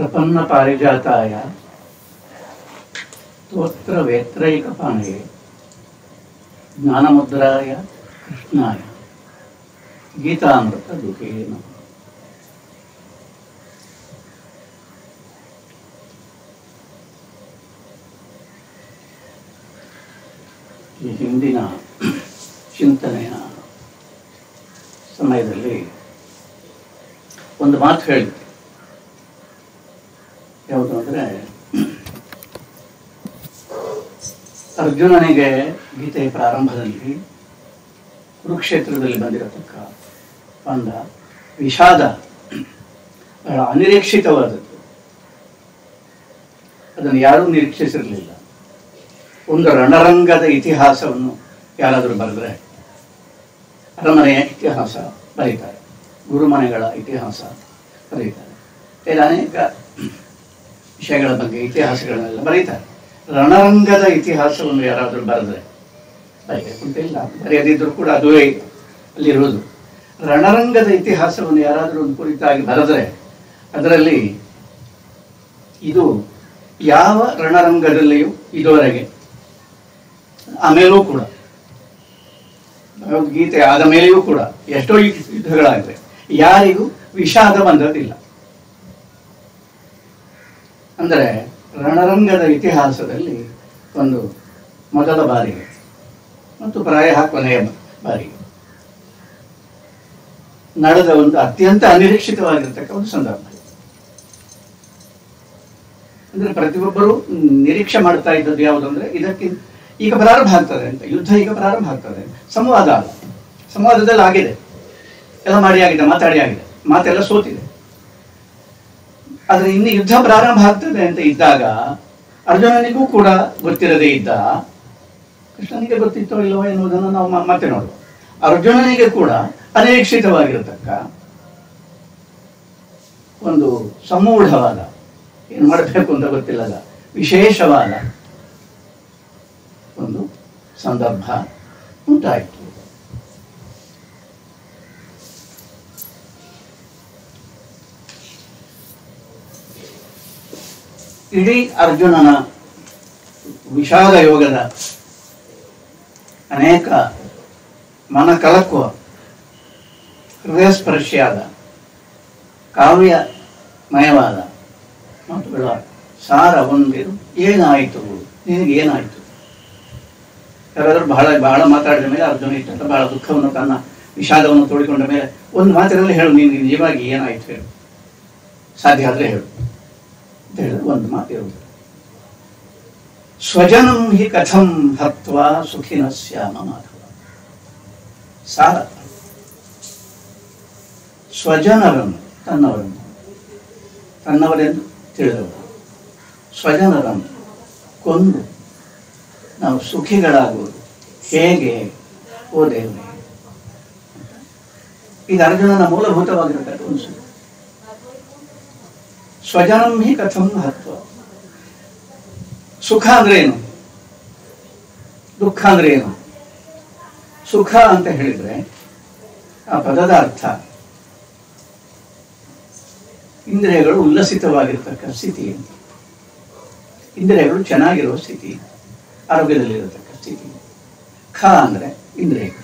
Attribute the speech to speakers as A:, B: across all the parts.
A: ಪ್ರಪನ್ನ ಪಾರಿಜಾತಾಯ ಸ್ತೋತ್ರ ವೇತ್ರೈಕಪಾಣಯೇ ಜ್ಞಾನಮುದ್ರಾಯ ಕೃಷ್ಣಾಯ ಗೀತಾಮೃತ ದುಃಖೇ ನಮಃ ಈ ಹಿಂದಿನ ಚಿಂತನೆಯ ಸಮಯದಲ್ಲಿ ಒಂದು ಮಾತು ಹೇಳಿದೆ ಯಾವುದು ಅಂದರೆ ಅರ್ಜುನನಿಗೆ ಗೀತೆಯ ಪ್ರಾರಂಭದಲ್ಲಿ ಕುರುಕ್ಷೇತ್ರದಲ್ಲಿ ಬಂದಿರತಕ್ಕ ಬಂದ ವಿಷಾದ ಬಹಳ ಅನಿರೀಕ್ಷಿತವಾದದ್ದು ಅದನ್ನು ಯಾರೂ ನಿರೀಕ್ಷಿಸಿರಲಿಲ್ಲ ಒಂದು ರಣರಂಗದ ಇತಿಹಾಸವನ್ನು ಯಾರಾದರೂ ಬರೆದ್ರೆ ಅರಮನೆಯ ಇತಿಹಾಸ ಬರೀತಾರೆ ಗುರುಮನೆಗಳ ಇತಿಹಾಸ ಬರೀತಾರೆ ಬೇರೆ ಅನೇಕ ವಿಷಯಗಳ ಬಗ್ಗೆ ಇತಿಹಾಸಗಳನ್ನೆಲ್ಲ ಬರೀತಾರೆ ರಣರಂಗದ ಇತಿಹಾಸವನ್ನು ಯಾರಾದರೂ ಬರೆದ್ರೆ ಬರೆಯಬೇಕು ಅಂತ ಇಲ್ಲ ಬರೆಯದಿದ್ದರೂ ಕೂಡ ಅದುವೇ ಅಲ್ಲಿರುವುದು ರಣರಂಗದ ಇತಿಹಾಸವನ್ನು ಯಾರಾದರೂ ಒಂದು ಕುರಿತಾಗಿ ಬರೆದ್ರೆ ಅದರಲ್ಲಿ ಇದು ಯಾವ ರಣರಂಗದಲ್ಲಿಯೂ ಇದುವರೆಗೆ ಆಮೇಲೂ ಕೂಡ ಭಗವದ್ಗೀತೆ ಆದ ಮೇಲೆಯೂ ಕೂಡ ಎಷ್ಟೋ ಯುದ್ಧಗಳಾಗಿವೆ ಯಾರಿಗೂ ವಿಷಾದ ಬಂದದಿಲ್ಲ ಅಂದರೆ ರಣರಂಗದ ಇತಿಹಾಸದಲ್ಲಿ ಒಂದು ಮೊದಲ ಬಾರಿಗೆ ಮತ್ತು ಪ್ರಾಯ ಕೊನೆಯ ಬಾರಿಗೆ ನಡೆದ ಒಂದು ಅತ್ಯಂತ ಅನಿರೀಕ್ಷಿತವಾಗಿರ್ತಕ್ಕ ಒಂದು ಸಂದರ್ಭ ಅಂದ್ರೆ ಪ್ರತಿಯೊಬ್ಬರು ನಿರೀಕ್ಷೆ ಮಾಡ್ತಾ ಇದ್ದದ್ದು ಯಾವುದು ಅಂದ್ರೆ ಇದಕ್ಕೆ ಈಗ ಪ್ರಾರಂಭ ಆಗ್ತದೆ ಅಂತ ಯುದ್ಧ ಈಗ ಪ್ರಾರಂಭ ಆಗ್ತದೆ ಸಂವಾದ ಅಲ್ಲ ಸಂವಾದದಲ್ಲಿ ಆಗಿದೆ ಎಲ್ಲ ಮಾಡಿ ಆಗಿದೆ ಮಾತಾಡಿ ಆಗಿದೆ ಮಾತೆಲ್ಲ ಸೋತಿದೆ ಆದ್ರೆ ಇನ್ನು ಯುದ್ಧ ಪ್ರಾರಂಭ ಆಗ್ತದೆ ಅಂತ ಇದ್ದಾಗ ಅರ್ಜುನನಿಗೂ ಕೂಡ ಗೊತ್ತಿರದೇ ಇದ್ದ ಕೃಷ್ಣನಿಗೆ ಗೊತ್ತಿತ್ತೋ ಇಲ್ಲವೋ ಎನ್ನುವುದನ್ನು ನಾವು ಮ- ಮತ್ತೆ ನೋಡುವ ಅರ್ಜುನನಿಗೆ ಕೂಡ ಅನಿರೀಕ್ಷಿತವಾಗಿರತಕ್ಕ ಒಂದು ಸಮೂಢವಾದ ಏನು ಮಾಡಬೇಕು ಅಂತ ಗೊತ್ತಿಲ್ಲದ ವಿಶೇಷವಾದ ಒಂದು ಸಂದರ್ಭ ಉಂಟಾಯಿತು ಇಡೀ ಅರ್ಜುನನ ವಿಷಾದ ಯೋಗದ ಅನೇಕ ಮನ ಕಲಕುವ ಹೃದಯ ಸ್ಪರ್ಶಿಯಾದ ಕಾವ್ಯಮಯವಾದ ಮಾತುಗಳ ಸಾರ ಒಂದಿರು ಏನಾಯಿತು ನಿನಗೆ ಏನಾಯಿತು ಯಾರಾದರೂ ಬಹಳ ಬಹಳ ಮಾತಾಡಿದ ಮೇಲೆ ಅರ್ಜುನ ಇಷ್ಟೆಲ್ಲ ಬಹಳ ದುಃಖವನ್ನು ತನ್ನ ವಿಷಾದವನ್ನು ತೋಡಿಕೊಂಡ ಮೇಲೆ ಒಂದು ಮಾತಿನಲ್ಲಿ ಹೇಳು ನಿನಗೆ ನಿಜವಾಗಿ ಏನಾಯಿತು ಹೇಳು ಸಾಧ್ಯ ಆದರೆ ಹೇಳು ಅಂತ ಹೇಳಿದ್ರೆ ಒಂದು ಮಾತು ಇರುವುದು ಸ್ವಜನಂ ಹಿ ಕಥಂ ಹತ್ವಾ ಸುಖಿನ ಸ್ಯಾಮ ಮಾಧವ ಸಾರ ಸ್ವಜನರನ್ನು ತನ್ನವರನ್ನು ತನ್ನವರೆಂದು ತಿಳಿದವರು ಸ್ವಜನರನ್ನು ಕೊಂದು ನಾವು ಸುಖಿಗಳಾಗುವುದು ಹೇಗೆ ಓ ದೇವರೇ ಇದು ಅರ್ಜುನನ ಮೂಲಭೂತವಾಗಿರತಕ್ಕ ಒಂದು ಸುಖ ಸ್ವಜನಂ ಹಿ ಕಥಂ ಹತ್ವ ಸುಖ ಅಂದ್ರೆ ಏನು ದುಃಖ ಅಂದ್ರೆ ಏನು ಸುಖ ಅಂತ ಹೇಳಿದ್ರೆ ಆ ಪದದ ಅರ್ಥ ಇಂದ್ರಿಯಗಳು ಉಲ್ಲಸಿತವಾಗಿರ್ತಕ್ಕ ಸ್ಥಿತಿ ಅಂತ ಇಂದ್ರಿಯಗಳು ಚೆನ್ನಾಗಿರುವ ಸ್ಥಿತಿ ಆರೋಗ್ಯದಲ್ಲಿರತಕ್ಕ ಸ್ಥಿತಿ ಖ ಅಂದ್ರೆ ಇಂದ್ರಿಯಗಳು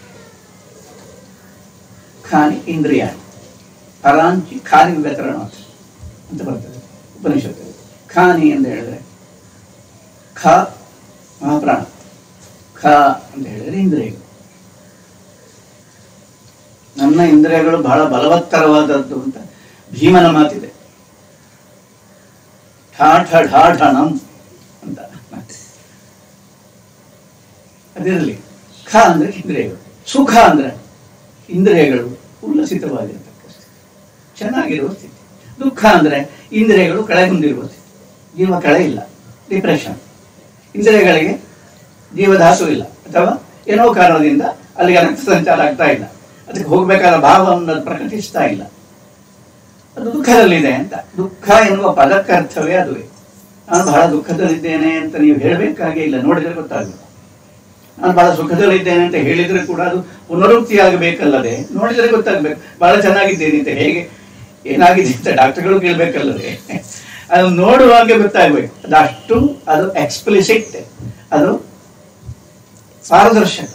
A: ಖಾನಿ ಇಂದ್ರಿಯ ಪರಾಂಚಿ ಖಾನಿ ವ್ಯಕರಣ ಅಂತ ಬರ್ತದೆ ಉಪನಿಷತ್ತು ಖಾನಿ ಅಂತ ಹೇಳಿದ್ರೆ ಖ ಮಹಾಪ್ರಾಣ ಖ ಅಂತ ಹೇಳಿದ್ರೆ ಇಂದ್ರಿಯಗಳು ನನ್ನ ಇಂದ್ರಿಯಗಳು ಬಹಳ ಬಲವತ್ತರವಾದದ್ದು ಅಂತ ಭೀಮನ ಮಾತಿದೆ ಠಾಠ ಢಾಢಣಂ ಅಂತ ಅದಿರಲಿ ಖ ಅಂದ್ರೆ ಇಂದ್ರಿಯಗಳು ಸುಖ ಅಂದ್ರೆ ಇಂದ್ರಿಯಗಳು ಉಲ್ಲಸಿತವಾಗಿರತಕ್ಕ ಸ್ಥಿತಿ ಚೆನ್ನಾಗಿರುವ ಸ್ಥಿತಿ ದುಃಖ ಅಂದ್ರೆ ಇಂದ್ರಿಯಗಳು ಕೆಳಗುಂದಿರುವ ಸ್ಥಿತಿ ಜೀವ ಕೆಳ ಇಲ್ಲ ಡಿಪ್ರೆಷನ್ ಇಂದ್ರಿಯಗಳಿಗೆ ಜೀವಧಾತು ಇಲ್ಲ ಅಥವಾ ಏನೋ ಕಾರಣದಿಂದ ಅಲ್ಲಿಗೆ ರಕ್ತ ಸಂಚಾರ ಆಗ್ತಾ ಇಲ್ಲ ಅದಕ್ಕೆ ಹೋಗಬೇಕಾದ ಭಾವವನ್ನು ಅದು ಪ್ರಕಟಿಸ್ತಾ ಇಲ್ಲ ಅದು ದುಃಖದಲ್ಲಿದೆ ಅಂತ ದುಃಖ ಎನ್ನುವ ಪದಕ್ಕರ್ಥವೇ ಅದುವೇ ನಾನು ಬಹಳ ದುಃಖದಲ್ಲಿದ್ದೇನೆ ಅಂತ ನೀವು ಹೇಳಬೇಕಾಗೇ ಇಲ್ಲ ನೋಡಿದ್ರೆ ಗೊತ್ತಾಗುತ್ತೆ ನಾನು ಬಹಳ ಸುಖದಲ್ಲಿದ್ದೇನೆ ಅಂತ ಹೇಳಿದ್ರೆ ಕೂಡ ಅದು ಪುನರುಕ್ತಿ ಆಗಬೇಕಲ್ಲದೆ ನೋಡಿದ್ರೆ ಗೊತ್ತಾಗ್ಬೇಕು ಬಹಳ ಚೆನ್ನಾಗಿದ್ದೇನೆ ಅಂತ ಹೇಗೆ ಏನಾಗಿದೆ ಅಂತ ಡಾಕ್ಟರ್ಗಳು ಕೇಳಬೇಕಲ್ಲದೆ ಅದು ನೋಡುವಾಗ ಗೊತ್ತಾಗ್ಬೇಕು ಅದಷ್ಟು ಅದು ಎಕ್ಸ್ಪ್ಲಿಸಿಟ್ ಅದು ಪಾರದರ್ಶಕ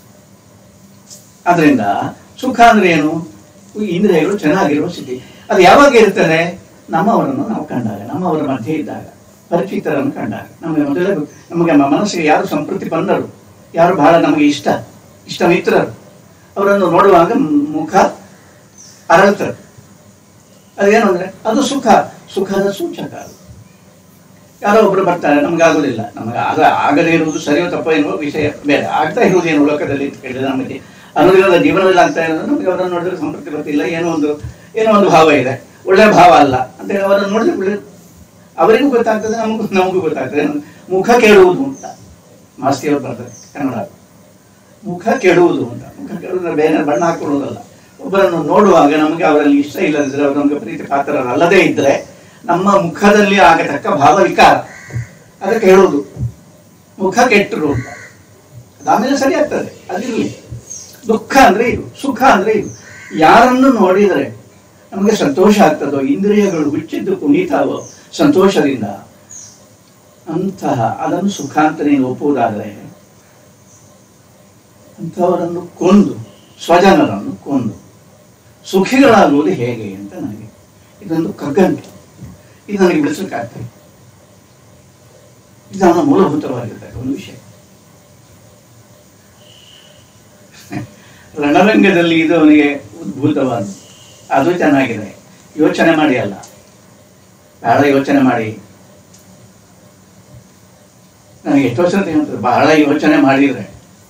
A: ಅದರಿಂದ ಸುಖ ಅಂದ್ರೆ ಏನು ಇಂದ್ರಿಯಗಳು ಚೆನ್ನಾಗಿರುವ ಸ್ಥಿತಿ ಅದು ಯಾವಾಗ ಇರ್ತದೆ ನಮ್ಮವರನ್ನು ನಾವು ಕಂಡಾಗ ನಮ್ಮವರ ಮಧ್ಯೆ ಇದ್ದಾಗ ಪರಿಚಿತರನ್ನು ಕಂಡಾಗ ನಮಗೆ ಮೊದಲೇ ಗೊ- ನಮಗೆ ಮ- ಮನಸ್ಸಿಗೆ ಯಾರು ಸಂತೃಪ್ತಿ ಬಂದರು ಯಾರು ಬಹಳ ನಮಗೆ ಇಷ್ಟ ಇಷ್ಟ ಮಿತ್ರರು ಅವರನ್ನು ನೋಡುವಾಗ ಮ್- ಮುಖ ಅರಳ್ತದೆ ಅದೇನು ಅಂದ್ರೆ ಅದು ಸುಖ ಸುಖದ ಸೂಚಕ ಅದು ಯಾರೋ ಒಬ್ರು ಬರ್ತಾರೆ ನಮ್ಗೆ ಆಗೋದಿಲ್ಲ ನಮಗೆ ಆಗ ಆಗದೇ ಇರುವುದು ಸರಿಯೋ ತಪ್ಪೋ ಎನ್ನುವ ವಿಷಯ ಬೇರೆ ಆಗ್ತಾ ಇರುವುದು ಏನು ಲೋಕದಲ್ಲಿ ಅಂತ ಕೇಳಿದ್ರೆ ನಮಗೆ ಅನುದಿನದ ಜೀವನದಲ್ಲಿ ಆಗ್ತಾ ಇರೋದು ನಮಗೆ ಅವರನ್ನು ನೋಡಿದ್ರೆ ಸಂತೃಪ್ತಿ ಬರ್ತಿಲ್ಲ ಏನೋ ಒಂದು ಏನೋ ಒಂದು ಭಾವ ಇದೆ ಒಳ್ಳೆ ಭಾವ ಅಲ್ಲ ಅಂತ ಹೇಳಿ ಅವರನ್ನು ನೋಡಿದ್ರೆ ಒಳ್ಳೆ ಅವರಿಗೂ ಗೊತ್ತಾಗ್ತದೆ ನಮಗೂ ನಮಗೂ ಗೊತ್ತಾಗ್ತದೆ ಏನು? ಮುಖ ಕೆಡುವುದು ಅಂತ ಮಾಸ್ತಿಯವರು ಬರ್ತಾರೆ ಕನ್ನಡ ಮುಖ ಕೆಡುವುದು ಅಂತ ಮುಖ ಕೆಡುವುದ್ರೆ ಬೇರೆ ಬಣ್ಣ ಹಾಕೊಳ್ಳುವುದಲ್ಲ ಒಬ್ಬರನ್ನು ನೋಡುವಾಗ ನಮಗೆ ಅವರಲ್ಲಿ ಇಷ್ಟ ಇಲ್ಲದಿದ್ರೆ ಅವರು ನಮಗೆ ಪ್ರೀತಿ ಪಾತ್ರರಲ್ಲದೇ ಇದ್ರೆ ನಮ್ಮ ಮುಖದಲ್ಲಿ ಆಗತಕ್ಕ ಭಾವ ವಿಕಾರ ಅದಕ್ಕೆ ಹೇಳುವುದು ಮುಖ ಕೆಟ್ಟರು ಅಂತ ಅದಾದ್ಮೇಲೆ ಸರಿ ಆಗ್ತದೆ ಅದಿರಲಿ ದುಃಖ ಅಂದ್ರೆ ಇದು ಸುಖ ಅಂದ್ರೆ ಇದು ಯಾರನ್ನು ನೋಡಿದರೆ ನಮಗೆ ಸಂತೋಷ ಆಗ್ತದೋ ಇಂದ್ರಿಯಗಳು ಹುಚ್ಚಿದ್ದು ಕುಣಿತಾವೋ ಸಂತೋಷದಿಂದ ಅಂತಹ ಅದನ್ನು ಸುಖ ಅಂತ ನೀನು ಒಪ್ಪುವುದಾದರೆ ಅಂಥವರನ್ನು ಕೊಂದು ಸ್ವಜನರನ್ನು ಕೊಂದು ಸುಖಿಗಳಾಗುವುದು ಹೇಗೆ ಅಂತ ನನಗೆ ಇದೊಂದು ಕಗ್ಗಂಟು ಇದು ನನಗೆ ಬಿಡಿಸಲಿಕ್ಕಾಗ್ತದೆ ಇದು ನನ್ನ ಮೂಲಭೂತವಾಗಿರ್ತಕ್ಕ ಒಂದು ವಿಷಯ ರಣರಂಗದಲ್ಲಿ ಇದು ಅವನಿಗೆ ಉದ್ಭೂತವಾದ ಅದು ಚೆನ್ನಾಗಿದೆ ಯೋಚನೆ ಮಾಡಿ ಅಲ್ಲ ಬಹಳ ಯೋಚನೆ ಮಾಡಿ ನನಗೆ ಎಷ್ಟೋ ಸತಿ ಹೇಳ್ತಾರೆ ಬಹಳ ಯೋಚನೆ ಮಾಡಿದ್ರೆ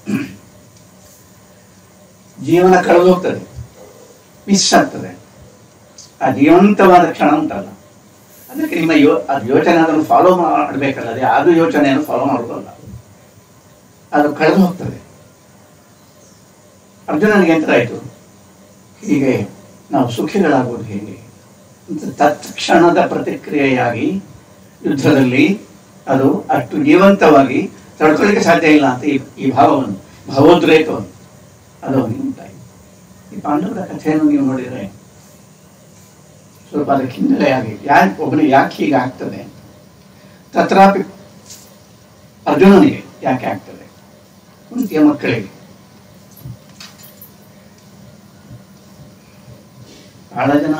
A: ಜೀವನ ಕಳೆದು ಹೋಗ್ತದೆ ಮಿಸ್ ಆಗ್ತದೆ ಆ ಜೀವಂತವಾದ ಕ್ಷಣ ಉಂಟಲ್ಲ ಅದಕ್ಕೆ ನಿಮ್ಮ ಯೋ ಅದು ಯೋಚನೆ ಅದನ್ನು ಫಾಲೋ ಮಾಡಬೇಕಲ್ಲದೆ ಅದು ಯೋಚನೆಯನ್ನು ಫಾಲೋ ಮಾಡೋದಲ್ಲ ಅದು ಕಳೆದು ಹೋಗ್ತದೆ ಅರ್ಜುನನಿಗೆ ಎಂತ ಆಯಿತು ಹೀಗೆ ನಾವು ಸುಖಿಗಳಾಗುವುದು ಹೇಗೆ ಅಂತ ತತ್ಕ್ಷಣದ ಪ್ರತಿಕ್ರಿಯೆಯಾಗಿ ಯುದ್ಧದಲ್ಲಿ ಅದು ಅಷ್ಟು ಜೀವಂತವಾಗಿ ತಡ್ಕೊಳ್ಳಿಕ್ಕೆ ಸಾಧ್ಯ ಇಲ್ಲ ಅಂತ ಈ ಈ ಭಾವವನ್ನು ಭಾವೋದ್ರೇಕವನ್ನು ಅದು ಅವನಿಗೆ ಉಂಟಾಯಿತು ಈ ಪಾಂಡವರ ಕಥೆಯನ್ನು ನೀವು ನೋಡಿದರೆ ಸ್ವಲ್ಪ ಅದಕ್ಕೆ ಹಿನ್ನೆಲೆಯಾಗಿ ಯಾಕೆ ಒಬ್ಬನಿಗೆ ಯಾಕೆ ಹೀಗೆ ಆಗ್ತದೆ ತತ್ರಾಪಿ ಅರ್ಜುನನಿಗೆ ಯಾಕೆ ಆಗ್ತದೆ ಕುಂತಿಯ ಮಕ್ಕಳಿಗೆ ಬಹಳ ಜನ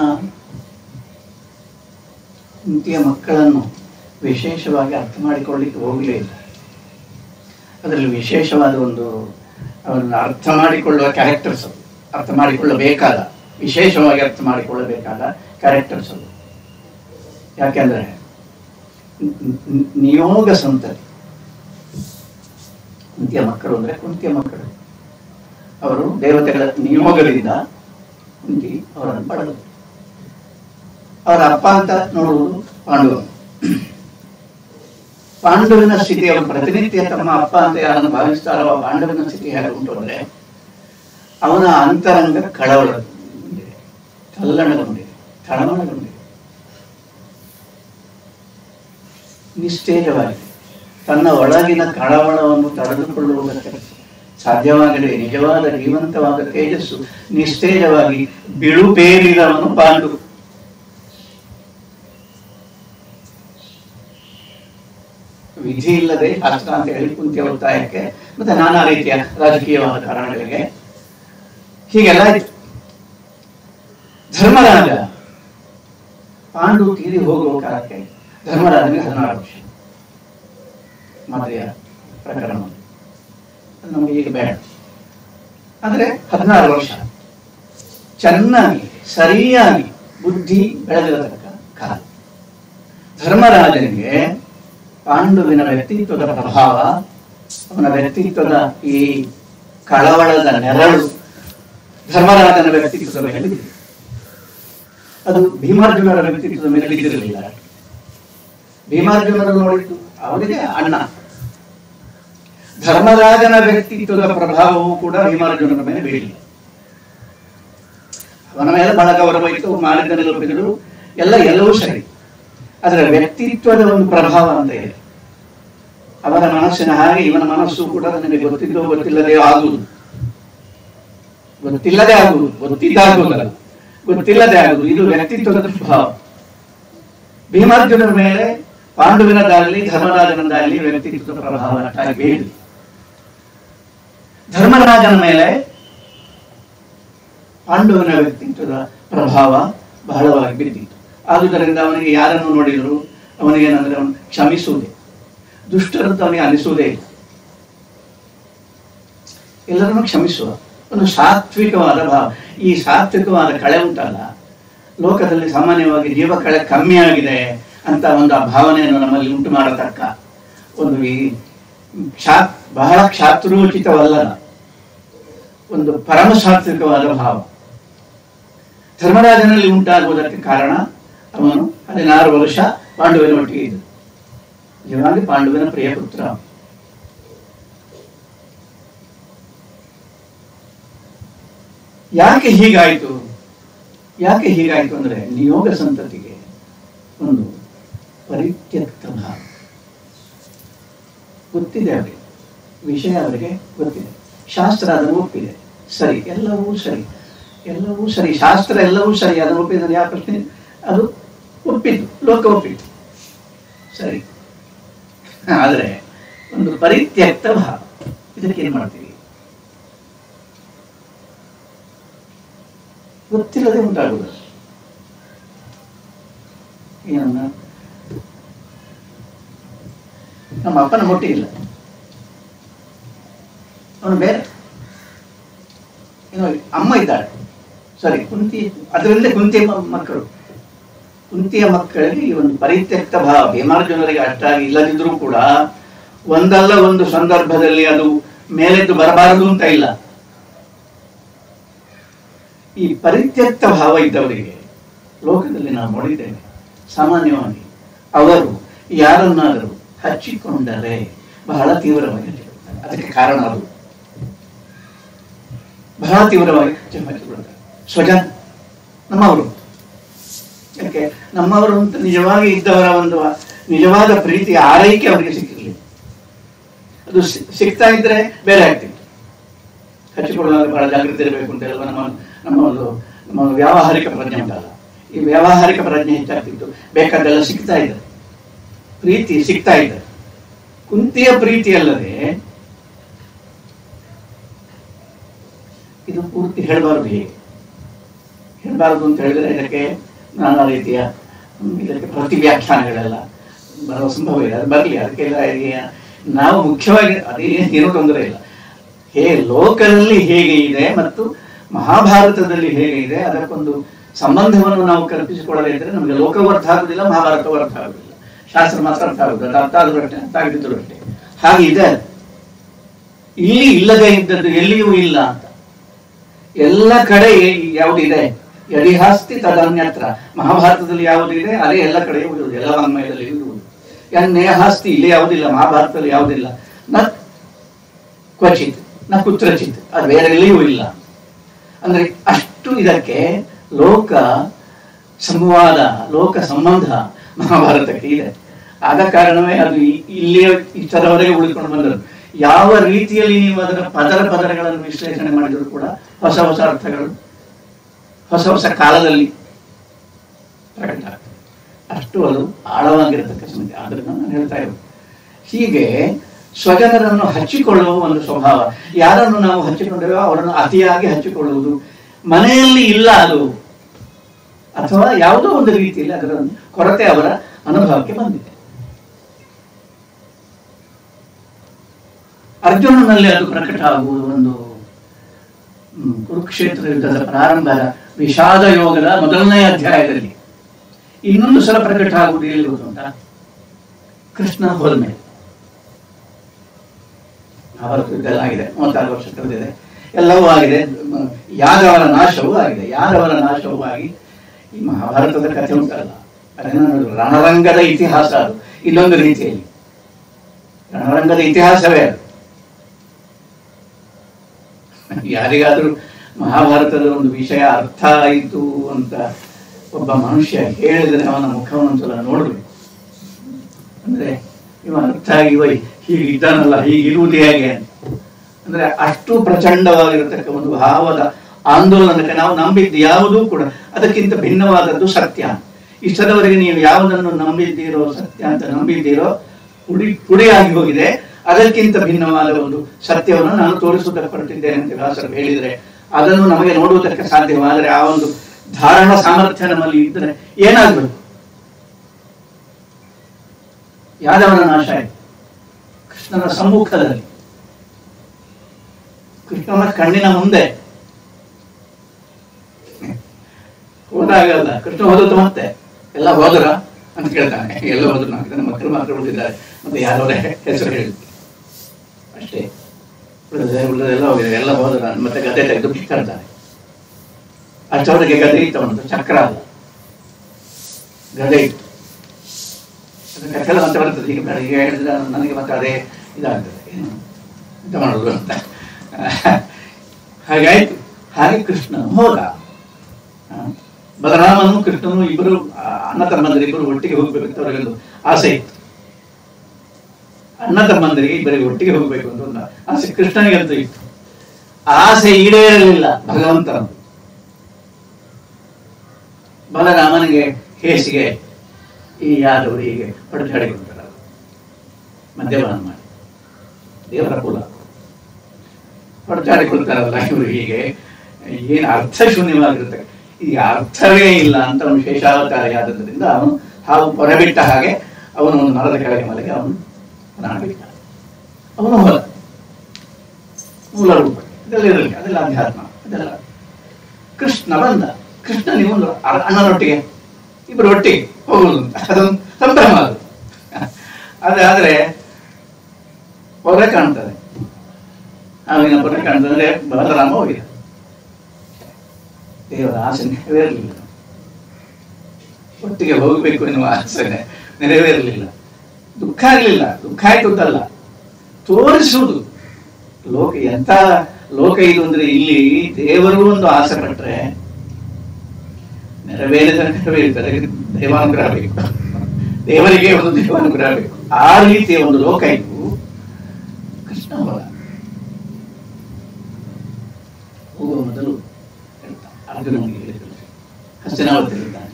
A: ಕುಂತಿಯ ಮಕ್ಕಳನ್ನು ವಿಶೇಷವಾಗಿ ಅರ್ಥ ಮಾಡಿಕೊಳ್ಳಿಕ್ಕೆ ಹೋಗಲೇ ಇಲ್ಲ ಅದರಲ್ಲಿ ವಿಶೇಷವಾದ ಒಂದು ಅವರನ್ನು ಅರ್ಥ ಮಾಡಿಕೊಳ್ಳುವ ಕ್ಯಾರೆಕ್ಟರ್ಸ್ ಅದು ಅರ್ಥ ಮಾಡಿಕೊಳ್ಳಬೇಕಾದ ವಿಶೇಷವಾಗಿ ಅರ್ಥ ಮಾಡಿಕೊಳ್ಳಬೇಕಾದ ಕ್ಯಾರೆಕ್ಟರ್ಸ್ ಅದು ಯಾಕೆಂದ್ರೆ ನಿ- ನಿ- ನಿಯೋಗ ಸಂತತಿ ಕುಂತಿಯ ಮಕ್ಕಳು ಅಂದ್ರೆ ಕುಂತಿಯ ಮಕ್ಕಳು ಅವರು ದೇವತೆಗಳ ನಿಯೋಗದಿಂದ ಕುಂತಿ ಅವರನ್ನು ಪಡೆದರು ಅವರ ಅಪ್ಪ ಅಂತ ನೋಡುವುದು ಪಾಂಡವರು ಪಾಂಡವನ ಸ್ಥಿತಿ ಅವರ ಪ್ರತಿನಿತ್ಯ ತಮ್ಮ ಅಪ್ಪ ಅಂತ ಯಾರನ್ನು ಭಾವಿಸ್ತಾರೋ ಆ ಪಾಂಡವನ ಸ್ಥಿತಿ ಹೇಗೆ ಉಂಟು ಅಂದ್ರೆ ಅವನ ಅಂತರಂಗ ಕಳವಳಗೊಂಡಿದೆ ತಲ್ಲಣಗೊಂಡಿದೆ ತಳಮಳಗೊಂಡಿದೆ ನಿಸ್ತೇಜವಾಗಿ ತನ್ನ ಒಳಗಿನ ಕಳವಳವನ್ನು ತಡೆದುಕೊಳ್ಳುವುದಕ್ಕೆ ಸಾಧ್ಯವಾಗದೆ ನಿಜವಾದ ಜೀವಂತವಾದ ತೇಜಸ್ಸು ನಿಸ್ತೇಜವಾಗಿ ಬಿಳುಬೇರಿದವನು ಪಾಂಡು ವಿಧಿ ಇಲ್ಲದೆ ಶಾಸ್ತ್ರ ಅಂತ ಹೇಳಿ ಕುಂತಿಯ ಒತ್ತಾಯಕ್ಕೆ ಮತ್ತೆ ನಾನಾ ರೀತಿಯ ರಾಜಕೀಯವಾದ ಕಾರಣಗಳಿಗೆ ಹೀಗೆಲ್ಲ ಆಯ್ತು ಧರ್ಮರಾಜ ಪಾಂಡು ತೀರಿ ಹೋಗುವ ಕಾಲಕ್ಕೆ ಧರ್ಮರಾಜನಿಗೆ ಹದಿನಾರು ವರ್ಷ ಮದುವೆಯ ಪ್ರಕರಣ ಅದು ನಮಗೆ ಈಗ ಬೇಡ ಅಂದ್ರೆ ಹದಿನಾರು ವರ್ಷ ಚೆನ್ನಾಗಿ ಸರಿಯಾಗಿ ಬುದ್ಧಿ ಬೆಳೆದಿರತಕ್ಕ ಕಾಲ ಧರ್ಮರಾಜನಿಗೆ ಪಾಂಡುವಿನ ವ್ಯಕ್ತಿತ್ವದ ಪ್ರಭಾವ ಅವನ ವ್ಯಕ್ತಿತ್ವದ ಈ ಕಳವಳದ ನೆರಳು ಧರ್ಮರಾಜನ ವ್ಯಕ್ತಿತ್ವದ ಮೇಲೆ ಬಿದ್ದಿದೆ. ಅದು ಭೀಮಾರ್ಜುನರ ವ್ಯಕ್ತಿತ್ವದ ಮೇಲೆ ಬಿದ್ದಿರಲಿಲ್ಲ ಭೀಮಾರ್ಜುನರು ನೋಡಿದ್ದು ಅವರಿಗೆ ಅಣ್ಣ ಧರ್ಮರಾಜನ ವ್ಯಕ್ತಿತ್ವದ ಪ್ರಭಾವವು ಕೂಡ ಭೀಮಾರ್ಜುನರ ಮೇಲೆ ಬೀಳಿಲ್ಲ ಅವನ ಮೇಲೆ ಬಹಳ ಗೌರವ ಇತ್ತು ಮಾಡಿದ ನಿರೂಪಿಗಳು ಎಲ್ಲ ಎಲ್ಲವೂ ಸರಿ ಅದರ ವ್ಯಕ್ತಿತ್ವದ ಒಂದು ಪ್ರಭಾವ ಅಂತ ಇದೆ ಅವರ ಮನಸ್ಸಿನ ಹಾಗೆ ಇವನ ಮನಸ್ಸು ಕೂಡ ನನಗೆ ಗೊತ್ತಿದ್ದೋ ಗೊತ್ತಿಲ್ಲದೆ ಆಗುವುದು ಗೊತ್ತಿಲ್ಲದೆ ಆಗುವುದು ಗೊತ್ತಿದ್ದಾಗುವುದಲ್ಲ ಗೊತ್ತಿಲ್ಲದೆ ಆಗುವುದು ಇದು ವ್ಯಕ್ತಿತ್ವದ ಪ್ರಭಾವ ಭೀಮಾರ್ಜುನರ ಮೇಲೆ ಪಾಂಡುವಿನದಾಗಲಿ ಧರ್ಮರಾಜನದಾಗಲಿ ವ್ಯಕ್ತಿತ್ವದ ಪ್ರಭಾವ ಅಷ್ಟಾಗಿ ಬೀಳಲಿ ಧರ್ಮರಾಜನ ಮೇಲೆ ಪಾಂಡುವಿನ ವ್ಯಕ್ತಿತ್ವದ ಪ್ರಭಾವ ಬಹಳವಾಗಿ ಬಿದ್ದಿತ್ತು ಆದುದರಿಂದ ಅವನಿಗೆ ಯಾರನ್ನು ನೋಡಿದ್ರು ಅವನಿಗೆ ಏನಂದ್ರೆ ಅವನು ಕ್ಷಮಿಸುವುದೇ ದುಷ್ಟರಂತ ಅವನಿಗೆ ಅನಿಸುವುದೇ ಇಲ್ಲ ಎಲ್ಲರನ್ನು ಕ್ಷಮಿಸುವ ಒಂದು ಸಾತ್ವಿಕವಾದ ಭಾವ ಈ ಸಾತ್ವಿಕವಾದ ಕಳೆ ಉಂಟಲ್ಲ ಲೋಕದಲ್ಲಿ ಸಾಮಾನ್ಯವಾಗಿ ಜೀವ ಕಳೆ ಕಮ್ಮಿ ಆಗಿದೆ ಅಂತ ಒಂದು ಆ ಭಾವನೆಯನ್ನು ನಮ್ಮಲ್ಲಿ ಉಂಟು ಮಾಡತಕ್ಕ ಒಂದು ಈ ಕ್ಷಾ ಬಹಳ ಕ್ಷಾತ್ರೋಚಿತವಲ್ಲದ ಒಂದು ಪರಮ ಸಾತ್ವಿಕವಾದ ಭಾವ ಧರ್ಮರಾಜನಲ್ಲಿ ಉಂಟಾಗುವುದಕ್ಕೆ ಕಾರಣ ಅವನು ಹದಿನಾರು ವರ್ಷ ಪಾಂಡುವಿನ ಒಟ್ಟಿಗೆ ಇದ್ದ ನಿಜವಾಗಿ ಪಾಂಡುವಿನ ಪ್ರಿಯ ಪುತ್ರ ಅವನು. ಯಾಕೆ ಹೀಗಾಯಿತು ಯಾಕೆ ಹೀಗಾಯಿತು ಅಂದ್ರೆ ನಿಯೋಗ ಸಂತತಿಗೆ ಒಂದು ಪರಿತ್ಯಕ್ತ ಭಾವ ಗೊತ್ತಿದೆ ಅವರಿಗೆ ವಿಷಯ ಅವರಿಗೆ ಗೊತ್ತಿದೆ ಶಾಸ್ತ್ರ ಅದನ್ನು ಒಪ್ಪಿದೆ ಸರಿ ಎಲ್ಲವೂ ಸರಿ ಎಲ್ಲವೂ ಸರಿ ಶಾಸ್ತ್ರ ಎಲ್ಲವೂ ಸರಿ ಅದನ್ನು ಒಪ್ಪಿದ್ರೆ ಯಾವ ಪ್ರಶ್ನೆ ಅದು ಒಪ್ಪಿತು ಲೋಕ ಒಪ್ಪಿತು ಸರಿ ಆದರೆ ಒಂದು ಪರಿತ್ಯಕ್ತ ಭಾವ ಇದಕ್ಕೆ ಏನ್ ಮಾಡ್ತೀವಿ ಗೊತ್ತಿಲ್ಲದೆ ಉಂಟಾಗುವುದು ಏನನ್ನ ನಮ್ಮ ಅಪ್ಪನ ಹೊಟ್ಟೆ ಇಲ್ಲ ಅವನು ಬೇರೆ ಏನೋ ಅಮ್ಮ ಇದ್ದಾಳೆ ಸರಿ ಕುಂತಿ ಅದರಿಂದ ಕುಂತಿಯ ಮ- ಮಕ್ಕಳು ಕುಂತಿಯ ಮಕ್ಕಳಿಗೆ ಈ ಒಂದು ಪರಿತ್ಯಕ್ತ ಭಾವ ಭೀಮಾರ್ಜುನರಿಗೆ ಅಷ್ಟಾಗಿ ಇಲ್ಲದಿದ್ರೂ ಕೂಡ ಒಂದಲ್ಲ ಒಂದು ಸಂದರ್ಭದಲ್ಲಿ ಅದು ಮೇಲೆದ್ದು ಬರಬಾರದು ಅಂತ ಇಲ್ಲ ಈ ಪರಿತ್ಯಕ್ತ ಭಾವ ಇದ್ದವರಿಗೆ ಲೋಕದಲ್ಲಿ ನಾವು ನೋಡಿದ್ದೇವೆ ಸಾಮಾನ್ಯವಾಗಿ ಅವರು ಯಾರನ್ನಾದರೂ ಹಚ್ಚಿಕೊಂಡರೆ ಬಹಳ ತೀವ್ರವಾಗಿ ಹಚ್ಚಿಕೊಳ್ತಾರೆ ಅದಕ್ಕೆ ಕಾರಣ ಅದು ಬಹಳ ತೀವ್ರವಾಗಿ ಹಚ್ಚಿಕೊಳ್ತಾರೆ ಸ್ವಜನ ನಮ್ಮವರು ಯಾಕೆ ನಮ್ಮವರು ಅಂತ ನಿಜವಾಗಿ ಇದ್ದವರ ಒಂದು ನಿಜವಾದ ಪ್ರೀತಿ ಆರೈಕೆ ಅವರಿಗೆ ಸಿಕ್ಕಿರಲಿಲ್ಲ ಅದು ಸಿ- ಸಿಗ್ತಾ ಇದ್ರೆ ಬೇರೆ ಆಗ್ತಿತ್ತು ಹಚ್ಚಿಕೊಳ್ಳುವಾಗ ಬಹಳ ಜಾಗೃತಿ ಇರಬೇಕು ಅಂತ ಹೇಳುವ ನಮ್ಮ ನಮ್ಮ ಒಂದು ನಮ್ಮ ಒಂದು ವ್ಯಾವಹಾರಿಕ ಪ್ರಜ್ಞೆ ಉಂಟಲ್ಲ ಈ ವ್ಯಾವಹಾರಿಕ ಪ್ರಜ್ಞೆ ಹೆಚ್ಚಾಗ್ತಿತ್ತು ಬೇಕಾದೆಲ್ಲ ಸಿಗ್ತಾ ಇದೆ ಪ್ರೀತಿ ಸಿಗ್ತಾ ಇದೆ ಕುಂತಿಯ ಪ್ರೀತಿ ಅಲ್ಲದೆ ಇದು ಪೂರ್ತಿ ಹೇಳಬಾರದು ಹೇಗೆ ಹೇಳಬಾರದು ಅಂತ ಹೇಳಿದ್ರೆ ಇದಕ್ಕೆ ನಾನಾ ರೀತಿಯ ಹ್ಮ್, ಇದಕ್ಕೆ ಪ್ರತಿ ವ್ಯಾಖ್ಯಾನಗಳೆಲ್ಲ ಬರುವ ಸಂಭವ ಇದೆ ಅದು ಬರಲಿ ಅದಕ್ಕೆಲ್ಲ ಈಗ ನಾವು ಮುಖ್ಯವಾಗಿ ಅದೇ ಏನೂ ತೊಂದರೆ ಇಲ್ಲ ಹೇ ಲೋಕದಲ್ಲಿ ಹೇಗೆ ಇದೆ ಮತ್ತು ಮಹಾಭಾರತದಲ್ಲಿ ಹೇಗೆ ಇದೆ ಅದಕ್ಕೊಂದು ಸಂಬಂಧವನ್ನು ನಾವು ಕಲ್ಪಿಸಿಕೊಳ್ಳದೇ ಇದ್ರೆ ನಮಗೆ ಲೋಕವೂ ಅರ್ಥ ಆಗುದಿಲ್ಲ ಮಹಾಭಾರತವೂ ಅರ್ಥ ಆಗುದಿಲ್ಲ ಶಾಸ್ತ್ರ ಮಾತ್ರ ಅರ್ಥ ಆಗುದು ಅದು ಅರ್ಥ ಆದ್ರೂ ಅಷ್ಟೇ ಅರ್ಥ ಆಗಿದ್ರು ಅಷ್ಟೇ ಹಾಗೆ ಇದೆ ಅದು. ಇಲ್ಲಿ ಇಲ್ಲದೆ ಇದ್ದದ್ದು ಎಲ್ಲಿಯೂ ಇಲ್ಲ ಅಂತ ಎಲ್ಲ ಕಡೆ ಯಾವುದಿದೆ ಯದಿಹಾಸ್ತಿ ತದನ್ಯತ್ರ ಮಹಾಭಾರತದಲ್ಲಿ ಯಾವುದಿದೆ ಅದೇ ಎಲ್ಲ ಕಡೆ ಇರುವುದು ಎಲ್ಲ ವಾಂಗ್ಮಯದಲ್ಲಿ ಇರುವುದು ಯನ್ನೇಹಾಸ್ತಿ ಇಲ್ಲಿ ಯಾವುದಿಲ್ಲ ಮಹಾಭಾರತದಲ್ಲಿ ಯಾವುದಿಲ್ಲ ನ ಕ್ವಚಿತ್ ನ ಕುತ್ರಚಿತ್ ಅದು ಬೇರೆ ಎಲ್ಲಿಯೂ ಇಲ್ಲ ಅಂದ್ರೆ ಅಷ್ಟು ಇದಕ್ಕೆ ಲೋಕ ಸಂವಾದ ಲೋಕ ಸಂಬಂಧ ಮಹಾಭಾರತಕ್ಕೆ ಇದೆ ಆದ ಕಾರಣವೇ ಅದು ಇ- ಇಲ್ಲಿಯ ಇಷ್ಟರವರೆಗೆ ಉಳಿದುಕೊಂಡು ಬಂದರು ಯಾವ ರೀತಿಯಲ್ಲಿ ನೀವು ಅದರ ಪದರ ಪದರಗಳನ್ನು ವಿಶ್ಲೇಷಣೆ ಮಾಡಿದರೂ ಕೂಡ ಹೊಸ ಹೊಸ ಅರ್ಥಗಳು ಹೊಸ ಹೊಸ ಕಾಲದಲ್ಲಿ ಪ್ರಕಟ ಆಗ್ತದೆ ಅಷ್ಟು ಅದು ಆಳವಾಗಿರತಕ್ಕ ಸಂಗತಿ ಆದ್ರೆ ನಾನು ಹೇಳ್ತಾ ಇರೋದು ಹೀಗೆ ಸ್ವಜನರನ್ನು ಹಚ್ಚಿಕೊಳ್ಳುವ ಒಂದು ಸ್ವಭಾವ ಯಾರನ್ನು ನಾವು ಹಚ್ಚಿಕೊಂಡೇವೋ ಅವರನ್ನು ಅತಿಯಾಗಿ ಹಚ್ಚಿಕೊಳ್ಳುವುದು ಮನೆಯಲ್ಲಿ ಇಲ್ಲ ಅದು ಅಥವಾ ಯಾವುದೋ ಒಂದು ರೀತಿಯಲ್ಲಿ ಅದರ ಕೊರತೆ ಅವರ ಅನುಭವಕ್ಕೆ ಬಂದಿದೆ ಅರ್ಜುನನಲ್ಲಿ ಅದು ಪ್ರಕಟ ಆಗುವುದು ಒಂದು ಹ್ಮ್, ಕುರುಕ್ಷೇತ್ರ ಯುದ್ಧದ ಪ್ರಾರಂಭದ ವಿಷಾದ ಯೋಗದ ಮೊದಲನೇ ಅಧ್ಯಾಯದಲ್ಲಿ ಇನ್ನೊಂದು ಸಲ ಪ್ರಕಟ ಆಗುವುದು ಎಲ್ಲಿ ಗೊತ್ತುಂಟ ಕೃಷ್ಣ ಹೋದ್ಮೇಲೆ ಭಾರತ ಯುದ್ಧ ಎಲ್ಲ ಆಗಿದೆ ಮೂವತ್ತಾರು ವರ್ಷ ಕಳೆದಿದೆ ಎಲ್ಲವೂ ಆಗಿದೆ ಮ- ಯಾದವರ ನಾಶವೂ ಆಗಿದೆ ಯಾದವರ ನಾಶವೂ ಆಗಿ ಈ ಮಹಾಭಾರತದ ಕಥೆ ಉಂಟಲ್ಲ ಅದನ್ನು ರಣರಂಗದ ಇತಿಹಾಸ ಅದು ಇನ್ನೊಂದು ರೀತಿಯಲ್ಲಿ ರಣರಂಗದ ಇತಿಹಾಸವೇ ಅದು ಯಾರಿಗಾದ್ರೂ ಮಹಾಭಾರತದ ಒಂದು ವಿಷಯ ಅರ್ಥ ಆಯಿತು ಅಂತ ಒಬ್ಬ ಮನುಷ್ಯ ಹೇಳಿದ್ರೆ ಅವನ ಮುಖವನ್ನು ಒಂದ್ಸಲ ನೋಡ್ಬೇಕು ಅಂದ್ರೆ ಇವ ಅರ್ಥ ಇವ ಹೀಗೆ ಇದ್ದಾನಲ್ಲ ಹೀಗೆ ಇರುವುದು ಹೇಗೆ ಅಂತ. ಅಂದ್ರೆ ಅಷ್ಟು ಪ್ರಚಂಡವಾಗಿರತಕ್ಕ ಒಂದು ಭಾವದ ಆಂದೋಲನಕ್ಕೆ ನಾವು ನಂಬಿದ್ದು ಯಾವುದೂ ಕೂಡ ಅದಕ್ಕಿಂತ ಭಿನ್ನವಾದದ್ದು ಸತ್ಯ ಇಷ್ಟದವರೆಗೆ ನೀವು ಯಾವುದನ್ನು ನಂಬಿದ್ದೀರೋ ಸತ್ಯ ಅಂತ ನಂಬಿದ್ದೀರೋ ಪುಡಿ ಪುಡಿಯಾಗಿ ಹೋಗಿದೆ ಅದಕ್ಕಿಂತ ಭಿನ್ನವಾದ ಒಂದು ಸತ್ಯವನ್ನು ನಾನು ತೋರಿಸುವುದಕ್ಕೆ ಹೊರಟಿದ್ದೇನೆ ಅಂತ ವ್ಯಾಸರು ಹೇಳಿದರೆ ಅದನ್ನು ನಮಗೆ ನೋಡುವುದಕ್ಕೆ ಸಾಧ್ಯವಾದರೆ ಆ ಒಂದು ಧಾರಣ ಸಾಮರ್ಥ್ಯ ನಮ್ಮಲ್ಲಿ ಇದ್ದರೆ ಏನಾಗಬೇಕು ಯಾದವನ ನಾಶ ಆಯಿತು ಕೃಷ್ಣನ ಸಮ್ಮುಖದಲ್ಲಿ ಕೃಷ್ಣನ ಕಣ್ಣಿನ ಮುಂದೆ ಹೋದಾಗಲ್ಲ ಕೃಷ್ಣ ಹೋದದ್ದು ಮತ್ತೆ ಎಲ್ಲ ಹೋದ್ರ ಅಂತ ಕೇಳ್ತಾನೆ ಎಲ್ಲ ಹೋದ್ರು ನಾಲ್ಕು ಜನ ಮಕ್ಕಳು ಮಾತ್ರ ಉಳಿದಿದ್ದಾರೆ ಮತ್ತೆ ಯಾರವರೇ ಹೆಸರು ಹೇಳಿ ಅಷ್ಟೇ ಉಳಿದ ಉಳಿದೆಲ್ಲ ಹೋಗಿದೆ ಎಲ್ಲ ಹೋದ್ರ ಮತ್ತೆ ಗದೆ ತೆಗೆದು ಕಿತ್ತಾಡ್ತಾನೆ ಅಷ್ಟವರೆಗೆ ಗದೆ ಇತ್ತು ಅವನದು ಚಕ್ರ ಅಲ್ಲ ಗದೆ ಇತ್ತು ಅದಕ್ಕೆ ಕಥೆಲ್ಲ ಮತ್ತೆ ಬರ್ತದೆ ಈಗ ಬೇಡ ಈಗ ಹೇಳಿದ್ರೆ ನನಗೆ ಮತ್ತೆ ಅದೇ ಇದಾಗ್ತದೆ ಏನು ಎಂತ ಮಾಡೋದು ಅಂತ ಹಾಗಾಯ್ತು ಹಾಗೆ ಕೃಷ್ಣ ಹೋದ ಆ, ಬಲರಾಮನು ಕೃಷ್ಣನು ಇಬ್ಬರು ಆ, ಅಣ್ಣ ತಮ್ಮಂದಿರು ಇಬ್ಬರು ಒಟ್ಟಿಗೆ ಹೋಗ್ಬೇಕು ಅಂತ ಅವರಿಗೊಂದು ಆಸೆ ಇತ್ತು ಅಣ್ಣ ತಮ್ಮಂದಿರಿಗೆ ಇಬ್ಬರಿಗೆ ಒಟ್ಟಿಗೆ ಹೋಗ್ಬೇಕು ಅಂತ ಒಂದು ಆಸೆ ಕೃಷ್ಣನಿಗಂತೂ ಇತ್ತು ಆಸೆ ಈಡೇರಲಿಲ್ಲ ಭಗವಂತನ ಬಲರಾಮನಿಗೆ ಹೇಸಿಗೆ ಈ ಯಾದವರು ಹೀಗೆ ಹೊಡೆದಾಡಿಕೊಳ್ತಾರೆ ಮದ್ಯಪಾನ ಮಾಡಿ ದೇವರ ಕುಲ ಹೊಡೆದಾಡಿಕೊಳ್ತಾರಲ್ಲ ಇವರು ಹೀಗೆ ಏನು ಅರ್ಥ ಶೂನ್ಯವಾಗಿರುತ್ತೆ ಈಗ ಅರ್ಥವೇ ಇಲ್ಲ ಅಂತ ಅವನು ಶೇಷಾವತಾರಿ ಆದದ್ರಿಂದ ಅವನು ಹಾವು ಹೊರಬಿಟ್ಟ ಹಾಗೆ ಅವನು ಒಂದು ಮರದ ಕೆಳಗೆ ಮಲಗಿ ಅವನು ಪ್ರಾಣ ಬಿಟ್ಟ ಅವನು ಹೋದ ಮೂಲ ರೂಪ ಇದೆಲ್ಲ ಇರಲಿ ಅದೆಲ್ಲ ಅಧ್ಯಾತ್ಮ ಅದೆಲ್ಲ ಕೃಷ್ಣ ಬಂದ ಕೃಷ್ಣ ನೀವೊಂದು ಅ- ಅಣ್ಣನೊಟ್ಟಿಗೆ ಇಬ್ಬರು ಒಟ್ಟಿಗೆ ಹೋಗುದು ಅಂತ ಅದೊಂದು ಸಂಭ್ರಮ ಅದು ಅದಾದ್ರೆ ಹೊರೆ ಕಾಣ್ತದೆ ಆವಿನ ಹೊರೆ ಕಾಣ್ತದೆ ಬಲರಾಮ ಹೋಗಿದ ದೇವರ ಆಸೆ ನೆರವೇರಲಿಲ್ಲ ಒಟ್ಟಿಗೆ ಹೋಗಬೇಕು ಎನ್ನುವ ಆಸೆ ನೆರವೇರಲಿಲ್ಲ ದುಃಖ ಆಗಲಿಲ್ಲ ದುಃಖ ಆಯ್ತು ಅಂತಲ್ಲ ತೋರಿಸುವುದು ಲೋಕ ಎಂತ ಲೋಕ ಇದು ಅಂದ್ರೆ ಇಲ್ಲಿ ದೇವರು ಒಂದು ಆಸೆ ಪಟ್ರೆ ನೆರವೇರಿದ ನೆರವೇರಿದರೆ ದೇವಾನುಗ್ರಹ ಬೇಕು ದೇವರಿಗೆ ಒಂದು ದೇವಾನುಗ್ರಹ ಬೇಕು ಆ ರೀತಿಯ ಒಂದು ಲೋಕ ಇದು ಕೃಷ್ಣ ಹೊರ ಹೋಗುವ ಮೊದಲು ಹೇಳ್ತಾನೆ, ಅರ್ಜುನನಿಗೆ ಹೇಳಿ ಕಳಿಸಿ ಹಸ್ತಿನಾವತಿಯಲ್ಲಿದ್ದಾನೆ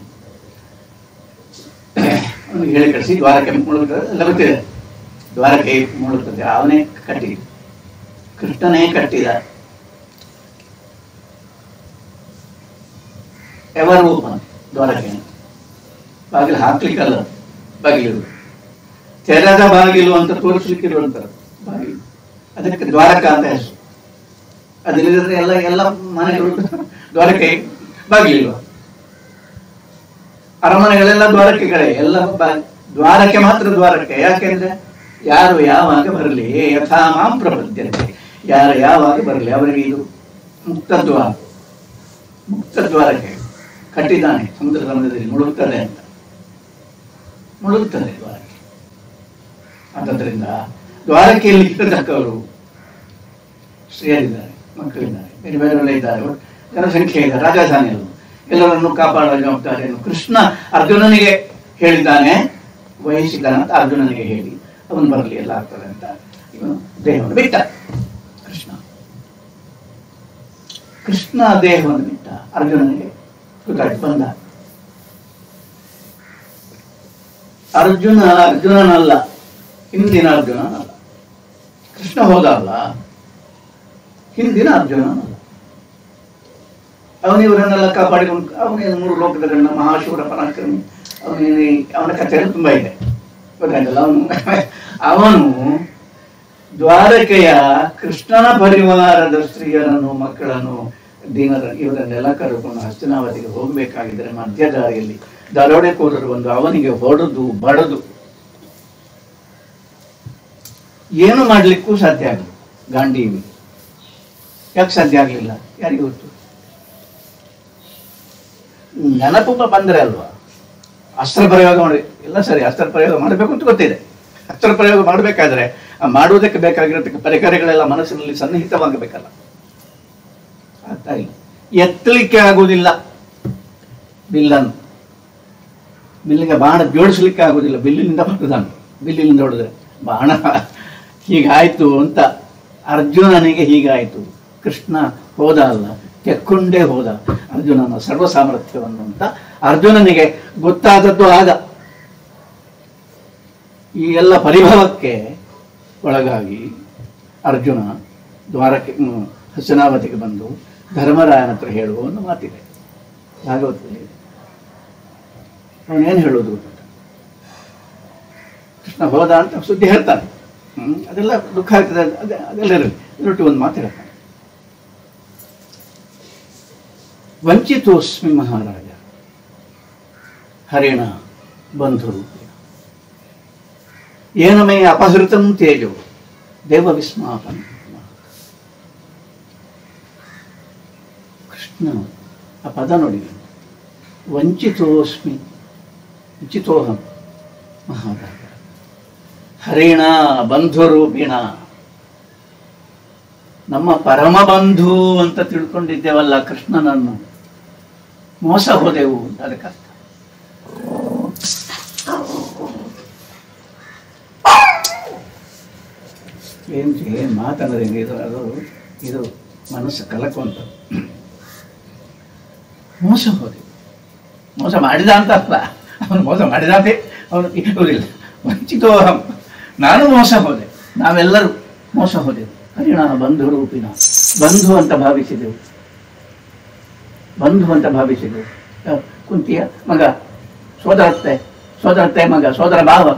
A: ಅವನಿಗೆ ಹೇಳಿ ಕಳಿಸಿ ದ್ವಾರಕ್ಕೆ ಮುಳುಗ್ತದೆ ಎಲ್ಲ ಗೊತ್ತಿದೆ ದ್ವಾರಕ್ಕೆ ಮುಳುಗ್ತದೆ ಅವನೇ ಕಟ್ಟಿ ಕೃಷ್ಣನೇ ಕಟ್ಟಿದ ಎವರೂಪ ದ್ವಾರಕ್ಕೆ ಬಾಗಿಲು ಹಾಕ್ಲಿಕ್ಕಲ್ಲ ಬಾಗಿಲು ತೆರೆದ ಬಾಗಿಲು ಅಂತ ತೋರಿಸ್ಲಿಕ್ಕಿರುವಂತದ್ದು ಬಾಗಿಲು ಅದಕ್ಕೆ ದ್ವಾರಕ ಅಂತ ಹೆಸರು ಅದಿಲ್ಲದ್ರೆ ಎಲ್ಲ ಎಲ್ಲ ಮನೆಗಳು ದ್ವಾರಕೆ ಬಾಗಿಲಿಲ್ವ ಅರಮನೆಗಳೆಲ್ಲ ದ್ವಾರಕೆಗಳೇ ಎಲ್ಲ ಬಾ- ದ್ವಾರಕ್ಕೆ ಮಾತ್ರ ದ್ವಾರಕ್ಕೆ ಯಾಕೆಂದ್ರೆ ಯಾರು ಯಾವಾಗ ಬರಲಿ ಯಥಾ ಮಾಂ ಪ್ರಪದ್ಯಂತೆ ಯಾರು ಯಾವಾಗ ಬರಲಿ ಅವರಿಗೆ ಇದು ಮುಕ್ತ ದ್ವಾರ ಮುಕ್ತ ದ್ವಾರಕ್ಕೆ ಕಟ್ಟಿದ್ದಾನೆ ಸಮುದ್ರ ಸಮುದ್ರದಲ್ಲಿ ಮುಳುಗ್ತದೆ ಅಂತ ಮುಳುಗ್ತದೆ ದ್ವಾರಕ್ಕೆ ಆದ್ದರಿಂದ ದ್ವಾರಕೆಯಲ್ಲಿ ಇರತಕ್ಕವರು ಸ್ತ್ರೀಯರಿದ್ದಾರೆ ಮಕ್ಕಳಿದ್ದಾರೆ ಬೇರೆ ಬೇರೆಯವರೆಲ್ಲ ಇದ್ದಾರೆ ಒಟ್ಟು ಜನಸಂಖ್ಯೆ ಇದೆ ರಾಜಧಾನಿ ಅದು ಎಲ್ಲರನ್ನು ಕಾಪಾಡುವ ಜವಾಬ್ದಾರಿಯನ್ನು ಕೃಷ್ಣ ಅರ್ಜುನನಿಗೆ ಹೇಳಿದ್ದಾನೆ ವಹಿಸಿದ್ದಾನೆ ಅಂತ ಅರ್ಜುನನಿಗೆ ಹೇಳಿ ಅವನು ಬರಲಿ ಎಲ್ಲ ಆಗ್ತದೆ ಅಂತ ಇವನು ದೇಹವನ್ನು ಬಿಟ್ಟ ಕೃಷ್ಣ ಕೃಷ್ಣ ದೇಹವನ್ನು ಬಿಟ್ಟ ಅರ್ಜುನನಿಗೆ ಗೊತ್ತಾಯ್ತು ಬಂದ ಅರ್ಜುನ ಅರ್ಜುನನಲ್ಲ ಹಿಂದಿನ ಅರ್ಜುನನಲ್ಲ ಕೃಷ್ಣ ಹೋದಲ್ಲ ಹಿಂದಿನ ಅರ್ಜುನನಲ್ಲ ಅವನಿವರನ್ನೆಲ್ಲ ಕಾಪಾಡಿಕೊಂಡು ಅವನೇನು ಮೂರು ಲೋಕದ ಗಣ್ಣ ಮಹಾಶೂರ ಪರಾಕ್ರಮಿ ಅವನೇನು ಅವನ ಕಥೆಯಲ್ಲಿ ತುಂಬಾ ಇದೆ ಗೊತ್ತಾಯ್ತಲ್ಲ ಅವನು ಅವನು ದ್ವಾರಕೆಯ ಕೃಷ್ಣನ ಪರಿವಾರದ ಸ್ತ್ರೀಯರನ್ನು ಮಕ್ಕಳನ್ನು ದೀನರ ಇವರನ್ನೆಲ್ಲ ಕರೆದುಕೊಂಡು ಹಸ್ತಿನಾವತಿಗೆ ಹೋಗಬೇಕಾಗಿದ್ದರೆ ಮಧ್ಯ ದಾರಿಯಲ್ಲಿ ದರೋಡೆಕೋರರು ಒಂದು ಅವನಿಗೆ ಹೊಡೆದು ಬಡದು ಏನು ಮಾಡ್ಲಿಕ್ಕೂ ಸಾಧ್ಯ ಆಗಲಿಲ್ಲ ಗಾಂಡೀವಿ ಯಾಕೆ ಸಾಧ್ಯ ಆಗಲಿಲ್ಲ ಯಾರಿಗೆ ಗೊತ್ತು ನೆನಪು ಬಂದರೆ ಅಲ್ವಾ ಅಸ್ತ್ರ ಪ್ರಯೋಗ ಮಾಡಿ ಎಲ್ಲ ಸರಿ ಅಸ್ತ್ರ ಪ್ರಯೋಗ ಮಾಡಬೇಕು ಅಂತ ಗೊತ್ತಿದೆ ಅಸ್ತ್ರ ಪ್ರಯೋಗ ಮಾಡಬೇಕಾದ್ರೆ ಆ ಮಾಡುವುದಕ್ಕೆ ಬೇಕಾಗಿರತಕ್ಕ ಪರಿಕರಗಳೆಲ್ಲ ಮನಸ್ಸಿನಲ್ಲಿ ಸನ್ನಿಹಿತವಾಗಬೇಕಲ್ಲ ಆಗ್ತಾ ಇಲ್ಲ ಎತ್ತಲಿಕ್ಕೆ ಆಗುವುದಿಲ್ಲ ಬಿಲ್ಲನ್ನು ಬಿಲ್ಲಿಗೆ ಬಾಣ ಜೋಡಿಸ್ಲಿಕ್ಕೆ ಆಗುವುದಿಲ್ಲ ಬಿಲ್ಲಿನಿಂದ ಹೊಡೆದಾನು ಬಿಲ್ಲಿನಿಂದ ಹೊಡೆದ್ರೆ ಬಾಣ ಹೀಗಾಯ್ತು ಅಂತ ಅರ್ಜುನನಿಗೆ ಹೀಗಾಯ್ತು ಕೃಷ್ಣ ಹೋದ ಅಲ್ಲ ತೆಕ್ಕೊಂಡೇ ಹೋದ ಅರ್ಜುನನ ಸರ್ವ ಸಾಮರ್ಥ್ಯವನ್ನು ಅಂತ ಅರ್ಜುನನಿಗೆ ಗೊತ್ತಾದದ್ದು ಆಗ ಈ ಎಲ್ಲ ಪರಿಭವಕ್ಕೆ ಒಳಗಾಗಿ ಅರ್ಜುನ ದ್ವಾರಕ್ಕೆ ಹ್ಮ್, ಹಸನಾವತಿಗೆ ಬಂದು ಧರ್ಮರಾಯನ ಹತ್ರ ಹೇಳುವ ಒಂದು ಮಾತಿದೆ ಭಾಗವತದಲ್ಲಿ ಇದೆ. ಅವನೇನು ಹೇಳೋದು ಗೊತ್ತುಂಟ? ಕೃಷ್ಣ ಹೋದ ಅಂತ ಸುದ್ದಿ ಹೇಳ್ತಾನೆ ಹ್ಮ್ ಅದೆಲ್ಲ ದುಃಖ ಆಗ್ತದೆ ಅದೇ ಅದೆಲ್ಲ ಇರಲಿ ಇದರೊಟ್ಟಿಗೆ ಒಂದು ಮಾತು ಹೇಳ್ತಾನೆ ವಂಚಿತೋಸ್ಮಿ ಮಹಾರಾಜ ಹರಿಣ ಬಂಧುರು ಏನ ಮೇ ಅಪಹೃತಂ ತೇಜೋ ದೇವ ವಿಸ್ಮಾಪನ ಕೃಷ್ಣ ಆ ಪದ ನೋಡಿ ವಂಚಿತೋಸ್ಮಿ ವಂಚಿತೋಹಂ ಮಹಾರಾಜ ಹರಿಣ ಬಂಧುರೂಪಿಣ ನಮ್ಮ ಪರಮ ಬಂಧು ಅಂತ ತಿಳ್ಕೊಂಡಿದ್ದೇವಲ್ಲ ಕೃಷ್ಣನನ್ನು ಮೋಸ ಹೋದೆವು ಅಂತ ಅದಕ್ಕರ್ಥ ಏನ್ ಏನ್ ಮಾತಂದ್ರೆ ಇದು ಅದು ಇದು ಮನಸ್ಸು ಕಲಕುವಂತ ಮೋಸ ಹೋದೆ ಮೋಸ ಮಾಡಿದ ಅಂತ ಅಲ್ಲ ಅವನು ಮೋಸ ಮಾಡಿದಾತೆ ಅವನು ಇರುವುದಿಲ್ಲ ವಂಚಿತೋಹಂ ನಾನು ಮೋಸ ಹೋದೆ ನಾವೆಲ್ಲರೂ ಮೋಸ ಹೋದೆವು ಹರಿಣ ಬಂಧು ರೂಪಿನ ಬಂಧು ಅಂತ ಭಾವಿಸಿದೆವು ಬಂಧು ಅಂತ ಭಾವಿಸಿದೆವು ಯಾವ? ಕುಂತಿಯ ಮಗ ಸೋದರತ್ತೆ ಸೋದರತ್ತೆ ಮಗ ಸೋದರ ಭಾವ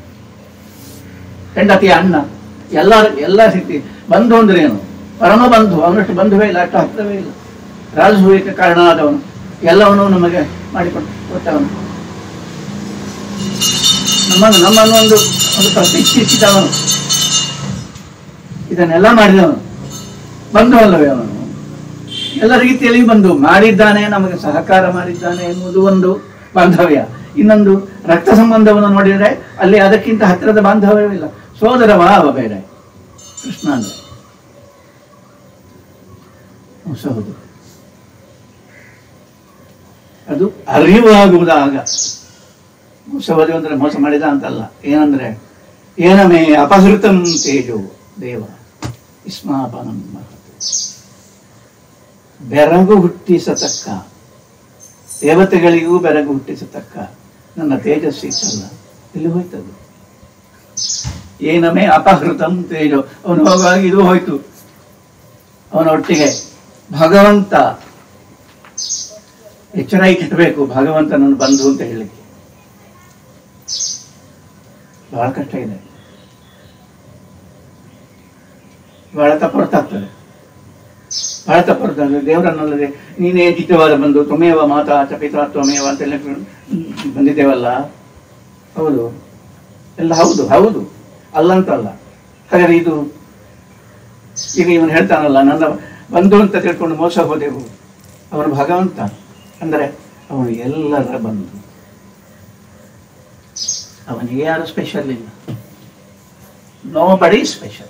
A: ಹೆಂಡತಿಯ ಅಣ್ಣ ಎಲ್ಲ ಎಲ್ಲ ರೀತಿ ಬಂಧು ಅಂದ್ರೆ ಏನು ಪರಮ ಬಂಧು ಅವನಷ್ಟು ಬಂಧುವೇ ಇಲ್ಲ ಅಷ್ಟು ಹತ್ತಿರವೇ ಇಲ್ಲ ರಾಜಸೂಯಕ್ಕೆ ಕಾರಣ ಆದವನು ಎಲ್ಲವನ್ನೂ ನಮಗೆ ಮಾಡಿಕೊಂಡು ಕೊಟ್ಟವನು ನಮ್ಮನ್ನು ನಮ್ಮನ್ನು ಒಂದು ಒಂದು ಪ್ರತಿಷ್ಠಿಸಿದವನು ಇದನ್ನೆಲ್ಲ ಮಾಡಿದವನು ಬಂಧು ಅಲ್ಲವೇ ಅವನು ಎಲ್ಲ ರೀತಿಯಲ್ಲಿ ಬಂದು ಮಾಡಿದ್ದಾನೆ ನಮಗೆ ಸಹಕಾರ ಮಾಡಿದ್ದಾನೆ ಎನ್ನುವುದು ಒಂದು ಬಾಂಧವ್ಯ ಇನ್ನೊಂದು ರಕ್ತ ಸಂಬಂಧವನ್ನು ನೋಡಿದರೆ ಅಲ್ಲಿ ಅದಕ್ಕಿಂತ ಹತ್ತಿರದ ಬಾಂಧವ್ಯವಿಲ್ಲ ಸೋದರ ಭಾವ ಬೇರೆ ಕೃಷ್ಣ ಅಂದ್ರೆ ಮೋಸ ಹೌದು ಅದು ಅರಿವಾಗುವುದಾಗ ಮೋಸ ಹೋದೆವು ಅಂದ್ರೆ ಮೋಸ ಮಾಡಿದ ಅಂತಲ್ಲ ಏನಂದ್ರೆ ಏನಮೇ ಅಪಹೃತಂ ತೇಜೋ ದೇವ ವಿಸ್ಮಾಪನಂ ಮಹತ್ ಬೆರಗು ಹುಟ್ಟಿಸತಕ್ಕ ದೇವತೆಗಳಿಗೂ ಬೆರಗು ಹುಟ್ಟಿಸತಕ್ಕ ನನ್ನ ತೇಜಸ್ಸು ಇತ್ತಲ್ಲ ಇಲ್ಲಿ ಹೋಯ್ತದು ಏನಮೇ ಅಪಹೃತಂ ತೇಜೋ ಅವನು ಹೋಗುವಾಗ ಇದು ಹೋಯ್ತು ಅವನ ಒಟ್ಟಿಗೆ ಭಗವಂತ ಎಚ್ಚರ ಇಟ್ಟಿರಬೇಕು ಭಗವಂತನನ್ನು ಬಂಧು ಅಂತ ಹೇಳಲಿಕ್ಕೆ ಬಹಳ ಕಷ್ಟ ಇದೆ ಬಹಳ ತಪ್ಪೊರ್ತಾಗ್ತದೆ ಬಹಳ ತಪ್ಪೊರ್ತಾಗ್ತದೆ ದೇವರನ್ನಲ್ಲದೆ ನೀನೇ ಜಿತವಾದ ಬಂದು ತ್ವಮೇವ ಮಾತಾ ಚ ಪಿತಾ ತ್ವಮೇವ ಅಂತೆಲ್ಲ ಬಂದಿದ್ದೇವಲ್ಲ ಹೌದು ಎಲ್ಲ ಹೌದು ಹೌದು ಅಲ್ಲಂತಲ್ಲ ಹಾಗಾದ್ರೆ ಇದು ಈಗ ಇವನು ಹೇಳ್ತಾನಲ್ಲ ನನ್ನ ಬಂಧು ಅಂತ ತಿಳ್ಕೊಂಡು ಮೋಸ ಹೋದೆವು ಅವನು ಭಗವಂತ ಅಂದರೆ ಅವನು ಎಲ್ಲರ ಬಂಧು ಅವನಿಗೆ ಯಾರು ಸ್ಪೆಷಲ್ ಇಲ್ಲ ನೋ ಬಡಿ ಸ್ಪೆಷಲ್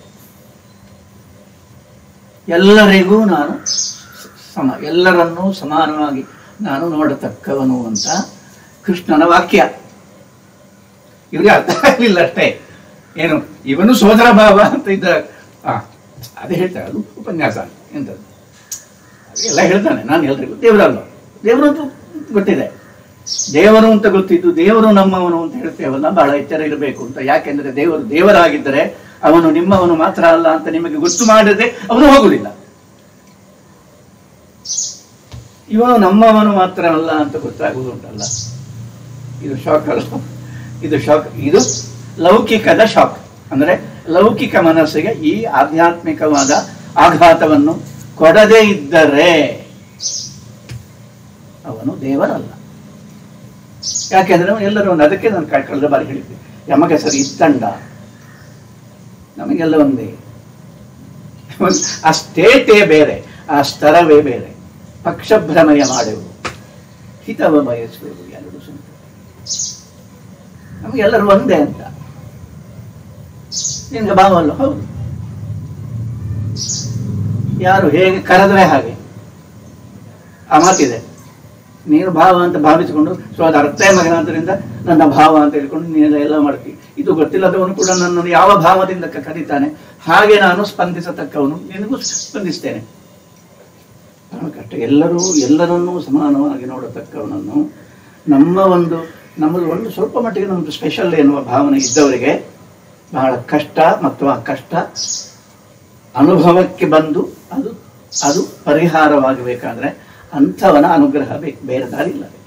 A: ಎಲ್ಲರಿಗೂ ನಾನು ಸಮ ಎಲ್ಲರನ್ನೂ ಸಮಾನವಾಗಿ ನಾನು ನೋಡತಕ್ಕವನು ಅಂತ ಕೃಷ್ಣನ ವಾಕ್ಯ ಇವರಿಗೆ ಅರ್ಥ ಆಗಲಿಲ್ಲ ಅಷ್ಟೇ ಏನು ಇವನು ಸೋದರ ಭಾವ ಅಂತ ಇದ್ದ ಆ ಅದೇ ಹೇಳ್ತಾರೆ ಅದು ಉಪನ್ಯಾಸ ಎಂಥದ್ದು ಎಲ್ಲ ಹೇಳ್ತಾನೆ ನಾನು ಎಲ್ರಿಗೂ ದೇವರಲ್ಲ ದೇವರು ಅಂತ ಗೊತ್ತಿದೆ ದೇವರು ಅಂತ ಗೊತ್ತಿದ್ದು ದೇವರು ನಮ್ಮವನು ಅಂತ ಹೇಳ್ತೇವಲ್ಲ ಬಹಳ ಎಚ್ಚರ ಇರಬೇಕು ಅಂತ ಯಾಕೆಂದ್ರೆ ದೇವರು ದೇವರಾಗಿದ್ದರೆ ಅವನು ನಿಮ್ಮವನು ಮಾತ್ರ ಅಲ್ಲ ಅಂತ ನಿಮಗೆ ಗೊತ್ತು ಮಾಡದೆ ಅವನು ಹೋಗುದಿಲ್ಲ ಇವನು ನಮ್ಮವನು ಮಾತ್ರ ಅಲ್ಲ ಅಂತ ಗೊತ್ತಾಗುವುದುಂಟಲ್ಲ ಇದು ಶಾಕ್ ಅಲ್ಲ ಇದು ಶಾಕ್ ಇದು ಲೌಕಿಕದ ಶಾಕ್ ಅಂದ್ರೆ ಲೌಕಿಕ ಮನಸ್ಸಿಗೆ ಈ ಆಧ್ಯಾತ್ಮಿಕವಾದ ಆಘಾತವನ್ನು ಕೊಡದೇ ಇದ್ದರೆ ಅವನು ದೇವರಲ್ಲ ಯಾಕೆಂದ್ರೆ ಅವನು ಎಲ್ಲರೂ ಒಂದು ಅದಕ್ಕೆ ನಾನು ಕ- ಕಳೆದ ಬಾರಿ ಹೇಳಿದ್ದೆ ಯಮಗೆ ಸರಿ ಇತ್ತಂಡ ನಮಗೆಲ್ಲ ಒಂದೇ ಒಂದ್- ಆ ಸ್ಟೇಟೇ ಬೇರೆ ಆ ಸ್ತರವೇ ಬೇರೆ ಪಕ್ಷಭ್ರಮಯ ಮಾಡುವುದು ಹಿತವ ಬಯಸುವುದು ಎರಡು ಸಂತ ನಮಗೆಲ್ಲರೂ ಒಂದೇ ಅಂತ ನಿನ್ಗೆ ಭಾವಲ್ಲ ಹೌದು ಯಾರು ಹೇಗೆ ಕರೆದ್ರೆ ಹಾಗೆ ಆ ಮಾತಿದೆ ನೀನು ಭಾವ ಅಂತ ಭಾವಿಸಿಕೊಂಡು ಸೊ ಅದು ಅರ್ಥ ಮಗನಾದ್ರಿಂದ ನನ್ನ ಭಾವ ಅಂತ ಹೇಳ್ಕೊಂಡು ನೀನೆಲ್ಲ ಎಲ್ಲ ಮಾಡ್ತಿ ಇದು ಗೊತ್ತಿಲ್ಲದವನು ಕೂಡ ನನ್ನನ್ನು ಯಾವ ಭಾವದಿಂದ ಕ- ಕರೀತಾನೆ ಹಾಗೆ ನಾನು ಸ್ಪಂದಿಸತಕ್ಕವನು ನಿನಗೂ ಸ್ಪಂದಿಸ್ತೇನೆ ಬಹಳ ಕಷ್ಟ ಎಲ್ಲರೂ ಎಲ್ಲರನ್ನೂ ಸಮಾನವಾಗಿ ನೋಡತಕ್ಕವನನ್ನು ನಮ್ಮ ಒಂದು ನಮ್ಮಲ್ಲಿ ಒಂದು ಸ್ವಲ್ಪ ಮಟ್ಟಿಗೆ ನಮ್ಮದು ಸ್ಪೆಷಲ್ ಎನ್ನುವ ಭಾವನೆ ಇದ್ದವರಿಗೆ ಬಹಳ ಕಷ್ಟ ಮತ್ತು ಆ ಕಷ್ಟ ಅನುಭವಕ್ಕೆ ಬಂದು ಅದು ಅದು ಪರಿಹಾರವಾಗಬೇಕಾದ್ರೆ ಅಂಥವನ ಅನುಗ್ರಹ ಬೇಕು ಬೇರೆ ದಾರಿ ಇಲ್ಲ ಅದಕ್ಕೆ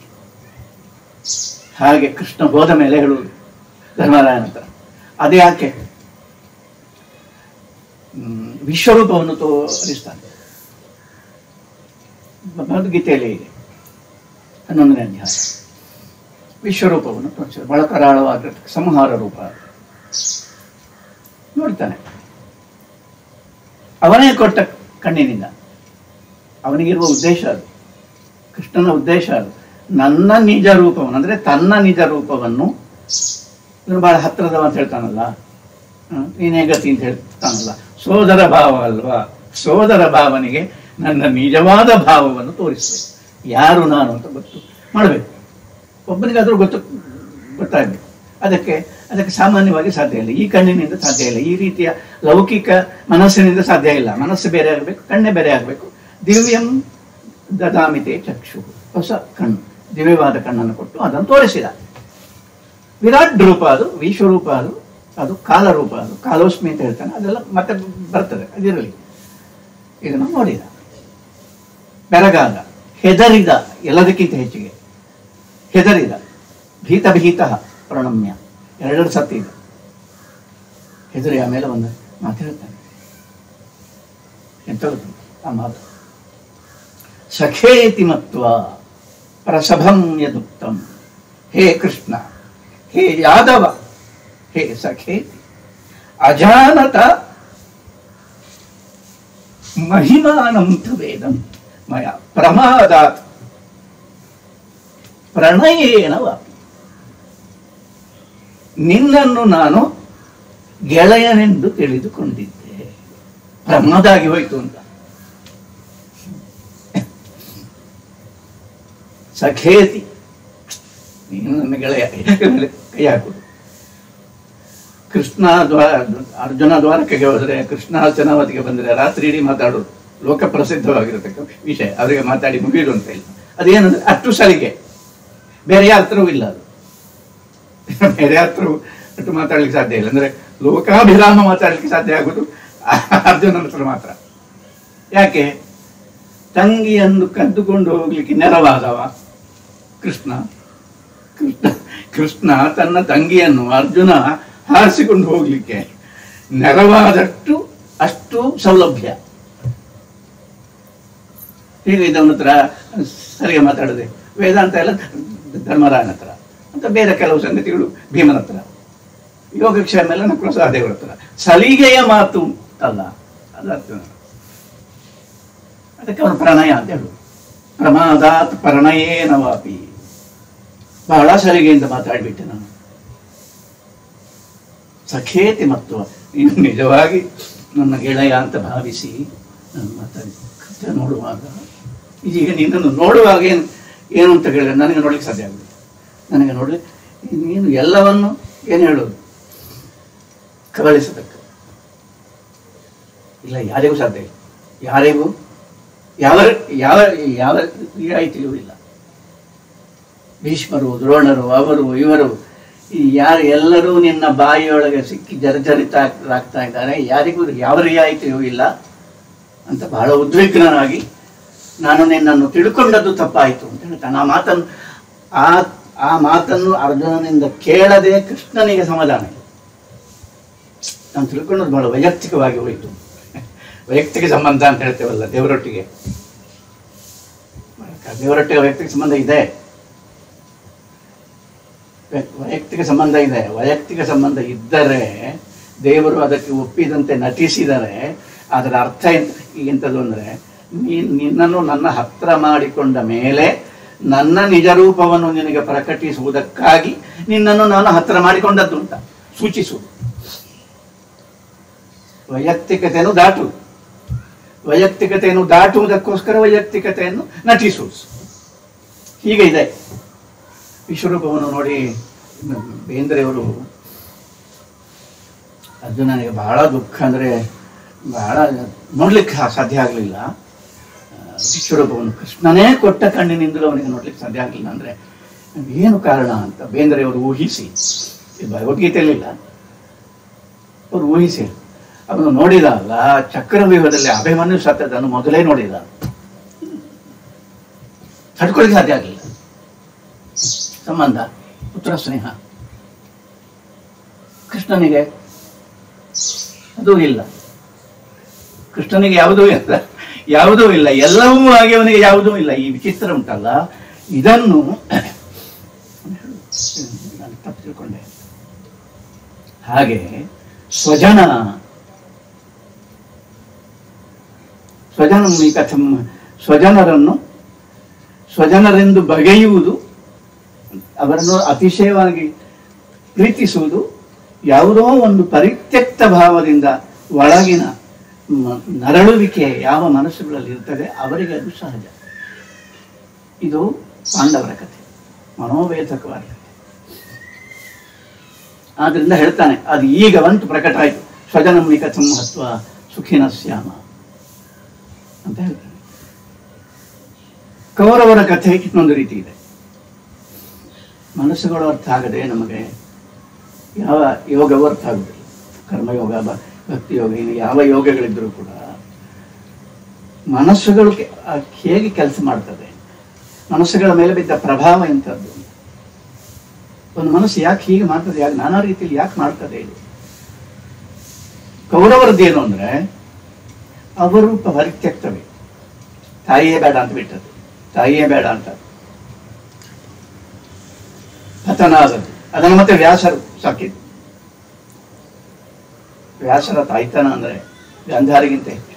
A: ಹಾಗೆ ಕೃಷ್ಣ ಹೋದ ಮೇಲೆ ಹೇಳುವುದು ಧರ್ಮರಾಯನ ಹತ್ರ ಅದು ಯಾಕೆ ಹ್ಮ್, ವಿಶ್ವರೂಪವನ್ನು ತೋರಿಸ್ತಾನೆ ಭಗವದ್ಗೀತೆಯಲ್ಲಿ ಇದೆ ಹನ್ನೊಂದನೇ ಅಧ್ಯಾಯ ವಿಶ್ವರೂಪವನ್ನು ತೋರಿಸಿದ ಬಹಳ ಕರಾಳವಾದ ಸಂಹಾರ ರೂಪ ನೋಡ್ತಾನೆ ಅವನೇ ಕೊಟ್ಟ ಕಣ್ಣಿನಿಂದ ಅವನಿಗಿರುವ ಉದ್ದೇಶ ಅದು ಕೃಷ್ಣನ ಉದ್ದೇಶ ಅದು ನನ್ನ ನಿಜ ರೂಪವನ್ನು ಅಂದ್ರೆ ತನ್ನ ನಿಜ ರೂಪವನ್ನು ಇವನು ಬಹಳ ಹತ್ತಿರದವ ಅಂತ ಹೇಳ್ತಾನಲ್ಲ ಹ್ಮ್, ನೀನೇ ಗತಿ ಅಂತ ಹೇಳ್ತಾನಲ್ಲ ಸೋದರ ಭಾವ ಅಲ್ವಾ ಸೋದರ ಭಾವನಿಗೆ ನನ್ನ ನಿಜವಾದ ಭಾವವನ್ನು ತೋರಿಸ್ಬೇಕು ಯಾರು ನಾನು ಅಂತ ಗೊತ್ತು ಮಾಡಬೇಕು ಒಬ್ಬನಿಗಾದ್ರೂ ಗೊತ್ತು ಗೊತ್ತಾಗಬೇಕು ಅದಕ್ಕೆ ಅದಕ್ಕೆ ಸಾಮಾನ್ಯವಾಗಿ ಸಾಧ್ಯ ಇಲ್ಲ ಈ ಕಣ್ಣಿನಿಂದ ಸಾಧ್ಯ ಇಲ್ಲ ಈ ರೀತಿಯ ಲೌಕಿಕ ಮನಸ್ಸಿನಿಂದ ಸಾಧ್ಯ ಇಲ್ಲ ಮನಸ್ಸು ಬೇರೆ ಆಗಬೇಕು ಕಣ್ಣೇ ಬೇರೆ ಆಗಬೇಕು ದಿವ್ಯಂ ದದಾಮಿತೆ ಚಕ್ಷು ಹೊಸ ಕಣ್ಣು ದಿವ್ಯವಾದ ಕಣ್ಣನ್ನು ಕೊಟ್ಟು ಅದನ್ನು ತೋರಿಸಿದ ವಿರಾಟ್ ರೂಪ ಅದು ವಿಶ್ವರೂಪ ಅದು ಅದು ಕಾಲರೂಪ ಅದು ಕಾಲೋಸ್ಮಿ ಅಂತ ಹೇಳ್ತಾನೆ ಅದೆಲ್ಲ ಮತ್ತೆ ಬರ್ತದೆ ಅದಿರಲಿ ಇದನ್ನು ನೋಡಿದ ಬೆರಗಾದ ಹೆದರಿದ ಎಲ್ಲದಕ್ಕಿಂತ ಹೆಚ್ಚಿಗೆ ಹೆದರಿದ ಭೀತ ಭೀತ ಪ್ರಣಮ್ಯ ಎರಡೆರಡು ಸತಿ ಇದೆ ಹೆದರಿ ಆಮೇಲೆ ಒಂದು ಮಾತು ಹೇಳ್ತಾನೆ ಎಂತ ಗೊತ್ತು ಆ ಮಾತು ಸಖೇತಿ ಮತ್ವ ಪ್ರಸಭಂ ಯದುಕ್ತಂ ಹೇ ಕೃಷ್ಣ ಹೇ ಯಾದವ ಹೇ ಸಖೇತಿ ಅಜಾನತ ಮಹಿಮಾನಂ ವೇದಂ ಮಯ ಪ್ರಮಾದಾತ್ ಪ್ರಣಯೇನವ ನಿನ್ನನ್ನು ನಾನು ಗೆಳೆಯನೆಂದು ತಿಳಿದುಕೊಂಡಿದ್ದೆ ಪ್ರಮಾದ ಆಗಿ ಹೋಯ್ತು ಅಂತ ಸಖೇತಿ ನೀನು ನನ್ನ ಗೆಳೆಯ ಕೈ ಹಾಕುದು ಕೃಷ್ಣ ದ್ವಾರ ಅರ್ಜುನ ದ್ವಾರಕೆಗೆ ಹೋದ್ರೆ ಕೃಷ್ಣ ಚನಾವತಿಗೆ ಬಂದ್ರೆ ರಾತ್ರಿ ಇಡೀ ಮಾತಾಡೋದು ಲೋಕ ಪ್ರಸಿದ್ಧವಾಗಿರತಕ್ಕ ವಿಷಯ ಅವರಿಗೆ ಮಾತಾಡಿ ಮುಗಿಯುದು ಅಂತ ಇಲ್ಲ ಅದೇನಂದ್ರೆ ಅಷ್ಟು ಸಲಿಗೆ ಬೇರೆ ಯಾರ ಹತ್ರವೂ ಇಲ್ಲ ಅದು ಬೇರೆ ಯಾರ ಹತ್ರವೂ ಅಷ್ಟು ಮಾತಾಡ್ಲಿಕ್ಕೆ ಸಾಧ್ಯ ಇಲ್ಲ ಅಂದ್ರೆ ಲೋಕಾಭಿರಾಮ ಮಾತಾಡ್ಲಿಕ್ಕೆ ಸಾಧ್ಯ ಆಗುದು ಅರ್ಜುನನ ಹತ್ರ ಮಾತ್ರ ಯಾಕೆ ತಂಗಿಯನ್ನು ಕದ್ದುಕೊಂಡು ಹೋಗ್ಲಿಕ್ಕೆ ನೆರವಾದವ ಕೃಷ್ಣ ಕೃಷ್ಣ ಕೃಷ್ಣ ತನ್ನ ತಂಗಿಯನ್ನು ಅರ್ಜುನ ಹಾರಿಸಿಕೊಂಡು ಹೋಗ್ಲಿಕ್ಕೆ ನೆರವಾದಷ್ಟು ಅಷ್ಟು ಸೌಲಭ್ಯ ಹೀಗೆ ಇದವನ ಹತ್ರ ಸರಿಯಾಗಿ ಮಾತಾಡದೆ ವೇದಾಂತ ಎಲ್ಲ ಧರ್ಮರಾಯನ ಹತ್ರ ಅಂತ ಬೇರೆ ಕೆಲವು ಸಂಗತಿಗಳು ಭೀಮನ ಹತ್ರ ಯೋಗಕ್ಷೇಮ ಎಲ್ಲ ನಕುಲ ಸಹದೇವರ ಹತ್ರ ಸಲಿಗೆಯ ಮಾತು ಅಲ್ಲ ಅದು ಅರ್ಜುನ ಅದಕ್ಕೆ ಅವನು ಪ್ರಣಯ ಅಂತ ಹೇಳು ಪ್ರಮಾದಾತ್ ಪ್ರಣಯೇನವಾಪಿ ಬಹಳ ಸಲಿಗೆಯಿಂದ ಮಾತಾಡ್ಬಿಟ್ಟೆ ನಾನು ಸಖೇತಿ ಮತ್ತು ನೀನು ನಿಜವಾಗಿ ನನ್ನ ಗೆಳೆಯ ಅಂತ ಭಾವಿಸಿ ನಾನು ಮಾತಾಡಿದ ಕಥೆ ನೋಡುವಾಗ ಈಗ ನಿನ್ನನ್ನು ನೋಡುವಾಗ ಏನು ಏನು ಅಂತ ಹೇಳಿದ್ರೆ ನನಗೆ ನೋಡ್ಲಿಕ್ಕೆ ಸಾಧ್ಯ ಆಗುದಿಲ್ಲ ನನಗೆ ನೋಡ್ಲಿ ನೀನು ಎಲ್ಲವನ್ನು ಏನು ಹೇಳೋದು ಕಬಳಿಸತಕ್ಕ ಇಲ್ಲ ಯಾರಿಗೂ ಸಾಧ್ಯ ಇಲ್ಲ ಯಾರಿಗೂ ಯಾವ ಯಾವ ಯಾವ ರಿಯಾಯಿತಿಯೂ ಇಲ್ಲ ಭೀಷ್ಮರು ದ್ರೋಣರು ಅವರು ಇವರು ಈ ಯಾರು ಎಲ್ಲರೂ ನಿನ್ನ ಬಾಯಿಯೊಳಗೆ ಸಿಕ್ಕಿ ಜರ್ಜರಿತಾಗ್ತಾ ಇದ್ದಾರೆ ಯಾರಿಗೂ ಯಾವ ರಿಯಾಯಿತಿಯೂ ಇಲ್ಲ ಅಂತ ಬಹಳ ಉದ್ವಿಗ್ನನಾಗಿ ನಾನು ನಿನ್ನನ್ನು ತಿಳ್ಕೊಂಡದ್ದು ತಪ್ಪಾಯಿತು ಅಂತ ಹೇಳ್ತಾನೆ ಆ ಮಾತನ್ನು ಆ ಆ ಮಾತನ್ನು ಅರ್ಜುನನಿಂದ ಕೇಳದೆ ಕೃಷ್ಣನಿಗೆ ಸಮಾಧಾನ ಇಲ್ಲ. ನಾನು ತಿಳ್ಕೊಂಡದ್ದು ಬಹಳ ವೈಯಕ್ತಿಕವಾಗಿ ಹೋಯಿತು ವೈಯಕ್ತಿಕ ಸಂಬಂಧ ಅಂತ ಹೇಳ್ತೇವಲ್ಲ ದೇವರೊಟ್ಟಿಗೆ ದೇವರೊಟ್ಟಿಗೆ ವೈಯಕ್ತಿಕ ಸಂಬಂಧ ಇದೆ ವೈ- ವೈಯಕ್ತಿಕ ಸಂಬಂಧ ಇದೆ ವೈಯಕ್ತಿಕ ಸಂಬಂಧ ಇದ್ದರೆ ದೇವರು ಅದಕ್ಕೆ ಒಪ್ಪಿದಂತೆ ನಟಿಸಿದರೆ ಅದರ ಅರ್ಥ ಎಂತ ಎಂಥದ್ದು ಅಂದರೆ ನೀನ್ ನಿನ್ನನ್ನು ನನ್ನ ಹತ್ರ ಮಾಡಿಕೊಂಡ ಮೇಲೆ ನನ್ನ ನಿಜ ರೂಪವನ್ನು ನಿನಗೆ ಪ್ರಕಟಿಸುವುದಕ್ಕಾಗಿ ನಿನ್ನನ್ನು ನಾನು ಹತ್ರ ಮಾಡಿಕೊಂಡದ್ದು ಅಂತ ಸೂಚಿಸುವುದು ವೈಯಕ್ತಿಕತೆಯನ್ನು ದಾಟು ವೈಯಕ್ತಿಕತೆಯನ್ನು ದಾಟುವುದಕ್ಕೋಸ್ಕರ ವೈಯಕ್ತಿಕತೆಯನ್ನು ನಟಿಸುವುದು ಹೀಗೆ ಇದೆ ವಿಶ್ವರೂಪವನ್ನು ನೋಡಿ ಬೇಂದ್ರೆಯವರು ಅರ್ಜುನನಿಗೆ ಬಹಳ ದುಃಖ ಅಂದರೆ ಬಹಳ ನೋಡ್ಲಿಕ್ಕೆ ಸಾಧ್ಯ ಆಗಲಿಲ್ಲ ವಿಶ್ವರೂಪವನ್ನು ಕೃಷ್ಣನೇ ಕೊಟ್ಟ ಕಣ್ಣಿನಿಂದಲೂ ಅವನಿಗೆ ನೋಡ್ಲಿಕ್ಕೆ ಸಾಧ್ಯ ಆಗಲಿಲ್ಲ ಅಂದರೆ ಏನು ಕಾರಣ ಅಂತ ಬೇಂದ್ರೆಯವರು ಊಹಿಸಿ ಇದು ಭಗವದ್ಗೀತೆಯಲ್ಲಿಲ್ಲ ಅವರು ಊಹಿಸಿ ಅವನು ನೋಡಿದಾಗ ಚಕ್ರವ್ಯೂಹದಲ್ಲಿ ಅಭಿಮನ್ಯು ಸತ್ತದನ್ನು ಮೊದಲೇ ನೋಡಿದ ತಡ್ಕೊಳ್ಳಿಕ್ಕೆ ಸಾಧ್ಯ ಆಗಲಿಲ್ಲ ಸಂಬಂಧ ಪುತ್ರ ಸ್ನೇಹ ಕೃಷ್ಣನಿಗೆ ಅದೂ ಇಲ್ಲ ಕೃಷ್ಣನಿಗೆ ಯಾವುದೂ ಇಲ್ಲ ಯಾವುದೂ ಇಲ್ಲ ಎಲ್ಲವೂ ಹಾಗೆ ಅವನಿಗೆ ಯಾವುದೂ ಇಲ್ಲ ಈ ವಿಚಿತ್ರ ಉಂಟಲ್ಲ ಇದನ್ನು ನಾನು ತಪ್ಪು ತಿಳ್ಕೊಂಡೆ ಹಾಗೆ ಸ್ವಜನ ಸ್ವಜನ ಕಥಂ ಸ್ವಜನರನ್ನು ಸ್ವಜನರೆಂದು ಬಗೆಯುವುದು ಅವರನ್ನು ಅತಿಶಯವಾಗಿ ಪ್ರೀತಿಸುವುದು ಯಾವುದೋ ಒಂದು ಪರಿತ್ಯಕ್ತ ಭಾವದಿಂದ ಒಳಗಿನ ಮ- ನರಳುವಿಕೆ ಯಾವ ಮನಸ್ಸುಗಳಲ್ಲಿ ಇರ್ತದೆ ಅವರಿಗೆ ಅದು ಸಹಜ ಇದು ಪಾಂಡವರ ಕಥೆ ಮನೋವೇದಕವಾದ ಕಥೆ ಆದ್ರಿಂದ ಹೇಳ್ತಾನೆ ಅದು ಈಗ ಬಂತು ಪ್ರಕಟ ಆಯಿತು ಸ್ವಜನಂ ಕಥಂ ಮಹತ್ವ ಸುಖಿನ ಶ್ಯಾಮ ಅಂತ ಹೇಳ್ತಾನೆ ಕೌರವರ ಕಥೆ ಇನ್ನೊಂದು ರೀತಿ ಇದೆ ಮನಸ್ಸುಗಳು ಅರ್ಥ ಆಗದೆ ನಮಗೆ ಯಾವ ಯೋಗವೂ ಅರ್ಥ ಆಗುದಿಲ್ಲ ಕರ್ಮಯೋಗ ಬ- ಭಕ್ತಿ ಯೋಗ ಇನ್ನು ಯಾವ ಯೋಗಗಳಿದ್ರೂ ಕೂಡ ಮನಸ್ಸುಗಳು ಕೆ- ಆ ಹೇಗೆ ಕೆಲಸ ಮಾಡ್ತದೆ ಮನಸ್ಸುಗಳ ಮೇಲೆ ಬಿದ್ದ ಪ್ರಭಾವ ಎಂಥದ್ದು ಒಂದು ಮನಸ್ಸು ಯಾಕೆ ಹೀಗೆ ಮಾಡ್ತದೆ ಯಾಕೆ ನಾನಾ ರೀತಿಯಲ್ಲಿ ಯಾಕೆ ಮಾಡ್ತದೆ ಇದು ಕೌರವರದ್ದೇನು ಅಂದ್ರೆ ಅವರು ಪರಿತ್ಯಕ್ತವೇ ತಾಯಿಯೇ ಬೇಡ ಅಂತ ಬಿಟ್ಟದ್ದು ತಾಯಿಯೇ ಬೇಡ ಅಂತ ಪತನ ಆದದ್ದು ಅದನ್ನು ಮತ್ತೆ ವ್ಯಾಸರು ಸಾಕಿದ್ದು ವ್ಯಾಸರ ತಾಯ್ತನ ಅಂದ್ರೆ ಗಾಂಧಾರಿಗಿಂತ ಹೆಚ್ಚು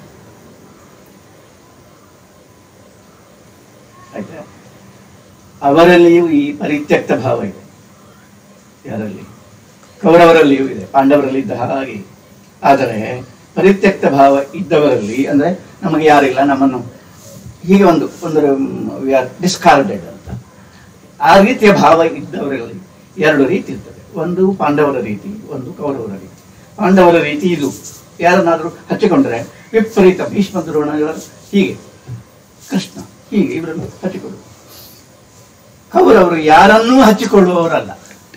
A: ಆಯ್ತಾ ಅವರಲ್ಲಿಯೂ ಈ ಪರಿತ್ಯಕ್ತ ಭಾವ ಇದೆ ಯಾರಲ್ಲಿ ಕೌರವರಲ್ಲಿಯೂ ಇದೆ ಪಾಂಡವರಲ್ಲಿ ಇದ್ದ ಹಾಗೆ ಆದರೆ ಪರಿತ್ಯಕ್ತ ಭಾವ ಇದ್ದವರಲ್ಲಿ ಅಂದ್ರೆ ನಮಗೆ ಯಾರಿಲ್ಲ ನಮ್ಮನ್ನು ಹೀಗೆ ಒಂದು ಒಂದು ವಿ ಆರ್ ಡಿಸ್ಕಾರ್ಡೆಡ್ ಅಂತ ಆ ರೀತಿಯ ಭಾವ ಇದ್ದವರಲ್ಲಿ ಎರಡು ರೀತಿ ಇರ್ತದೆ ಒಂದು ಪಾಂಡವರ ರೀತಿ ಒಂದು ಕೌರವರ ರೀತಿ ಪಾಂಡವರ ರೀತಿ ಇದು ಯಾರನ್ನಾದರೂ ಹಚ್ಚಿಕೊಂಡ್ರೆ ವಿಪರೀತ ಭೀಷ್ಮ ದ್ರೋಣ ಇವರು ಹೀಗೆ ಕೃಷ್ಣ ಹೀಗೆ ಇವರನ್ನು ಹಚ್ಚಿಕೊಳ್ಳುವುದು ಕೌರವರು ಯಾರನ್ನೂ ಹಚ್ಚಿಕೊಳ್ಳುವವರಲ್ಲ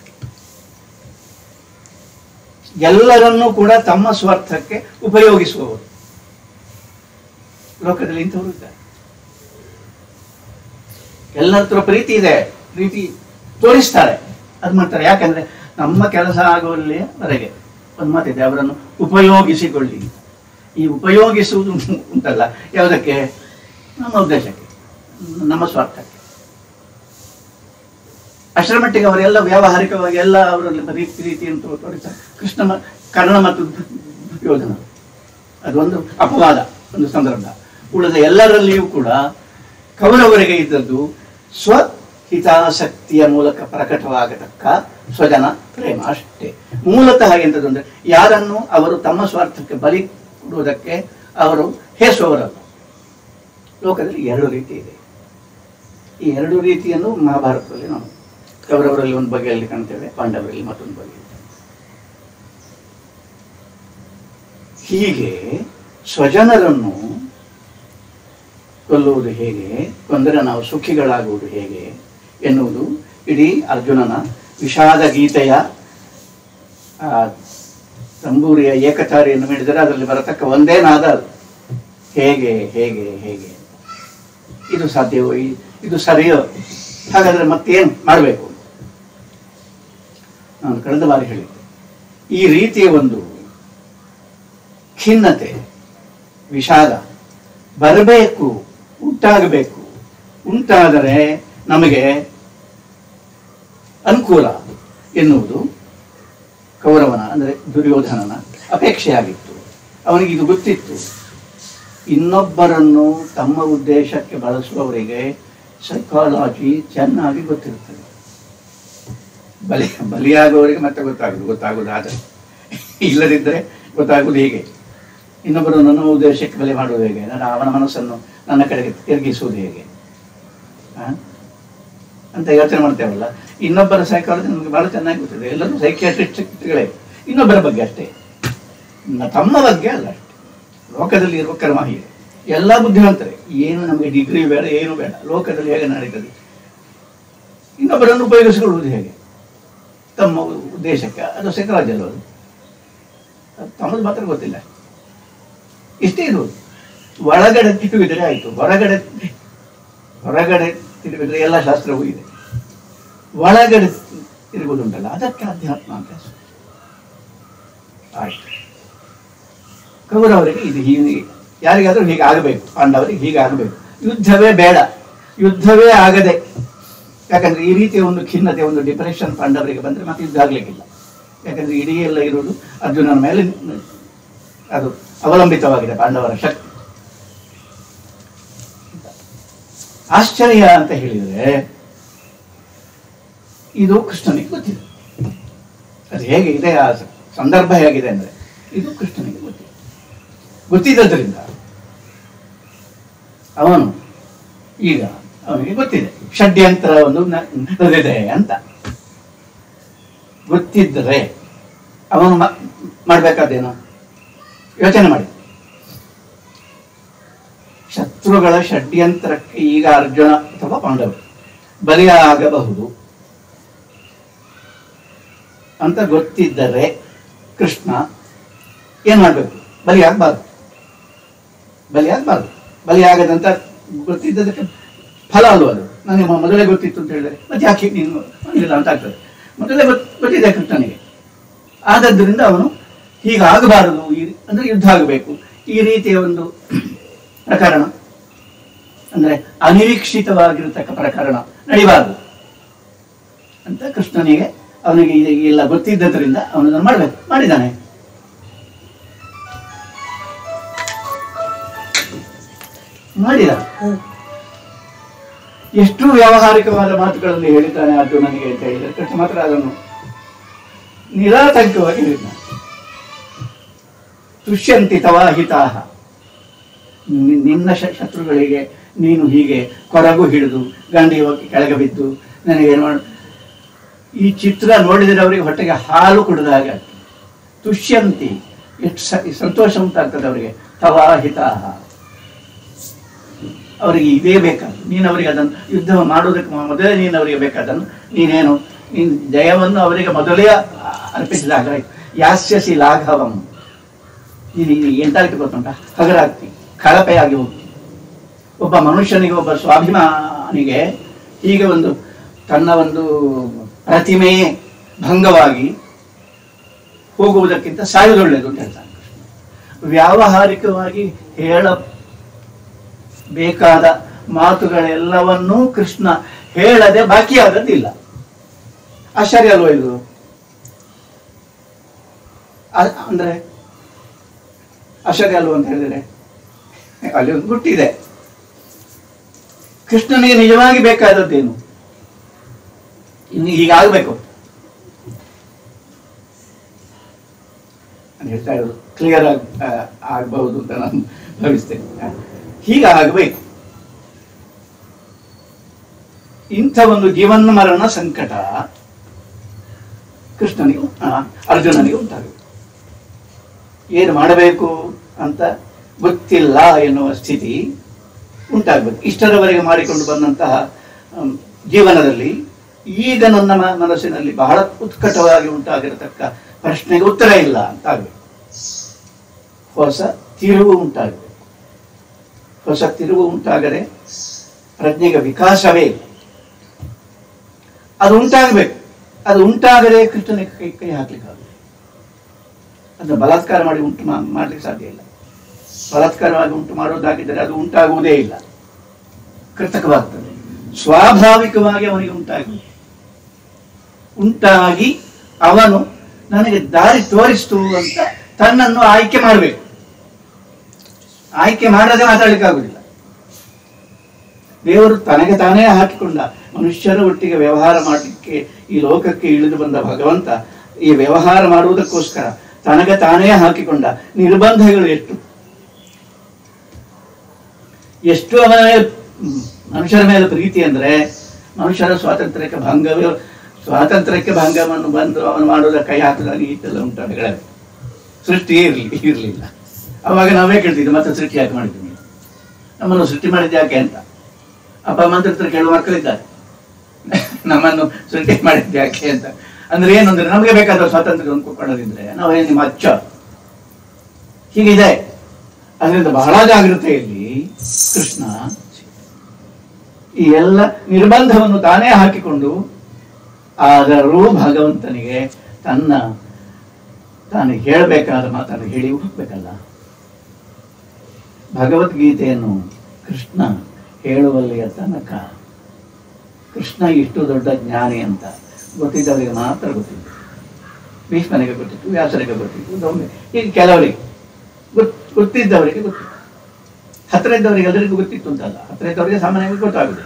A: ಎಲ್ಲರನ್ನೂ ಕೂಡ ತಮ್ಮ ಸ್ವಾರ್ಥಕ್ಕೆ ಉಪಯೋಗಿಸುವವರು ಲೋಕದಲ್ಲಿ ಇಂಥವರು ಇದ್ದಾರೆ ಎಲ್ಲರ ಹತ್ರ ಪ್ರೀತಿ ಇದೆ ಪ್ರೀತಿ ತೋರಿಸ್ತಾರೆ ಅದು ಮಾಡ್ತಾರೆ ಯಾಕಂದ್ರೆ ನಮ್ಮ ಕೆಲಸ ಆಗುವಲ್ಲಿವರೆಗೆ ಒಂದು ಮಾತಿದೆ ಅವರನ್ನು ಉಪಯೋಗಿಸಿಕೊಳ್ಳಿ ಈ ಉಪಯೋಗಿಸುವುದು ಉಂಟಲ್ಲ ಯಾವುದಕ್ಕೆ ನಮ್ಮ ಉದ್ದೇಶಕ್ಕೆ ನಮ್ಮ ಸ್ವಾರ್ಥಕ್ಕೆ ಅಷ್ಟರ ಮಟ್ಟಿಗೆ ಅವರೆಲ್ಲ ವ್ಯಾವಹಾರಿಕವಾಗಿ ಎಲ್ಲ ಅವರಲ್ಲಿ ರೀತಿ ರೀತಿಯನ್ನು ತೋರಿಸ್ತಾರೆ ಕೃಷ್ಣ ಮ- ಕರ್ಣ ಮತ್ತು ಯೋಧನ ಅದೊಂದು ಅಪವಾದ ಒಂದು ಸಂದರ್ಭ ಉಳಿದ ಎಲ್ಲರಲ್ಲಿಯೂ ಕೂಡ ಕೌರವರಿಗೆ ಇದ್ದದ್ದು ಸ್ವಹಿತಾಸಕ್ತಿಯ ಮೂಲಕ ಪ್ರಕಟವಾಗತಕ್ಕ ಸ್ವಜನ ಪ್ರೇಮ ಅಷ್ಟೇ ಮೂಲತಃ ಎಂಥದ್ದು ಅಂದ್ರೆ ಯಾರನ್ನು ಅವರು ತಮ್ಮ ಸ್ವಾರ್ಥಕ್ಕೆ ಬಲಿ ಕೊಡುವುದಕ್ಕೆ ಅವರು ಹೇಸುವವರಲ್ಲ ಲೋಕದಲ್ಲಿ ಎರಡು ರೀತಿ ಇದೆ ಈ ಎರಡು ರೀತಿಯನ್ನು ಮಹಾಭಾರತದಲ್ಲಿ ನಾವು ಕೌರವರಲ್ಲಿ ಒಂದು ಬಗೆಯಲ್ಲಿ ಕಾಣ್ತೇವೆ ಪಾಂಡವರಲ್ಲಿ ಮತ್ತೊಂದು ಬಗೆ ಹೀಗೆ ಸ್ವಜನರನ್ನು ಕೊಲ್ಲುವುದು ಹೇಗೆ ಕೊಂದರೆ ನಾವು ಸುಖಿಗಳಾಗುವುದು ಹೇಗೆ ಎನ್ನುವುದು ಇಡೀ ಅರ್ಜುನನ ವಿಷಾದ ಗೀತೆಯ ಆ, ತಂಬೂರಿಯ ಏಕತಾರಿಯನ್ನು ಹಿಡಿದರೆ ಅದರಲ್ಲಿ ಬರತಕ್ಕ ಒಂದೇ ನಾದ ಅದು ಹೇಗೆ ಹೇಗೆ ಹೇಗೆ ಇದು ಸಾಧ್ಯವೋ ಈ- ಇದು ಸರಿಯೋ ಹಾಗಾದ್ರೆ ಮತ್ತೇನು ಮಾಡಬೇಕು ನಾನು ಕಳೆದ ಬಾರಿ ಹೇಳಿದ್ದೆ ಈ ರೀತಿಯ ಒಂದು ಖಿನ್ನತೆ ವಿಷಾದ ಬರಬೇಕು ಉಂಟಾಗಬೇಕು ಉಂಟಾದರೆ ನಮಗೆ ಅನುಕೂಲ ಎನ್ನುವುದು ಕೌರವನ ಅಂದರೆ ದುರ್ಯೋಧನನ ಅಪೇಕ್ಷೆಯಾಗಿತ್ತು ಅವನಿಗೆ ಇದು ಗೊತ್ತಿತ್ತು ಇನ್ನೊಬ್ಬರನ್ನು ತಮ್ಮ ಉದ್ದೇಶಕ್ಕೆ ಬಳಸುವವರಿಗೆ ಸೈಕಾಲಜಿ ಚೆನ್ನಾಗಿ ಗೊತ್ತಿರುತ್ತದೆ ಬಲಿ ಬಲಿಯಾಗುವವರಿಗೆ ಮತ್ತೆ ಗೊತ್ತಾಗುದು ಗೊತ್ತಾಗುದು ಆದರೆ ಇಲ್ಲದಿದ್ದರೆ ಗೊತ್ತಾಗುವುದು ಹೀಗೆ ಇನ್ನೊಬ್ಬರು ನನ್ನ ಉದ್ದೇಶಕ್ಕೆ ಬಲಿ ಮಾಡುವುದು ಹೇಗೆ ನನ್ನ ಅವನ ಮನಸ್ಸನ್ನು ನನ್ನ ಕಡೆಗೆ ತಿರುಗಿಸುವುದು ಹೇಗೆ ಆ? ಅಂತ ಯೋಚನೆ ಮಾಡ್ತೇವಲ್ಲ ಇನ್ನೊಬ್ಬರ ಸೈಕಾಲಜಿ ನಮಗೆ ಬಹಳ ಚೆನ್ನಾಗಿ ಗೊತ್ತಿದೆ ಎಲ್ಲರೂ ಸೈಕಿಯಾಟ್ರಿಸ್ಟ್ಗಳೇ ಇನ್ನೊಬ್ಬರ ಬಗ್ಗೆ ಅಷ್ಟೇ ನ- ತಮ್ಮ ಬಗ್ಗೆ ಅಲ್ಲ ಅಷ್ಟೇ ಲೋಕದಲ್ಲಿ ಇರುವ ಕರ್ಮ ಹೀಗೆ ಎಲ್ಲ ಬುದ್ಧಿವಂತರೇ ಏನು ನಮಗೆ ಡಿಗ್ರಿ ಬೇಡ ಏನು ಬೇಡ ಲೋಕದಲ್ಲಿ ಹೇಗೆ ನಡೀತದೆ ಇನ್ನೊಬ್ಬರನ್ನು ಉಪಯೋಗಿಸಿಕೊಳ್ಳುವುದು ಹೇಗೆ ತಮ್ಮ ಉದ್ದೇಶಕ್ಕೆ ಅದು ಸೆಕರಾಜ್ ಅಲ್ವ ಅದು ಅದು ತಮ್ಮದು ಮಾತ್ರ ಗೊತ್ತಿಲ್ಲ ಇಷ್ಟೇ ಇದು ಒಳಗಡೆ ತಿರುಗಿದರೆ ಆಯಿತು ಹೊರಗಡೆ ಹೊರಗಡೆ ತಿರುಗಿದ್ರೆ ಎಲ್ಲ ಶಾಸ್ತ್ರವೂ ಇದೆ ಒಳಗಡೆ ತಿರುಗುವುದುಂಟಲ್ಲ ಅದಕ್ಕೆ ಅಧ್ಯಾತ್ಮ ಅಂತ ಹೆಸರು. ಆಯ್ತು ಕೌರವರಿಗೆ ಇದು ಹೀಗೆ ಯಾರಿಗಾದ್ರೂ ಹೀಗೆ ಆಗಬೇಕು ಪಾಂಡವರಿಗೆ ಹೀಗೆ ಆಗಬೇಕು ಯುದ್ಧವೇ ಬೇಡ ಯುದ್ಧವೇ ಆಗದೆ ಯಾಕಂದ್ರೆ ಈ ರೀತಿಯ ಒಂದು ಖಿನ್ನತೆ ಒಂದು ಡಿಪ್ರೆಷನ್ ಪಾಂಡವರಿಗೆ ಬಂದ್ರೆ ಮತ್ತೆ ಯುದ್ಧ ಆಗ್ಲಿಕ್ಕಿಲ್ಲ ಯಾಕಂದ್ರೆ ಇಡೀ ಎಲ್ಲ ಇರುವುದು ಅರ್ಜುನನ ಮೇಲೆ ಅದು ಅವಲಂಬಿತವಾಗಿದೆ ಪಾಂಡವರ ಶಕ್ತಿ ಆಶ್ಚರ್ಯ ಅಂತ ಹೇಳಿದ್ರೆ ಇದು ಕೃಷ್ಣನಿಗೆ ಗೊತ್ತಿದೆ ಅದು ಹೇಗೆ ಇದೆ ಆ ಸ- ಸಂದರ್ಭ ಹೇಗಿದೆ ಅಂದ್ರೆ ಇದು ಕೃಷ್ಣನಿಗೆ ಗೊತ್ತಿದೆ ಗೊತ್ತಿದ್ದರಿಂದ ಅವನು ಈಗ ಅವನಿಗೆ ಗೊತ್ತಿದೆ ಷಡ್ಯಂತ್ರ ಒಂದು ನ- ನಡೆದಿದೆ ಅಂತ ಗೊತ್ತಿದ್ದರೆ ಅವನು ಮ- ಮಾಡ್ಬೇಕಾದ್ದೇನು ಯೋಚನೆ ಮಾಡಿ ಶತ್ರುಗಳ ಷಡ್ಯಂತ್ರಕ್ಕೆ ಈಗ ಅರ್ಜುನ ಅಥವಾ ಪಾಂಡವರು ಬಲಿಯಾಗಬಹುದು ಅಂತ ಗೊತ್ತಿದ್ದರೆ ಕೃಷ್ಣ ಏನ್ ಮಾಡ್ಬೇಕು ಬಲಿಯಾಗಬಾರ್ದು ಬಲಿಯಾಗಬಾರ್ದು ಬಲಿಯಾಗದಂತ ಗೊತ್ತಿದ್ದದಕ್ಕೆ ಫಲ ಅಲ್ವ ಅದು ನನಗೆ ಮೊ- ಮೊದಲೇ ಗೊತ್ತಿತ್ತು ಅಂತ ಹೇಳಿದರೆ ಮತ್ತೆ ಯಾಕೆ ನೀನು ಇಲ್ಲ ಅಂತ ಆಗ್ತದೆ ಮೊದಲೇ ಗೊತ್- ಗೊತ್ತಿದೆ ಕೃಷ್ಣನಿಗೆ ಆದದ್ದರಿಂದ ಅವನು ಹೀಗಾಗಬಾರದು ಈ ಅಂದ್ರೆ ಯುದ್ಧ ಆಗಬೇಕು ಈ ರೀತಿಯ ಒಂದು ಪ್ರಕರಣ ಅಂದ್ರೆ ಅನಿರೀಕ್ಷಿತವಾಗಿರತಕ್ಕ ಪ್ರಕರಣ ನಡಿಬಾರದು ಅಂತ ಕೃಷ್ಣನಿಗೆ ಅವನಿಗೆ ಇದು ಎಲ್ಲ ಗೊತ್ತಿದ್ದರಿಂದ ಅವನನ್ನು ಮಾಡಬೇಕು ಮಾಡಿದ್ದಾನೆ ಮಾಡಿದ ಎಷ್ಟು ವ್ಯಾವಹಾರಿಕವಾದ ಮಾತುಗಳನ್ನು ಹೇಳಿದ್ದಾನೆ ಅರ್ಜುನನಿಗೆ ಅಂತ ಹೇಳಿದರೆ ಕೃಷ್ಣ ಮಾತ್ರ ಅದನ್ನು ನಿರಾತಂಕವಾಗಿ ಹೇಳಿದ್ದಾನೆ ತುಷ್ಯಂತಿ ತವಾ ಹಿತಾಹ ನಿ- ನಿನ್ನ ಶ- ಶತ್ರುಗಳಿಗೆ ನೀನು ಹೀಗೆ ಕೊರಗು ಹಿಡಿದು ಗಂಡಿ ಹೋಗಿ ಕೆಳಗೆ ಬಿದ್ದು ನನಗೆ ಏನು ಮಾಡು ಈ ಚಿತ್ರ ನೋಡಿದರೆ ಅವರಿಗೆ ಹೊಟ್ಟೆಗೆ ಹಾಲು ಕುಡಿದ ಹಾಗೆ ಆಗ್ತದೆ. ತುಷ್ಯಂತಿ ಎಷ್ಟು ಸ- ಸಂತೋಷ ಉಂಟಾಗ್ತದೆ ಅವರಿಗೆ ತವಾ ಹಿತಾಹ ಅವರಿಗೆ ಇದೇ ಬೇಕಾದ ನೀನು ಅವರಿಗೆ ಅದನ್ನು ಯುದ್ಧ ಮಾಡುವುದಕ್ಕೆ ಮೊದಲೇ ನೀನು ಅವರಿಗೆ ಬೇಕಾದನ್ನು ನೀನೇನು ನೀನು ಜಯವನ್ನು ಅವರಿಗೆ ಮೊದಲೇ ಅರ್ಪಿಸಿದಾಗ ಆಯ್ತು. ಯಾಸ್ಯಸಿ ಲಾಘವಂ ನೀನು ನೀನು ಎಂತಾಗ್ತಿ ಗೊತ್ತುಂಟ ಹಗರಾಗ್ತಿ ಕಳಪೆಯಾಗಿ ಹೋಗ್ತಿ ಒಬ್ಬ ಮನುಷ್ಯನಿಗೆ ಒಬ್ಬ ಸ್ವಾಭಿಮಾನಿಗೆ ಹೀಗೆ ಒಂದು ತನ್ನ ಒಂದು ಪ್ರತಿಮೆಯೇ ಭಂಗವಾಗಿ ಹೋಗುವುದಕ್ಕಿಂತ ಸಾಯುವುದೊಳ್ಳೆಯದು ಅಂತ ಹೇಳ್ತಾನೆ ಕೃಷ್ಣ. ವ್ಯಾವಹಾರಿಕವಾಗಿ ಹೇಳ ಬೇಕಾದ ಮಾತುಗಳೆಲ್ಲವನ್ನೂ ಕೃಷ್ಣ ಹೇಳದೆ ಬಾಕಿಯಾದದ್ದಿಲ್ಲ ಆಶ್ಚರ್ಯ ಅಲ್ವ ಇದು ಅ- ಅಂದ್ರೆ ಆಶ್ಚರ್ಯ ಅಲ್ವ ಅಂತ ಹೇಳಿದ್ರೆ ಅಲ್ಲಿ ಒಂದು ಗುಟ್ಟಿದೆ ಕೃಷ್ಣನಿಗೆ ನಿಜವಾಗಿ ಬೇಕಾದದ್ದೇನು ಇನ್ನು ಹೀಗಾಗಬೇಕು ಅಂತ ಹೇಳ್ತಾ ಇರೋದು ಕ್ಲಿಯರ್ ಆಗಿ ಆ, ಆಗ್ಬಹುದು ಅಂತ ನಾನು ಭಾವಿಸ್ತೇನೆ ಹೀಗಾಗಬೇಕು ಇಂಥ ಒಂದು ಜೀವನ ಮರಣ ಸಂಕಟ ಕೃಷ್ಣನಿಗೆ ಆ, ಅರ್ಜುನನಿಗೆ ಉಂಟಾಗಬೇಕು ಏನು ಮಾಡಬೇಕು ಅಂತ ಗೊತ್ತಿಲ್ಲ ಎನ್ನುವ ಸ್ಥಿತಿ ಉಂಟಾಗಬೇಕು ಇಷ್ಟರವರೆಗೆ ಮಾಡಿಕೊಂಡು ಬಂದಂತಹ ಅಮ್, ಜೀವನದಲ್ಲಿ ಈಗ ನನ್ನ ಮ- ಮನಸ್ಸಿನಲ್ಲಿ ಬಹಳ ಉತ್ಕಟವಾಗಿ ಉಂಟಾಗಿರತಕ್ಕ ಪ್ರಶ್ನೆಗೆ ಉತ್ತರ ಇಲ್ಲ ಅಂತ ಆಗ್ಬೇಕು ಹೊಸ ತಿರುವು ಉಂಟಾಗಬೇಕು ಹೊಸ ತಿರುವು ಉಂಟಾಗದೆ ಪ್ರಜ್ಞೆಗೆ ವಿಕಾಸವೇ ಇಲ್ಲ ಅದು ಉಂಟಾಗಬೇಕು ಅದು ಉಂಟಾಗದೆ ಕೃಷ್ಣನಿಗೆ ಕೈ ಕೈ ಹಾಕ್ಲಿಕ್ಕೆ ಆಗುತ್ತೆ ಅದನ್ನು ಬಲಾತ್ಕಾರ ಮಾಡಿ ಉಂಟು ಮಾ- ಮಾಡ್ಲಿಕ್ಕೆ ಸಾಧ್ಯ ಇಲ್ಲ ಬಲಾತ್ಕಾರವಾಗಿ ಉಂಟು ಮಾಡುವುದಾಗಿದ್ದರೆ ಅದು ಉಂಟಾಗುವುದೇ ಇಲ್ಲ ಕೃತಕವಾಗ್ತದೆ ಸ್ವಾಭಾವಿಕವಾಗಿ ಅವನಿಗೆ ಉಂಟಾಗಿ ಉಂಟಾಗಿ ಅವನು ನನಗೆ ದಾರಿ ತೋರಿಸ್ತು ಅಂತ ತನ್ನನ್ನು ಆಯ್ಕೆ ಮಾಡಬೇಕು ಆಯ್ಕೆ ಮಾಡದೆ ಮಾತಾಡಲಿಕ್ಕಾಗುವುದಿಲ್ಲ ದೇವರು ತನಗೆ ತಾನೇ ಹಾಕಿಕೊಂಡ ಮನುಷ್ಯರ ಒಟ್ಟಿಗೆ ವ್ಯವಹಾರ ಮಾಡಲಿಕ್ಕೆ ಈ ಲೋಕಕ್ಕೆ ಇಳಿದು ಬಂದ ಭಗವಂತ ಈ ವ್ಯವಹಾರ ಮಾಡುವುದಕ್ಕೋಸ್ಕರ ತನಗೆ ತಾನೇ ಹಾಕಿಕೊಂಡ ನಿರ್ಬಂಧಗಳು ಎಷ್ಟು ಎಷ್ಟು ಅವನ ಮೇಲೆ ಹ್ಮ್, ಮನುಷ್ಯರ ಮೇಲೆ ಪ್ರೀತಿ ಅಂದ್ರೆ ಮನುಷ್ಯರ ಸ್ವಾತಂತ್ರ್ಯಕ್ಕೆ ಭಂಗವೇ ಸ್ವಾತಂತ್ರ್ಯಕ್ಕೆ ಭಂಗವನ್ನು ಬಂದು ಅವನು ಮಾಡುವುದ ಕೈ ಹಾಕಿದಾಗ ಇತ್ತೆಲ್ಲ ಉಂಟಾಗಲೇ ಸೃಷ್ಟಿ ಇರಲಿ ಇರಲಿಲ್ಲ ಅವಾಗ ನಾವೇ ಕೇಳ್ತಿದ್ವಿ ಮತ್ತೆ ಸೃಷ್ಟಿ ಯಾಕೆ ಮಾಡಿದ್ವಿ ನೀವು? ನಮ್ಮನ್ನು ಸೃಷ್ಟಿ ಮಾಡಿದ್ದು ಯಾಕೆ ಅಂತ ಅಪ್ಪ ಅಮ್ಮನ ಹತ್ರ ಕೇಳುವ ಮಕ್ಕಳಿದ್ದಾರೆ ನಮ್ಮನ್ನು ಸೃಷ್ಟಿ ಮಾಡಿದ್ದು ಯಾಕೆ ಅಂತ ಅಂದ್ರೆ ಏನು ಅಂದ್ರೆ ನಮಗೆ ಬೇಕಾದ ಸ್ವಾತಂತ್ರ್ಯವನ್ನು ಕೊಡೋದಿದ್ರೆ ನಾವೇನು ನಿಮ್ಮ ಅಚ್ಚ ಹೀಗಿದೆ ಅದರಿಂದ ಬಹಳ ಜಾಗೃತೆಯಲ್ಲಿ ಕೃಷ್ಣ ಈ ಎಲ್ಲ ನಿರ್ಬಂಧವನ್ನು ತಾನೇ ಹಾಕಿಕೊಂಡು ಆದರೂ ಭಗವಂತನಿಗೆ ತನ್ನ ತಾನು ಹೇಳಬೇಕಾದ ಮಾತನ್ನು ಹೇಳಿ ಹೋಗ್ಬೇಕಲ್ಲ ಭಗವದ್ಗೀತೆಯನ್ನು ಕೃಷ್ಣ ಹೇಳುವಲ್ಲಿಯ ತನಕ ಕೃಷ್ಣ ಇಷ್ಟು ದೊಡ್ಡ ಜ್ಞಾನಿ ಅಂತ ಗೊತ್ತಿದ್ದವರಿಗೆ ಮಾತ್ರ ಗೊತ್ತಿತ್ತು ಭೀಷ್ಮನಿಗೆ ಗೊತ್ತಿತ್ತು ವ್ಯಾಸರಿಗೆ ಗೊತ್ತಿತ್ತು ದೊಮ್ಮೆ ಈಗ ಕೆಲವರಿಗೆ ಗೊತ್ ಗೊತ್ತಿದ್ದವರಿಗೆ ಗೊತ್ತಿತ್ತು ಹತ್ರ ಇದ್ದವರಿಗೆ ಎಲ್ಲರಿಗೂ ಗೊತ್ತಿತ್ತು ಅಂತಲ್ಲ ಹತ್ರ ಇದ್ದವರಿಗೆ ಸಾಮಾನ್ಯವಾಗಿ ಗೊತ್ತಾಗುದಿಲ್ಲ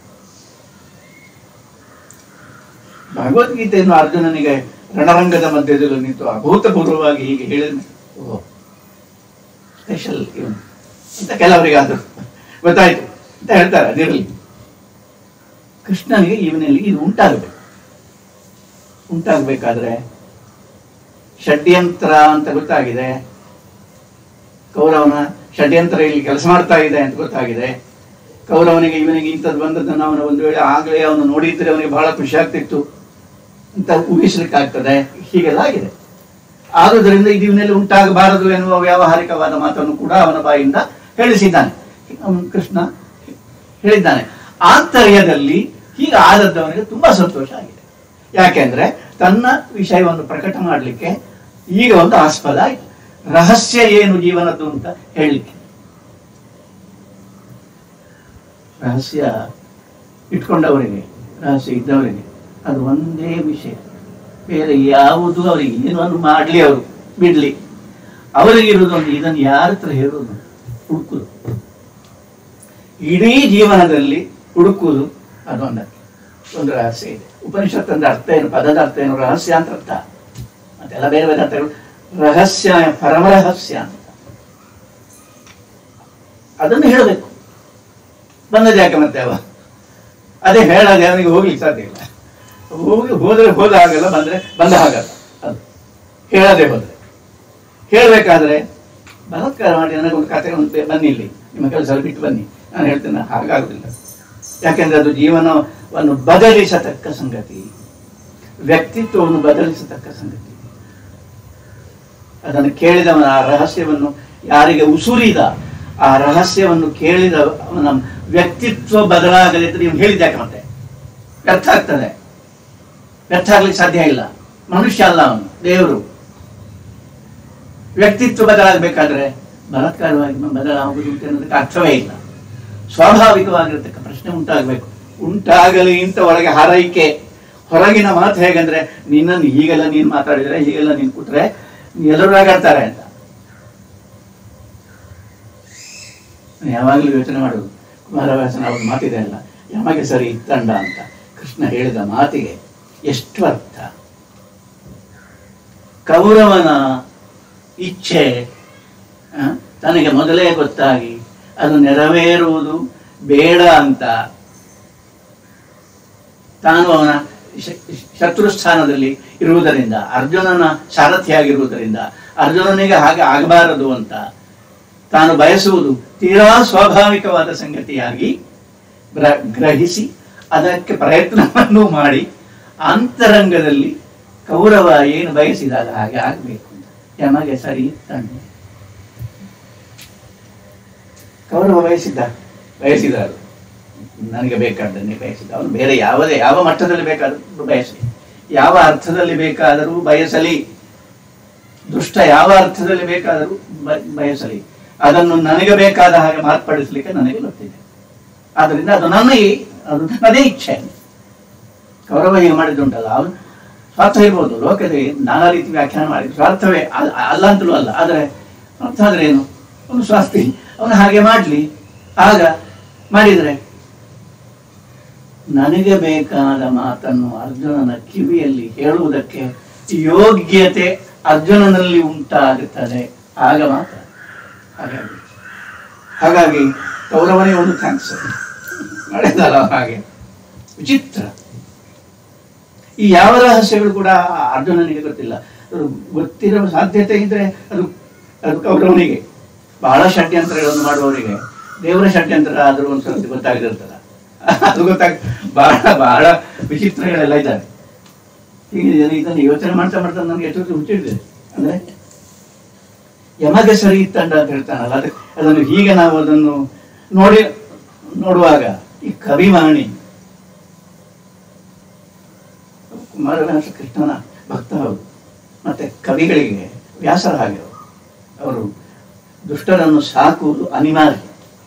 A: ಭಗವದ್ಗೀತೆಯನ್ನು ಅರ್ಜುನನಿಗೆ ರಣರಂಗದ ಮಧ್ಯದಲ್ಲಿ ನಿಂತು ಅಭೂತಪೂರ್ವವಾಗಿ ಹೀಗೆ ಹೇಳಿದ ಓ ಸ್ಪೆಷಲ್ ಇವನು ಅಂತ ಕೆಲವರಿಗೆ ಅದು ಗೊತ್ತಾಯ್ತು ಅಂತ ಹೇಳ್ತಾರೆ ಅದಿರಲಿ ಕೃಷ್ಣನಿಗೆ ಇವನಲ್ಲಿ ಇದು ಉಂಟಾಗಬೇಕು ಉಂಟಾಗಬೇಕಾದ್ರೆ ಷಡ್ಯಂತ್ರ ಅಂತ ಗೊತ್ತಾಗಿದೆ ಕೌರವನ ಷಡ್ಯಂತ್ರ ಇಲ್ಲಿ ಕೆಲಸ ಮಾಡ್ತಾ ಇದೆ ಅಂತ ಗೊತ್ತಾಗಿದೆ ಕೌರವನಿಗೆ ಇವನಿಗೆ ಇಂಥದ್ದು ಬಂದದ್ದನ್ನು ಅವನು ಒಂದು ವೇಳೆ ಆಗಲೇ ಅವನು ನೋಡಿದ್ರೆ ಅವನಿಗೆ ಬಹಳ ಖುಷಿ ಆಗ್ತಿತ್ತು ಅಂತ ಊಹಿಸ್ಲಿಕ್ಕೆ ಆಗ್ತದೆ ಹೀಗೆಲ್ಲ ಆಗಿದೆ ಆದುದರಿಂದ ಇದು ಇವನಲ್ಲಿ ಉಂಟಾಗಬಾರದು ಎನ್ನುವ ವ್ಯಾವಹಾರಿಕವಾದ ಮಾತನ್ನು ಕೂಡ ಅವನ ಬಾಯಿಂದ ಹೇಳಿಸಿದ್ದಾನೆ ಅವನು ಕೃಷ್ಣ ಹೇಳಿದ್ದಾನೆ ಆಂತರ್ಯದಲ್ಲಿ ಹೀಗೆ ಆದದ್ದು ಅವನಿಗೆ ತುಂಬಾ ಸಂತೋಷ ಆಗಿದೆ ಯಾಕೆಂದ್ರೆ ತನ್ನ ವಿಷಯವನ್ನು ಪ್ರಕಟ ಮಾಡಲಿಕ್ಕೆ ಈಗ ಒಂದು ಆಸ್ಪದ ಆಯ್ತು ರಹಸ್ಯ ಏನು ಜೀವನದ್ದು ಅಂತ ಹೇಳಲಿಕ್ಕೆ ರಹಸ್ಯ ಇಟ್ಕೊಂಡವರಿಗೆ ರಹಸ್ಯ ಇದ್ದವರಿಗೆ ಅದು ಒಂದೇ ವಿಷಯ ಬೇರೆ ಯಾವುದು ಅವರಿಗೆ ಏನನ್ನು ಮಾಡಲಿ ಅವರು ಬಿಡ್ಲಿ ಅವರಿಗೆ ಇರುವುದೊಂದು ಇದನ್ನು ಯಾರ ಹತ್ರ ಹೇಳುವುದು ಹುಡುಕುದು ಇಡೀ ಜೀವನದಲ್ಲಿ ಹುಡುಕುವುದು ಅದೊಂದು ಒಂದು ರಹಸ್ಯ ಇದೆ ಉಪನಿಷತ್ ಅಂದ್ರೆ ಅರ್ಥ ಏನು ಪದದ ಅರ್ಥ ಏನು ರಹಸ್ಯ ಅಂತ ಅರ್ಥ ಮತ್ತೆಲ್ಲ ಬೇರೆ ಬೇರೆ ಅರ್ಥಗಳು ರಹಸ್ಯ ಪರಮರಹಸ್ಯ ಅಂತ ಅದನ್ನು ಹೇಳಬೇಕು ಬಂದದ್ದು ಯಾಕೆ ಮತ್ತೆ ಅವ ಅದೇ ಹೇಳದೆ ಅವನಿಗೆ ಹೋಗ್ಲಿಕ್ಕೆ ಸಾಧ್ಯ ಇಲ್ಲ ಹೋಗಿ ಹೋದ್ರೆ ಹೋದ ಹಾಗಲ್ಲ ಬಂದ್ರೆ ಬಂದ ಹಾಗಲ್ಲ ಅದು ಹೇಳದೆ ಹೋದ್ರೆ ಹೇಳಬೇಕಾದ್ರೆ ಬಲಾತ್ಕಾರ ಮಾಡಿ ನನಗೊಂದು ಕತೆ ಒಂದು ಬೆ- ಬನ್ನಿ ಇಲ್ಲಿ ನಿಮ್ಮ ಕೆಲಸ ಬಿಟ್ಟು ಬನ್ನಿ ನಾನು ಹೇಳ್ತೇನೆ ಹಾಗಾಗುದಿಲ್ಲ ಯಾಕೆಂದ್ರೆ ಅದು ಜೀವನವನ್ನು ಬದಲಿಸತಕ್ಕ ಸಂಗತಿ ವ್ಯಕ್ತಿತ್ವವನ್ನು ಬದಲಿಸತಕ್ಕ ಸಂಗತಿ ಅದನ್ನು ಕೇಳಿದವನ ಆ ರಹಸ್ಯವನ್ನು ಯಾರಿಗೆ ಉಸುರಿದ ಆ ರಹಸ್ಯವನ್ನು ಕೇಳಿದ ಅವನ ವ್ಯಕ್ತಿತ್ವ ಬದಲಾಗದಿದ್ರೆ ನೀವು ಹೇಳಿದ್ಯಾಕೆ ಮತ್ತೆ ವ್ಯರ್ಥ ಆಗ್ತದೆ ವ್ಯರ್ಥ ಆಗ್ಲಿಕ್ಕೆ ಸಾಧ್ಯ ಇಲ್ಲ ಮನುಷ್ಯ ಅಲ್ಲ ಅವನು ದೇವರು ವ್ಯಕ್ತಿತ್ವ ಬದಲಾಗಬೇಕಾದ್ರೆ ಬಲಾತ್ಕಾರವಾಗಿ ಬದಲಾಗುವುದು ಅಂತ ಅನ್ನೋದಕ್ಕೆ ಅರ್ಥವೇ ಇಲ್ಲ ಸ್ವಾಭಾವಿಕವಾಗಿರತಕ್ಕ ಪ್ರಶ್ನೆ ಉಂಟಾಗಬೇಕು ಉಂಟಾಗಲಿ ಅಂತ ಒಳಗೆ ಹಾರೈಕೆ ಹೊರಗಿನ ಮಾತು ಹೇಗಂದ್ರೆ ನಿನ್ನನ್ನು ಹೀಗೆಲ್ಲ ನೀನು ಮಾತಾಡಿದ್ರೆ ಹೀಗೆಲ್ಲ ನೀನು ಕೂತ್ರೆ ಎಲ್ಲರೂ ರಾಗಾಡ್ತಾರೆ ಅಂತ ನಾನು ಯಾವಾಗಲೂ ಯೋಚನೆ ಮಾಡೋದು ಕುಮಾರವ್ಯಾಸನ ಅವ್ರ ಮಾತಿದೆ ಅಲ್ಲ ಯಮಗೆ ಸರಿ ಇತ್ತಂಡ ಅಂತ ಕೃಷ್ಣ ಹೇಳಿದ ಮಾತಿಗೆ ಎಷ್ಟು ಅರ್ಥ ಕೌರವನ ಇಚ್ಛೆ ಆ, ತನಗೆ ಮೊದಲೇ ಗೊತ್ತಾಗಿ ಅದು ನೆರವೇರುವುದು ಬೇಡ ಅಂತ ತಾನು ಅವನ ಶ- ಶತ್ರು ಸ್ಥಾನದಲ್ಲಿ ಇರುವುದರಿಂದ ಅರ್ಜುನನ ಸಾರಥಿಯಾಗಿರುವುದರಿಂದ ಅರ್ಜುನನಿಗೆ ಹಾಗೆ ಆಗಬಾರದು ಅಂತ ತಾನು ಬಯಸುವುದು ತೀರಾ ಸ್ವಾಭಾವಿಕವಾದ ಸಂಗತಿಯಾಗಿ ಗ್ರ- ಗ್ರಹಿಸಿ ಅದಕ್ಕೆ ಪ್ರಯತ್ನವನ್ನು ಮಾಡಿ ಅಂತರಂಗದಲ್ಲಿ ಕೌರವ ಏನು ಬಯಸಿದಾಗ ಹಾಗೆ ಆಗಬೇಕು ಅಂತ ಯಮಗೆ ಸರಿ ತಂದೆ ಕೌರವ ಬಯಸಿದ್ದ ಬಯಸಿದ ಅದು. ನನಗೆ ಬೇಕಾದ್ದನ್ನೇ ಬಯಸಿದ ಅವನು ಬೇರೆ ಯಾವುದೇ ಯಾವ ಮಟ್ಟದಲ್ಲಿ ಬೇಕಾದರೂ ಬಯಸಲಿ ಯಾವ ಅರ್ಥದಲ್ಲಿ ಬೇಕಾದರೂ ಬಯಸಲಿ ದುಷ್ಟ ಯಾವ ಅರ್ಥದಲ್ಲಿ ಬೇಕಾದರೂ ಬ- ಬಯಸಲಿ ಅದನ್ನು ನನಗೆ ಬೇಕಾದ ಹಾಗೆ ಮಾರ್ಪಡಿಸಲಿಕ್ಕೆ ನನಗೆ ಗೊತ್ತಿದೆ ಆದ್ದರಿಂದ ಅದು ನನ್ನ ಈ- ಅದು ನನ್ನದೇ ಇಚ್ಛೆ ಕೌರವ ಹೀಗೆ ಮಾಡಿದ್ದುಂಟಲ್ಲ ಅವನು ಸ್ವಾರ್ಥ ಇರ್ಬೋದು ಲೋಕದಲ್ಲಿ ನಾನಾ ರೀತಿ ವ್ಯಾಖ್ಯಾನ ಮಾಡಿ ಸ್ವಾರ್ಥವೇ ಅಲ್ಲ ಅಲ್ಲ ಅಂತಲೂ ಅಲ್ಲ ಆದರೆ ಅರ್ಥ ಆದ್ರೆ ಏನು ಅವನು ಸ್ವಾರ್ಥಿ ಅವನು ಹಾಗೆ ಮಾಡಲಿ ಆಗ ಮಾಡಿದರೆ ನನಗೆ ಬೇಕಾದ ಮಾತನ್ನು ಅರ್ಜುನನ ಕಿವಿಯಲ್ಲಿ ಹೇಳುವುದಕ್ಕೆ ಯೋಗ್ಯತೆ ಅರ್ಜುನನಲ್ಲಿ ಉಂಟಾಗುತ್ತದೆ ಆಗ ಮಾತ್ರ ಹಾಗಾಗಿ ಹಾಗಾಗಿ ಕೌರವನಿಗೆ ಒಂದು ಥ್ಯಾಂಕ್ಸ್ ಮಾಡಿದಲ್ಲ ಹಾಗೆ ವಿಚಿತ್ರ ಈ ಯಾವ ರಹಸ್ಯಗಳು ಕೂಡ ಅರ್ಜುನನಿಗೆ ಗೊತ್ತಿಲ್ಲ ಅದು ಗೊತ್ತಿರೋ ಸಾಧ್ಯತೆ ಇದ್ರೆ ಅದು ಅದು ಕೌರವನಿಗೆ ಬಹಳ ಷಡ್ಯಂತ್ರಗಳನ್ನು ಮಾಡುವವರಿಗೆ ದೇವರ ಷಡ್ಯಂತ್ರ ಆದರೂ ಒಂದು ಸರ್ತಿ ಗೊತ್ತಾಗಿರ್ತದ ಅದು ಗೊತ್ತಾಗ ಬಹಳ ಬಹಳ ವಿಚಿತ್ರಗಳೆಲ್ಲ ಇದ್ದಾವೆ ಹೀಗೆ ಇದನ್ನು- ಇದನ್ನು ಯೋಚನೆ ಮಾಡ್ತಾ ಮಾಡ್ತಾ ನನಗೆ ಎಷ್ಟೊತ್ತು ಹುಚ್ಚಿಡಿದೆ ಅಂದ್ರೆ ಯಮಗೆ ಸರಿ ಇತ್ತಂಡ ಅಂತ ಹೇಳ್ತಾನಲ್ಲ ಅದಕ್ಕೆ ಅದನ್ನು ಹೀಗೆ ನಾವು ಅದನ್ನು ನೋಡಿ ನೋಡುವಾಗ ಈ ಕವಿವಾಣಿ ಕುಮಾರವ್ಯಾಸ ಕೃಷ್ಣನ ಭಕ್ತ ಹೌದು ಮತ್ತೆ ಕವಿಗಳಿಗೆ ವ್ಯಾಸರ ಹಾಗೆ ಅವರು. ಅವರು ದುಷ್ಟರನ್ನು ಸಾಕುವುದು ಅನಿವಾರ್ಯ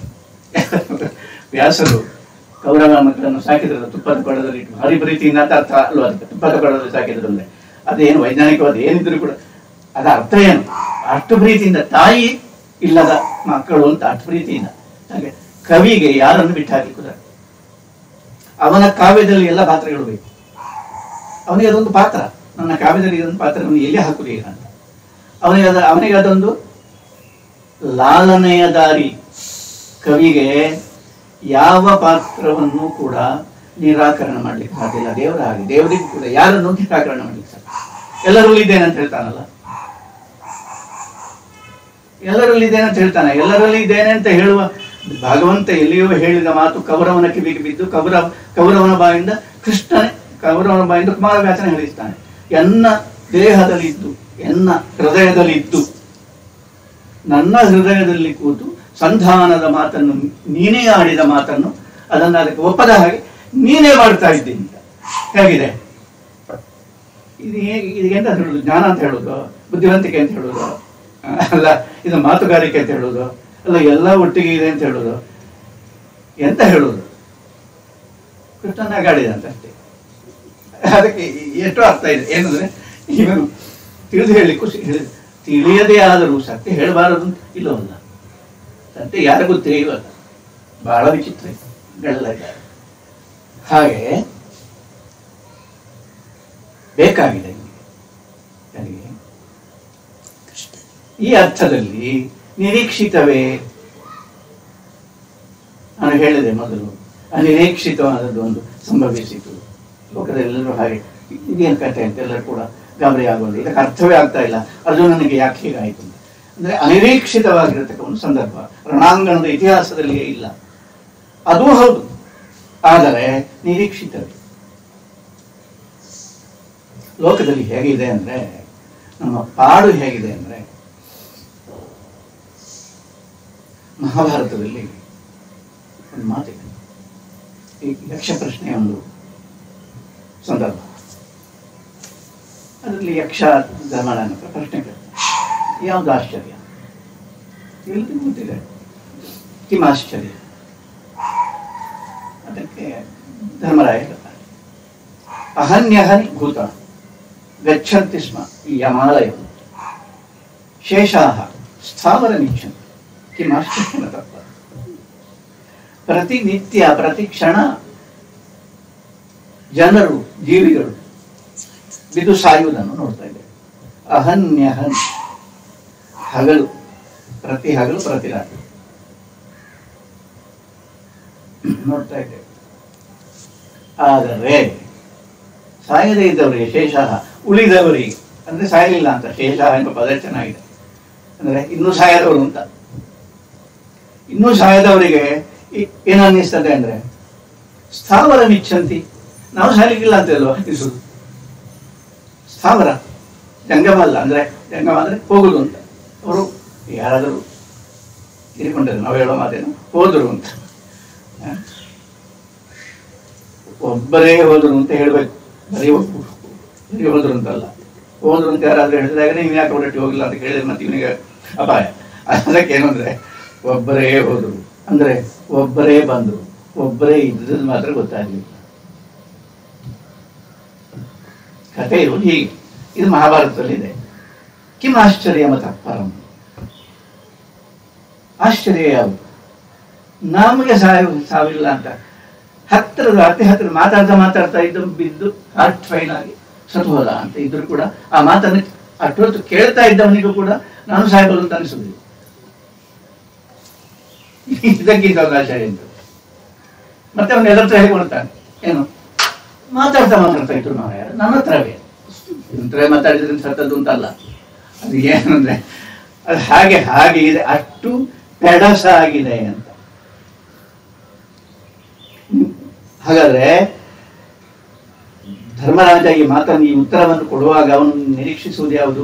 A: ವ್ಯಾಸರು ಕೌರವ ಮಕ್ಕಳನ್ನು ಸಾಕಿದ್ರು ತುಪ್ಪದ ಕೊಡದಲ್ಲಿ ಇಟ್ಟು ಭಾರಿ ಪ್ರೀತಿಯಿಂದ ಅಂತ ಅರ್ಥ ಅಲ್ವಾ ಅದಕ್ಕೆ ತುಪ್ಪದ ಕೊಡದಲ್ಲಿ ಸಾಕಿದ್ರು ಅಂದ್ರೆ ಅದೇನು ವೈಜ್ಞಾನಿಕವಾದ ಏನಿದ್ರು ಕೂಡ ಅದರ ಅರ್ಥ ಏನು ಅಷ್ಟು ಪ್ರೀತಿಯಿಂದ ತಾಯಿ ಇಲ್ಲದ ಮಕ್ಕಳು ಅಂತ ಅಷ್ಟು ಪ್ರೀತಿಯಿಂದ ಹಾಗೆ ಕವಿಗೆ ಯಾರನ್ನು ಬಿಟ್ಟು ಹಾಕಲಿಕ್ಕೆ ಅವನ ಕಾವ್ಯದಲ್ಲಿ ಎಲ್ಲ ಪಾತ್ರಗಳು ಬೇಕು ಅವನಿಗೆ ಅದೊಂದು ಪಾತ್ರ ನನ್ನ ಕಾವ್ಯದಲ್ಲಿ ಇದೊಂದು ಪಾತ್ರವನ್ನು ಎಲ್ಲಿ ಹಾಕುದು ಈಗ ಅಂತ ಅವನಿಗೆ ಅದ ಅವನಿಗೆ ಅದೊಂದು ಲಾಲನೆಯ ದಾರಿ ಕವಿಗೆ ಯಾವ ಪಾತ್ರವನ್ನು ಕೂಡ ನಿರಾಕರಣೆ ಮಾಡ್ಲಿಕ್ಕೆ ಸಾಧ್ಯ ಇಲ್ಲ ದೇವರ ಹಾಗೆ ದೇವರಿಗೂ ಕೂಡ ಯಾರನ್ನು ನಿರಾಕರಣೆ ಮಾಡ್ಲಿಕ್ಕೆ ಸಾಧ್ಯ ಎಲ್ಲರಲ್ಲಿ ಇದ್ದೇನೆ ಅಂತ ಹೇಳ್ತಾನಲ್ಲ ಎಲ್ಲರಲ್ಲಿ ಇದ್ದೇನೆ ಅಂತ ಹೇಳ್ತಾನೆ ಎಲ್ಲರಲ್ಲಿ ಇದ್ದೇನೆ ಅಂತ ಹೇಳುವ ಭಗವಂತ ಎಲ್ಲಿಯೋ ಹೇಳಿದ ಮಾತು ಕೌರವನ ಕಿವಿಗೆ ಬಿದ್ದು ಕೌರವ ಕೌರವನ ಬಾಯಿಂದ ಕೃಷ್ಣನೇ ಕೌರವನ ಬಾಯಿಂದ ಕುಮಾರವ್ಯಾಸನ ಹೇಳಿಸ್ತಾನೆ ಎನ್ನ ದೇಹದಲ್ಲಿದ್ದು ಎನ್ನ ಹೃದಯದಲ್ಲಿದ್ದು ನನ್ನ ಹೃದಯದಲ್ಲಿ ಕೂತು ಸಂಧಾನದ ಮಾತನ್ನು ನೀನೇ ಆಡಿದ ಮಾತನ್ನು ಅದನ್ನು ಅದಕ್ಕೆ ಒಪ್ಪದ ಹಾಗೆ ನೀನೇ ಮಾಡ್ತಾ ಇದ್ದೀನಿ ಅಂತ. ಹೇಗಿದೆ ಇದು ಹೇಗೆ ಇದು ಎಂತ ಅಂತ ಹೇಳುದು ಜ್ಞಾನ ಅಂತ ಹೇಳುದು ಬುದ್ಧಿವಂತಿಕೆ ಅಂತ ಹೇಳುದು ಅಲ್ಲ ಇದು ಮಾತುಗಾರಿಕೆ ಅಂತ ಹೇಳುದು ಅಲ್ಲ ಎಲ್ಲ ಒಟ್ಟಿಗೆ ಇದೆ ಅಂತ ಹೇಳುದು ಎಂತ ಹೇಳುದು ಕೃಷ್ಣನ ಗಾಡಿದ ಅಂತ ಅಷ್ಟೇ ಅದಕ್ಕೆ ಎಷ್ಟು ಅರ್ಥ ಇದೆ ಏನಂದ್ರೆ ಇವನು ತಿಳಿದು ಹೇಳಲಿಕ್ಕೂ ಸಿ- ಹೇಳಿ- ತಿಳಿಯದೇ ಆದರೂ ಸತ್ಯ ಹೇಳಬಾರದು ಅಂತ ಇಲ್ಲವಲ್ಲ ಸತ್ಯ ಯಾರಿಗೂ ತಿಳಿಯುವಲ್ಲ ಬಹಳ ವಿಚಿತ್ರ ಗಳೆಲ್ಲ ಇದ್ದಾರೆ ಹಾಗೆ ಬೇಕಾಗಿದೆ ನಿಮಗೆ ನನಗೆ ಈ ಅರ್ಥದಲ್ಲಿ ನಿರೀಕ್ಷಿತವೇ ನಾನು ಹೇಳಿದೆ ಮೊದಲು ಅನಿರೀಕ್ಷಿತವಾದದ್ದು ಒಂದು ಸಂಭವಿಸಿತು ಲೋಕದಲ್ಲೆಲ್ಲರೂ ಹಾಗೆ ಇದೇನು ಕಥೆ ಅಂತ ಎಲ್ಲರೂ ಕೂಡ ಗಾಬರಿ ಆಗೋದು ಇದಕ್ಕೆ ಅರ್ಥವೇ ಆಗ್ತಾ ಇಲ್ಲ ಅರ್ಜುನನಿಗೆ ಯಾಕೆ ಹೀಗಾಯಿತು ಅಂತ ಅಂದ್ರೆ ಅನಿರೀಕ್ಷಿತವಾಗಿರತಕ್ಕ ಒಂದು ಸಂದರ್ಭ ರಣಾಂಗಣದ ಇತಿಹಾಸದಲ್ಲಿಯೇ ಇಲ್ಲ ಅದೂ ಹೌದು ಆದರೆ ನಿರೀಕ್ಷಿತವೇ ಲೋಕದಲ್ಲಿ ಹೇಗಿದೆ ಅಂದ್ರೆ ನಮ್ಮ ಪಾಡು ಹೇಗಿದೆ ಅಂದ್ರೆ ಮಹಾಭಾರತದಲ್ಲಿ ಒಂದು ಮಾತಿದೆ ಈ ಯಕ್ಷ ಪ್ರಶ್ನೆಯ ಒಂದು ಸಂದರ್ಭ ಅದರಲ್ಲಿ ಯಕ್ಷ ಧರ್ಮರಾಯನ ಹತ್ರ ಪ್ರಶ್ನೆ ಕೇಳ್ತಾನೆ ಯಾವುದು ಆಶ್ಚರ್ಯ ಎಲ್ರಿಗೂ ಗೊತ್ತಿದೆ ಕಿಮ್ ಆಶ್ಚರ್ಯ ಅದಕ್ಕೆ ಧರ್ಮರಾಯ ಹೇಳ್ತಾನೆ ಅಹನ್ಯಹನಿ ಭೂತ ಗಚ್ಚಂತಿ ಸ್ಮ ಈ ಯಮಾಲಯ ಶೇಷಾಹ ಸ್ಥಾವರ ನಿಚ್ಚಂತಿ ಕಿಮಾಶ್ಚರ್ಯನ ತಪ್ಪ ಪ್ರತಿನಿತ್ಯ ಪ್ರತಿ ಕ್ಷಣ ಜನರು ಜೀವಿಗಳು ಬಿದ್ದು ಸಾಯುವುದನ್ನು ನೋಡ್ತಾ ಇದ್ದೇವೆ ಅಹನ್ಯಹನ್ ಹಗಲು ಪ್ರತಿ ಹಗಲು ಪ್ರತಿ ರಾತ್ರಿ ನೋಡ್ತಾ ಇದ್ದೇವೆ ಆದರೆ ಸಾಯದೇ ಇದ್ದವರಿಗೆ ಶೇಷಾಹ ಉಳಿದವರಿಗೆ ಅಂದ್ರೆ ಸಾಯಲಿಲ್ಲ ಅಂತ ಶೇಷಾಹ ಎಂಬ ಪದ ಚೆನ್ನಾಗಿದೆ ಅಂದ್ರೆ ಇನ್ನೂ ಸಾಯದವರು ಅಂತ ಇನ್ನೂ ಸಾಯದವರಿಗೆ ಈ- ಏನು ಅನ್ನಿಸ್ತದೆ ಅಂದ್ರೆ ಸ್ಥಾವರ ನಿಚ್ಚಂತಿ ನಾವು ಸಾಯಲಿಕ್ಕಿಲ್ಲ ಅಂತ ಅಲ್ವಾ ಅನ್ನಿಸುದು ಸ್ಥಾವರ ಜಂಗಮ ಅಲ್ಲ ಅಂದ್ರೆ ಜಂಗಮ ಅಂದ್ರೆ ಹೋಗುದು ಅಂತ ಅವರು ಯಾರಾದರೂ ತೀರಿಕೊಂಡರು ನಾವು ಹೇಳೋ ಮಾತೇನು ಹೋದರು ಅಂತ ಹ? ಒಬ್ಬರೇ ಹೋದರು ಅಂತ ಹೇಳ್ಬೇಕು ಬರೀ ಒಬ್ಬ- ಬರೀ ಹೋದ್ರು ಅಂತಲ್ಲ ಹೋದ್ರು ಅಂತ ಯಾರಾದ್ರೂ ಹೇಳಿದಾಗ ನೀವು ಯಾಕೆ ಹೊರಟಿ ಹೋಗಿಲ್ಲ ಅಂತ ಕೇಳಿದ್ರೆ ಮತ್ತೆ ಇವನಿಗೆ ಅಪಾಯ ಅದಕ್ಕೆ ಏನು ಅಂದ್ರೆ ಒಬ್ಬರೇ ಹೋದ್ರು ಅಂದ್ರೆ ಒಬ್ಬರೇ ಬಂದ್ರು ಒಬ್ಬರೇ ಇದ್ದದ್ದು ಮಾತ್ರ ಗೊತ್ತಾಗ್ಲಿಲ್ಲ ಕಥೆ ಇರುವುದು ಹೀಗೆ ಇದು ಮಹಾಭಾರತದಲ್ಲಿದೆ ಕಿಮ್ ಆಶ್ಚರ್ಯ ಮತ ಪರಂ ಆಶ್ಚರ್ಯ ಯಾವುದು ನಮಗೆ ಸಾವು ಸಾವಿಲ್ಲ ಅಂತ ಹತ್ತಿರದ ಅತಿ ಹತ್ತಿರ ಮಾತಾಡ್ತಾ ಮಾತಾಡ್ತಾ ಇದ್ದು ಬಿದ್ದು ಹಾರ್ಟ್ ಫೈಲ್ ಆಗಿ ಸತ್ತು ಹೋದ ಅಂತ ಇದ್ರು ಕೂಡ ಆ ಮಾತನ್ನು ಅಷ್ಟೊತ್ತು ಕೇಳ್ತಾ ಇದ್ದವನಿಗೂ ಕೂಡ ನಾನು ಸಾಯ್ಬೋದು ಅಂತ ಅನಿಸುದಿಲ್ಲ ಇದಕ್ಕಿಂತ ಒಂದು ಆಶ್ಚರ್ಯ ಉಂಟು ಮತ್ತೆ ಅವನು ಎಲ್ಲರ ಹತ್ರ ಹೇಳ್ಕೊಳ್ತಾನೆ ಏನು ಮಾತಾಡ್ತಾ ಮಾತಾಡ್ತಾ ಇದ್ರು ನಾವು ಯಾರು ನನ್ನ ಹತ್ರವೇ ಹತ್ರ ಮಾತಾಡಿದ್ರೆ ಸತ್ತದ್ದು ಅಂತಲ್ಲ ಅದು ಏನಂದ್ರೆ ಅದು ಹಾಗೆ ಹಾಗೆ ಇದೆ ಅಷ್ಟು ಪೆಡಸ ಆಗಿದೆ ಅಂತ ಹಾಗಾದ್ರೆ ಧರ್ಮರಾಜ ಈ ಮಾತನ್ನು ಈ ಉತ್ತರವನ್ನು ಕೊಡುವಾಗ ಅವನು ನಿರೀಕ್ಷಿಸುವುದು ಯಾವುದು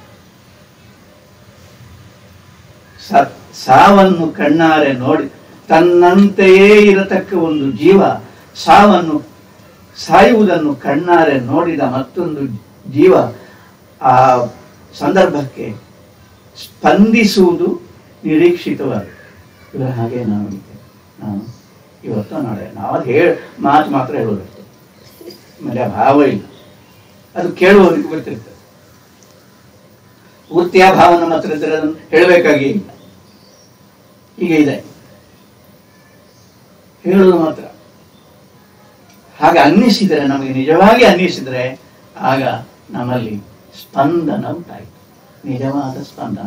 A: ಸ- ಸಾವನ್ನು ಕಣ್ಣಾರೆ ನೋಡಿ ತನ್ನಂತೆಯೇ ಇರತಕ್ಕ ಒಂದು ಜೀವ ಸಾವನ್ನು ಸಾಯುವುದನ್ನು ಕಣ್ಣಾರೆ ನೋಡಿದ ಮತ್ತೊಂದು ಜೀವ ಆ ಸಂದರ್ಭಕ್ಕೆ ಸ್ಪಂದಿಸುವುದು ನಿರೀಕ್ಷಿತವಾದ ಇವರ ಹಾಗೆ ನಾವು ಇದ್ದೇವೆ. ನಾವು ಇವತ್ತು ನಾಳೆ ನಾವು ಅದು ಹೇಳ ಮಾತು ಮಾತ್ರ ಹೇಳೋದಕ್ಕೆ ಆಮೇಲೆ ಆ ಭಾವ ಇಲ್ಲ ಅದು ಕೇಳುವವರಿಗೆ ಗೊತ್ತಿರ್ತದೆ ಪೂರ್ತಿಯ ಭಾವ ನಮ್ಮ ಹತ್ರ ಇದ್ದರೆ ಅದನ್ನು ಹೇಳಬೇಕಾಗಿ ಇಲ್ಲ ಹೀಗೆ ಇದೆ ಹೇಳೋದು ಮಾತ್ರ ಹಾಗೆ ಅನ್ನಿಸಿದರೆ ನಮಗೆ ನಿಜವಾಗಿ ಅನ್ನಿಸಿದರೆ ಆಗ ನಮ್ಮಲ್ಲಿ ಸ್ಪಂದನ ಉಂಟಾಯಿತು ನಿಜವಾದ ಸ್ಪಂದನ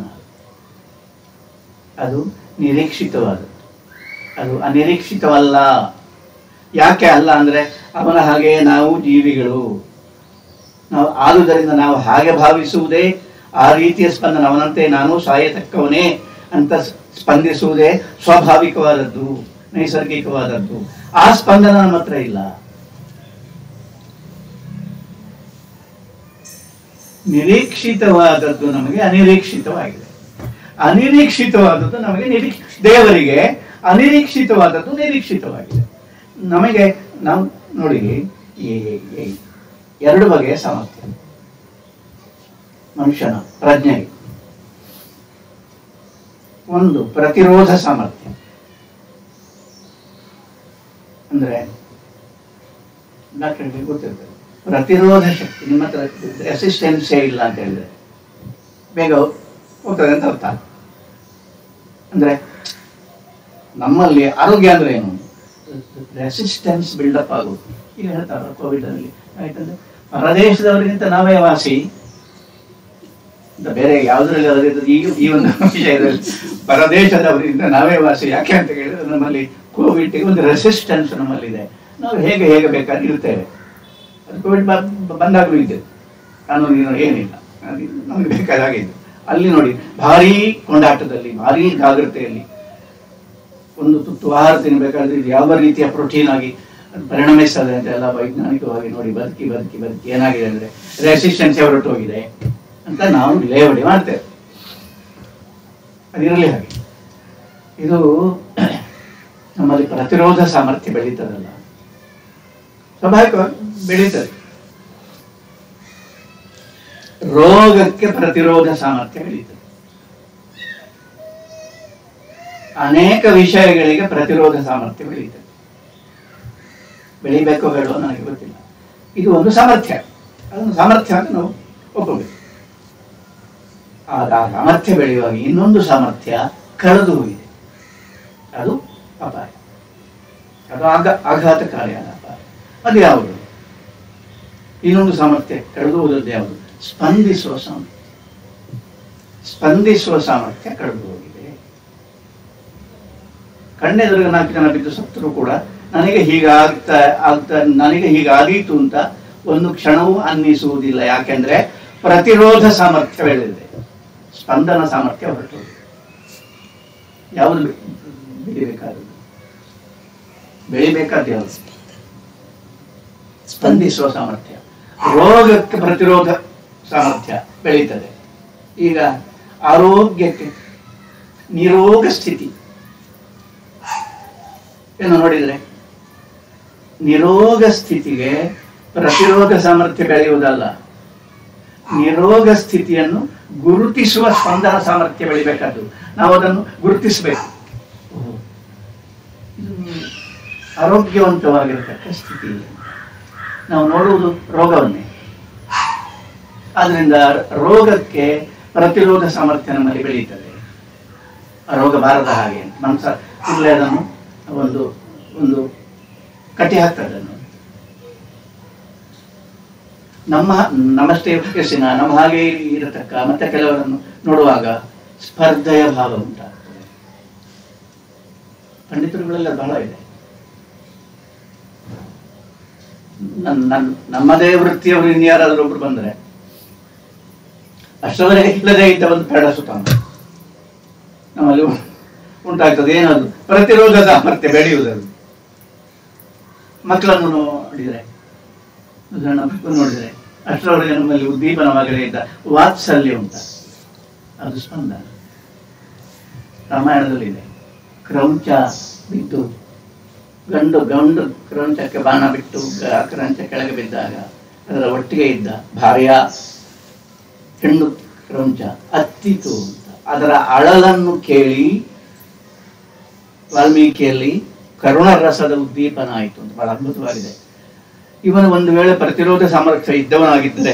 A: ಅದು ನಿರೀಕ್ಷಿತವಾದದ್ದು ಅದು ಅನಿರೀಕ್ಷಿತವಲ್ಲ ಯಾಕೆ ಅಲ್ಲ ಅಂದ್ರೆ ಅವನ ಹಾಗೆ ನಾವು ಜೀವಿಗಳು ನಾವು ಆದುದರಿಂದ ನಾವು ಹಾಗೆ ಭಾವಿಸುವುದೇ ಆ ರೀತಿಯ ಸ್ಪಂದನ ಅವನಂತೆ ನಾನು ಸಾಯತಕ್ಕವನೇ ಅಂತ ಸ್ಪಂದಿಸುವುದೇ ಸ್ವಾಭಾವಿಕವಾದದ್ದು ನೈಸರ್ಗಿಕವಾದದ್ದು ಆ ಸ್ಪಂದನ ನಮ್ಮ ಹತ್ರ ಇಲ್ಲ ನಿರೀಕ್ಷಿತವಾದದ್ದು ನಮಗೆ ಅನಿರೀಕ್ಷಿತವಾಗಿದೆ ಅನಿರೀಕ್ಷಿತವಾದದ್ದು ನಮಗೆ ನಿರೀಕ್ಷ ದೇವರಿಗೆ ಅನಿರೀಕ್ಷಿತವಾದದ್ದು ನಿರೀಕ್ಷಿತವಾಗಿದೆ ನಮಗೆ ನಾವು ನೋಡಿ ಈ ಈ ಎರಡು ಬಗೆಯ ಸಾಮರ್ಥ್ಯ ಮನುಷ್ಯನ ಪ್ರಜ್ಞೆಗೆ ಒಂದು ಪ್ರತಿರೋಧ ಸಾಮರ್ಥ್ಯ ಅಂದ್ರೆ ಡಾಕ್ಟರ್ಗೆ ಗೊತ್ತಿರ್ತದೆ ಪ್ರತಿರೋಧ ಶಕ್ತಿ ನಿಮ್ಮ ಹತ್ರ ರೆಸಿಸ್ಟೆನ್ಸೇ ಇಲ್ಲ ಅಂತ ಹೇಳಿದ್ರೆ ಬೇಗ ಹೋಗ್ತದೆ ಅಂತ ಅರ್ಥ ಅಂದ್ರೆ ನಮ್ಮಲ್ಲಿ ಆರೋಗ್ಯ ಅಂದ್ರೆ ಏನು ರೆಸಿಸ್ಟೆನ್ಸ್ ಬಿಲ್ಡಪ್ ಆಗೋದು ಈಗ ಹೇಳ್ತಾರೆ ಕೋವಿಡ್ ಅಲ್ಲಿ ಯಾಕಂದ್ರೆ ಪರದೇಶದವರಿಗಿಂತ ನಾವೇ ವಾಸಿ ಅಂತ ಬೇರೆ ಯಾವುದರಲ್ಲಿ ಅದರಿಂದ ಈ ಈ ಒಂದು ವಿಷಯದಲ್ಲಿ ಪರದೇಶದವರಿಂದ ನಾವೇ ವಾಸಿ ಯಾಕೆ ಅಂತ ಹೇಳಿದ್ರೆ ನಮ್ಮಲ್ಲಿ ಕೋವಿಡ್ ಒಂದು ರೆಸಿಸ್ಟೆನ್ಸ್ ನಮ್ಮಲ್ಲಿದೆ ನಾವು ಹೇಗೆ ಹೇಗೆ ಬೇಕಾದ್ರೆ ಇರ್ತೇವೆ ಅದು ಕೋವಿಡ್ ಬಂದಾಗಲೂ ಇದೆ ಕಾನೂನಿನ ಏನಿಲ್ಲ ಅದು ನಮಗೆ ಬೇಕಾದ ಹಾಗೆ ಇದೆ ಅಲ್ಲಿ ನೋಡಿ ಭಾರೀ ಕೊಂಡಾಟದಲ್ಲಿ ಭಾರೀ ಜಾಗ್ರತೆಯಲ್ಲಿ ಒಂದು ತುತ್ತು ಆಹಾರ ತಿನ್ನಬೇಕಾದ್ರೆ ಇದು ಯಾವ ರೀತಿಯ ಪ್ರೋಟೀನ್ ಆಗಿ ಅದು ಪರಿಣಮಿಸ್ತದೆ ಅಂತ ಎಲ್ಲ ವೈಜ್ಞಾನಿಕವಾಗಿ ನೋಡಿ ಬದುಕಿ ಬದುಕಿ ಬದುಕಿ ಏನಾಗಿದೆ ಅಂದ್ರೆ ರೆಸಿಸ್ಟೆನ್ಸ್ ಹೊರಟೋಗಿದೆ ಅಂತ ನಾವು ಲೇವಡಿ ಮಾಡ್ತೇವೆ ಅದಿರಲಿ ಹಾಗೆ ಇದು ನಮ್ಮಲ್ಲಿ ಪ್ರತಿರೋಧ ಸಾಮರ್ಥ್ಯ ಬೆಳೀತದಲ್ಲ ಸ್ವಾಭಾವಿಕವಾಗಿ ಬೆಳೀತದೆ ರೋಗಕ್ಕೆ ಪ್ರತಿರೋಧ ಸಾಮರ್ಥ್ಯ ಬೆಳೀತದೆ ಅನೇಕ ವಿಷಯಗಳಿಗೆ ಪ್ರತಿರೋಧ ಸಾಮರ್ಥ್ಯ ಬೆಳೀತದೆ ಬೆಳಿಬೇಕೋ ಬೇಡೋ ನನಗೆ ಗೊತ್ತಿಲ್ಲ ಇದು ಒಂದು ಸಾಮರ್ಥ್ಯ ಅದೊಂದು ಸಾಮರ್ಥ್ಯ ಅಂತ ನಾವು ಒಪ್ಪಬೇಕು ಆಗ ಆ ಸಾಮರ್ಥ್ಯ ಬೆಳೆಯುವಾಗ ಇನ್ನೊಂದು ಸಾಮರ್ಥ್ಯ ಕಳೆದು ಹೋಗಿದೆ ಅದು ಅಪಾಯ ಅದು ಆಘ ಆಘಾತಕಾರಿಯಾದ ಅಪಾಯ ಅದು ಯಾವುದು ಇನ್ನೊಂದು ಸಾಮರ್ಥ್ಯ ಕಳೆದು ಹೋದದ್ದು ಯಾವುದು ಸ್ಪಂದಿಸುವ ಸಾಮರ್ಥ್ಯ ಸ್ಪಂದಿಸುವ ಸಾಮರ್ಥ್ಯ ಕಳೆದು ಹೋಗಿದೆ ಕಣ್ಣೆದುರಿಗೆ ನಾಲ್ಕು ಜನ ಬಿದ್ದು ಸತ್ತರೂ ಕೂಡ ನನಗೆ ಹೀಗಾಗ್ತಾ ಆಗ್ತಾ ನನಗೆ ಹೀಗಾದೀತು ಅಂತ ಒಂದು ಕ್ಷಣವೂ ಅನ್ನಿಸುವುದಿಲ್ಲ ಯಾಕೆಂದ್ರೆ ಪ್ರತಿರೋಧ ಸಾಮರ್ಥ್ಯ ಬೆಳೆದಿದೆ ಸ್ಪಂದನ ಸಾಮರ್ಥ್ಯ ಹೊರಟು ಯಾವುದು ಬೆ- ಬೆಳಿಬೇಕಾದದ್ದು ಬೆಳಿಬೇಕಾದ ಯಾವುದು ಸ್ಪಂದಿಸುವ ಸಾಮರ್ಥ್ಯ ರೋಗಕ್ಕೆ ಪ್ರತಿರೋಧ ಸಾಮರ್ಥ್ಯ ಬೆಳೀತದೆ ಈಗ ಆರೋಗ್ಯಕ್ಕೆ ನಿರೋಗ ಸ್ಥಿತಿ ಏನು ನೋಡಿದ್ರೆ ನಿರೋಗ ಸ್ಥಿತಿಗೆ ಪ್ರತಿರೋಧ ಸಾಮರ್ಥ್ಯ ಬೆಳೆಯುವುದಲ್ಲ ನಿರೋಗ ಸ್ಥಿತಿಯನ್ನು ಗುರುತಿಸುವ ಸ್ಪಂದನ ಸಾಮರ್ಥ್ಯ ಬೆಳಿಬೇಕಾದ್ದು ನಾವು ಅದನ್ನು ಗುರುತಿಸಬೇಕು ಇದು ಆರೋಗ್ಯವಂತವಾಗಿರತಕ್ಕ ಸ್ಥಿತಿ ನಾವು ನೋಡುವುದು ರೋಗವನ್ನೇ ಆದ್ರಿಂದ ರೋಗಕ್ಕೆ ಪ್ರತಿರೋಧ ಸಾಮರ್ಥ್ಯ ನಮ್ಮಲ್ಲಿ ಬೆಳೆಯುತ್ತದೆ ಆ ರೋಗ ಬಾರದ ಹಾಗೆ ಮನಸ ಕೂಡಲೇ ಅದನ್ನು ಒಂದು ಒಂದು ಕಟ್ಟಿ ಹಾಕ್ತದೆ ಅದನ್ನು ನಮ್ಮ ನಮ್ಮಷ್ಟೇ ವಯಸ್ಸಿನ ನಮ್ಮ ಹಾಗೆ ಇರತಕ್ಕ ಮತ್ತೆ ಕೆಲವರನ್ನು ನೋಡುವಾಗ ಸ್ಪರ್ಧೆಯ ಭಾವ ಉಂಟಾಗ್ತದೆ ಪಂಡಿತರುಗಳೆಲ್ಲ ಬಹಳ ಇದೆ ನನ್- ನನ್- ನಮ್ಮದೇ ವೃತ್ತಿಯವರು ಇನ್ಯಾರಾದ್ರೂ ಒಬ್ರು ಬಂದ್ರೆ ಅಷ್ಟರವರೆಗೆ ಇಲ್ಲದೆ ಇದ್ದ ಒಂದು ಪೆಡಸುತ್ತಾನ ನಮ್ಮಲ್ಲಿ ಉಂಟಾಗ್ತದೆ ಏನದು ಪ್ರತಿರೋಧ ಸಾಮರ್ಥ್ಯ ಬೆಳೆಯುವುದದು ಮಕ್ಕಳನ್ನು ನೋಡಿದರೆ ಸಣ್ಣ ಮಕ್ಕಳು ನೋಡಿದರೆ ಅಷ್ಟರವರೆಗೆ ನಮ್ಮಲ್ಲಿ ಉದ್ದೀಪನವಾಗದೇ ಇದ್ದ ವಾತ್ಸಲ್ಯ ಉಂಟ ಅದು ಸ್ಪಂದನ ರಾಮಾಯಣದಲ್ಲಿದೆ ಕ್ರೌಂಚ ಬಿದ್ದು ಗಂಡು ಗಂಡು ಕ್ರೌಂಚಕ್ಕೆ ಬಾಣ ಬಿಟ್ಟು ಗ- ಕ್ರೌಂಚ ಕೆಳಗೆ ಬಿದ್ದಾಗ ಅದರ ಒಟ್ಟಿಗೆ ಇದ್ದ ಭಾರ್ಯ ಹೆಣ್ಣು ಕ್ರೌಂಚ ಅತ್ತಿತು ಅಂತ ಅದರ ಅಳಲನ್ನು ಕೇಳಿ ವಾಲ್ಮೀಕಿಯಲ್ಲಿ ಕರುಣ ರಸದ ಉದ್ದೀಪನ ಆಯಿತು ಅಂತ ಬಹಳ ಅದ್ಭುತವಾಗಿದೆ ಇವನು ಒಂದು ವೇಳೆ ಪ್ರತಿರೋಧ ಸಾಮರ್ಥ್ಯ ಇದ್ದವನಾಗಿದ್ದರೆ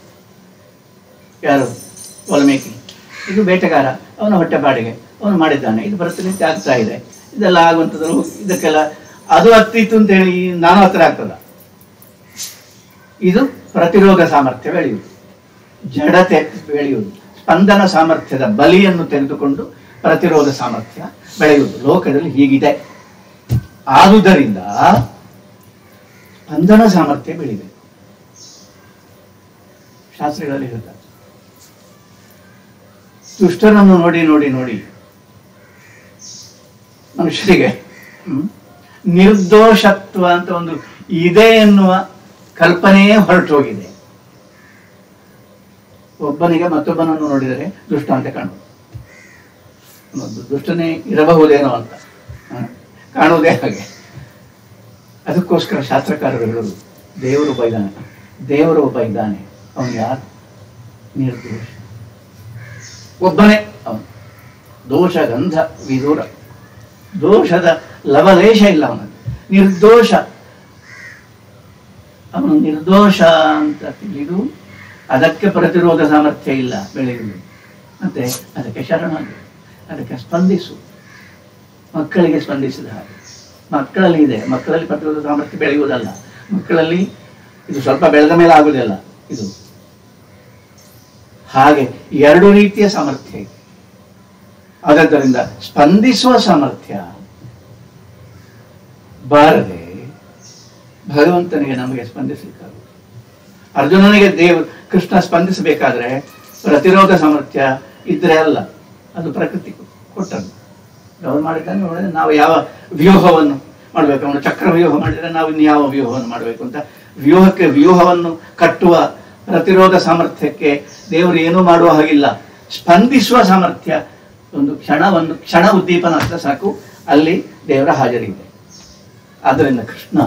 A: ಯಾರು ವಾಲ್ಮೀಕಿ ಇದು ಬೇಟೆಗಾರ ಅವನ ಹೊಟ್ಟೆಪಾಡಿಗೆ ಅವನು ಮಾಡಿದ್ದಾನೆ ಇದು ಪ್ರತಿನಿತ್ಯ ಆಗ್ತಾ ಇದೆ ಇದೆಲ್ಲ ಆಗುವಂಥದ್ದು ಇದಕ್ಕೆಲ್ಲ ಅದು ಹತ್ತಿತ್ತು ಅಂತ ಹೇಳಿ ನಾನು ಹತ್ರ ಆಗ್ತದ ಇದು ಪ್ರತಿರೋಧ ಸಾಮರ್ಥ್ಯ ಬೆಳೆಯುವುದು ಜಡತೆ ಬೆಳೆಯುವುದು ಸ್ಪಂದನ ಸಾಮರ್ಥ್ಯದ ಬಲಿಯನ್ನು ತೆಗೆದುಕೊಂಡು ಪ್ರತಿರೋಧ ಸಾಮರ್ಥ್ಯ ಬೆಳೆಯುವುದು ಲೋಕದಲ್ಲಿ ಹೀಗಿದೆ ಆದುದರಿಂದ ಸ್ಪಂದನ ಸಾಮರ್ಥ್ಯ ಬೆಳಿಬೇಕು ಶಾಸ್ತ್ರಗಳಲ್ಲಿ ಹೇಳ್ತಾರೆ ದುಷ್ಟರನ್ನು ನೋಡಿ ನೋಡಿ ನೋಡಿ ಮನುಷ್ಯರಿಗೆ ಹ್ಮ್, ನಿರ್ದೋಷತ್ವ ಅಂತ ಒಂದು ಇದೆ ಎನ್ನುವ ಕಲ್ಪನೆಯೇ ಹೊರಟೋಗಿದೆ ಒಬ್ಬನಿಗೆ ಮತ್ತೊಬ್ಬನನ್ನು ನೋಡಿದರೆ ದುಷ್ಟ ಅಂತ ಕಾಣುವುದು ಒಂದು ದುಷ್ಟನೇ ಇರಬಹುದೇನೋ ಅಂತ ಹ? ಕಾಣುವುದೇ ಹಾಗೆ ಅದಕ್ಕೋಸ್ಕರ ಶಾಸ್ತ್ರಕಾರರು ಹೇಳೋದು ದೇವರು ಒಬ್ಬ ಇದ್ದಾನೆ ದೇವರು ಒಬ್ಬ ಇದ್ದಾನೆ ಅವನು ಯಾರು ನಿರ್ದೋಷ ಒಬ್ಬನೇ ಅವನು ದೋಷ ಗಂಧ ವಿದೂರ ದೋಷದ ಲವಲೇಶ ಇಲ್ಲ ಅವನಲ್ಲಿ ನಿರ್ದೋಷ ಅವನು ನಿರ್ದೋಷ ಅಂತ ತಿಳಿದು ಅದಕ್ಕೆ ಪ್ರತಿರೋಧ ಸಾಮರ್ಥ್ಯ ಇಲ್ಲ ಬೆಳೆಯುವುದು ಮತ್ತೆ ಅದಕ್ಕೆ ಶರಣಾಗು ಅದಕ್ಕೆ ಸ್ಪಂದಿಸು ಮಕ್ಕಳಿಗೆ ಸ್ಪಂದಿಸಿದ ಹಾಗೆ ಮಕ್ಕಳಲ್ಲಿ ಇದೆ ಮಕ್ಕಳಲ್ಲಿ ಪ್ರತಿರೋಧ ಸಾಮರ್ಥ್ಯ ಬೆಳೆಯುವುದಲ್ಲ ಮಕ್ಕಳಲ್ಲಿ ಇದು ಸ್ವಲ್ಪ ಬೆಳೆದ ಮೇಲೆ ಆಗುವುದಿಲ್ಲ ಇದು ಹಾಗೆ ಎರಡು ರೀತಿಯ ಸಾಮರ್ಥ್ಯ ಇದೆ ಆದ್ದರಿಂದ ಸ್ಪಂದಿಸುವ ಸಾಮರ್ಥ್ಯ ಬಾರದೆ ಭಗವಂತನಿಗೆ ನಮಗೆ ಸ್ಪಂದಿಸಲಿಕ್ಕಾಗುವುದು ಅರ್ಜುನನಿಗೆ ದೇವ್ ಕೃಷ್ಣ ಸ್ಪಂದಿಸಬೇಕಾದ್ರೆ ಪ್ರತಿರೋಧ ಸಾಮರ್ಥ್ಯ ಇದ್ರೆ ಅಲ್ಲ ಅದು ಪ್ರಕೃತಿ ಕೊಟ್ಟದ್ದು ಅವ್ರು ಮಾಡಿದ್ದಾನೆ ನೋಡಿದ್ರೆ ನಾವು ಯಾವ ವ್ಯೂಹವನ್ನು ಮಾಡಬೇಕು ಅವನು ಚಕ್ರ ವ್ಯೂಹ ಮಾಡಿದರೆ ನಾವು ಇನ್ನು ಯಾವ ವ್ಯೂಹವನ್ನು ಮಾಡಬೇಕು ಅಂತ ವ್ಯೂಹಕ್ಕೆ ವ್ಯೂಹವನ್ನು ಕಟ್ಟುವ ಪ್ರತಿರೋಧ ಸಾಮರ್ಥ್ಯಕ್ಕೆ ದೇವರು ಏನೂ ಮಾಡುವ ಹಾಗಿಲ್ಲ ಸ್ಪಂದಿಸುವ ಸಾಮರ್ಥ್ಯ ಒಂದು ಕ್ಷಣ ಒಂದು ಕ್ಷಣ ಉದ್ದೀಪನ ಅಷ್ಟೇ ಸಾಕು ಅಲ್ಲಿ ದೇವರ ಹಾಜರಿ ಇದೆ ಆದ್ದರಿಂದ ಕೃಷ್ಣ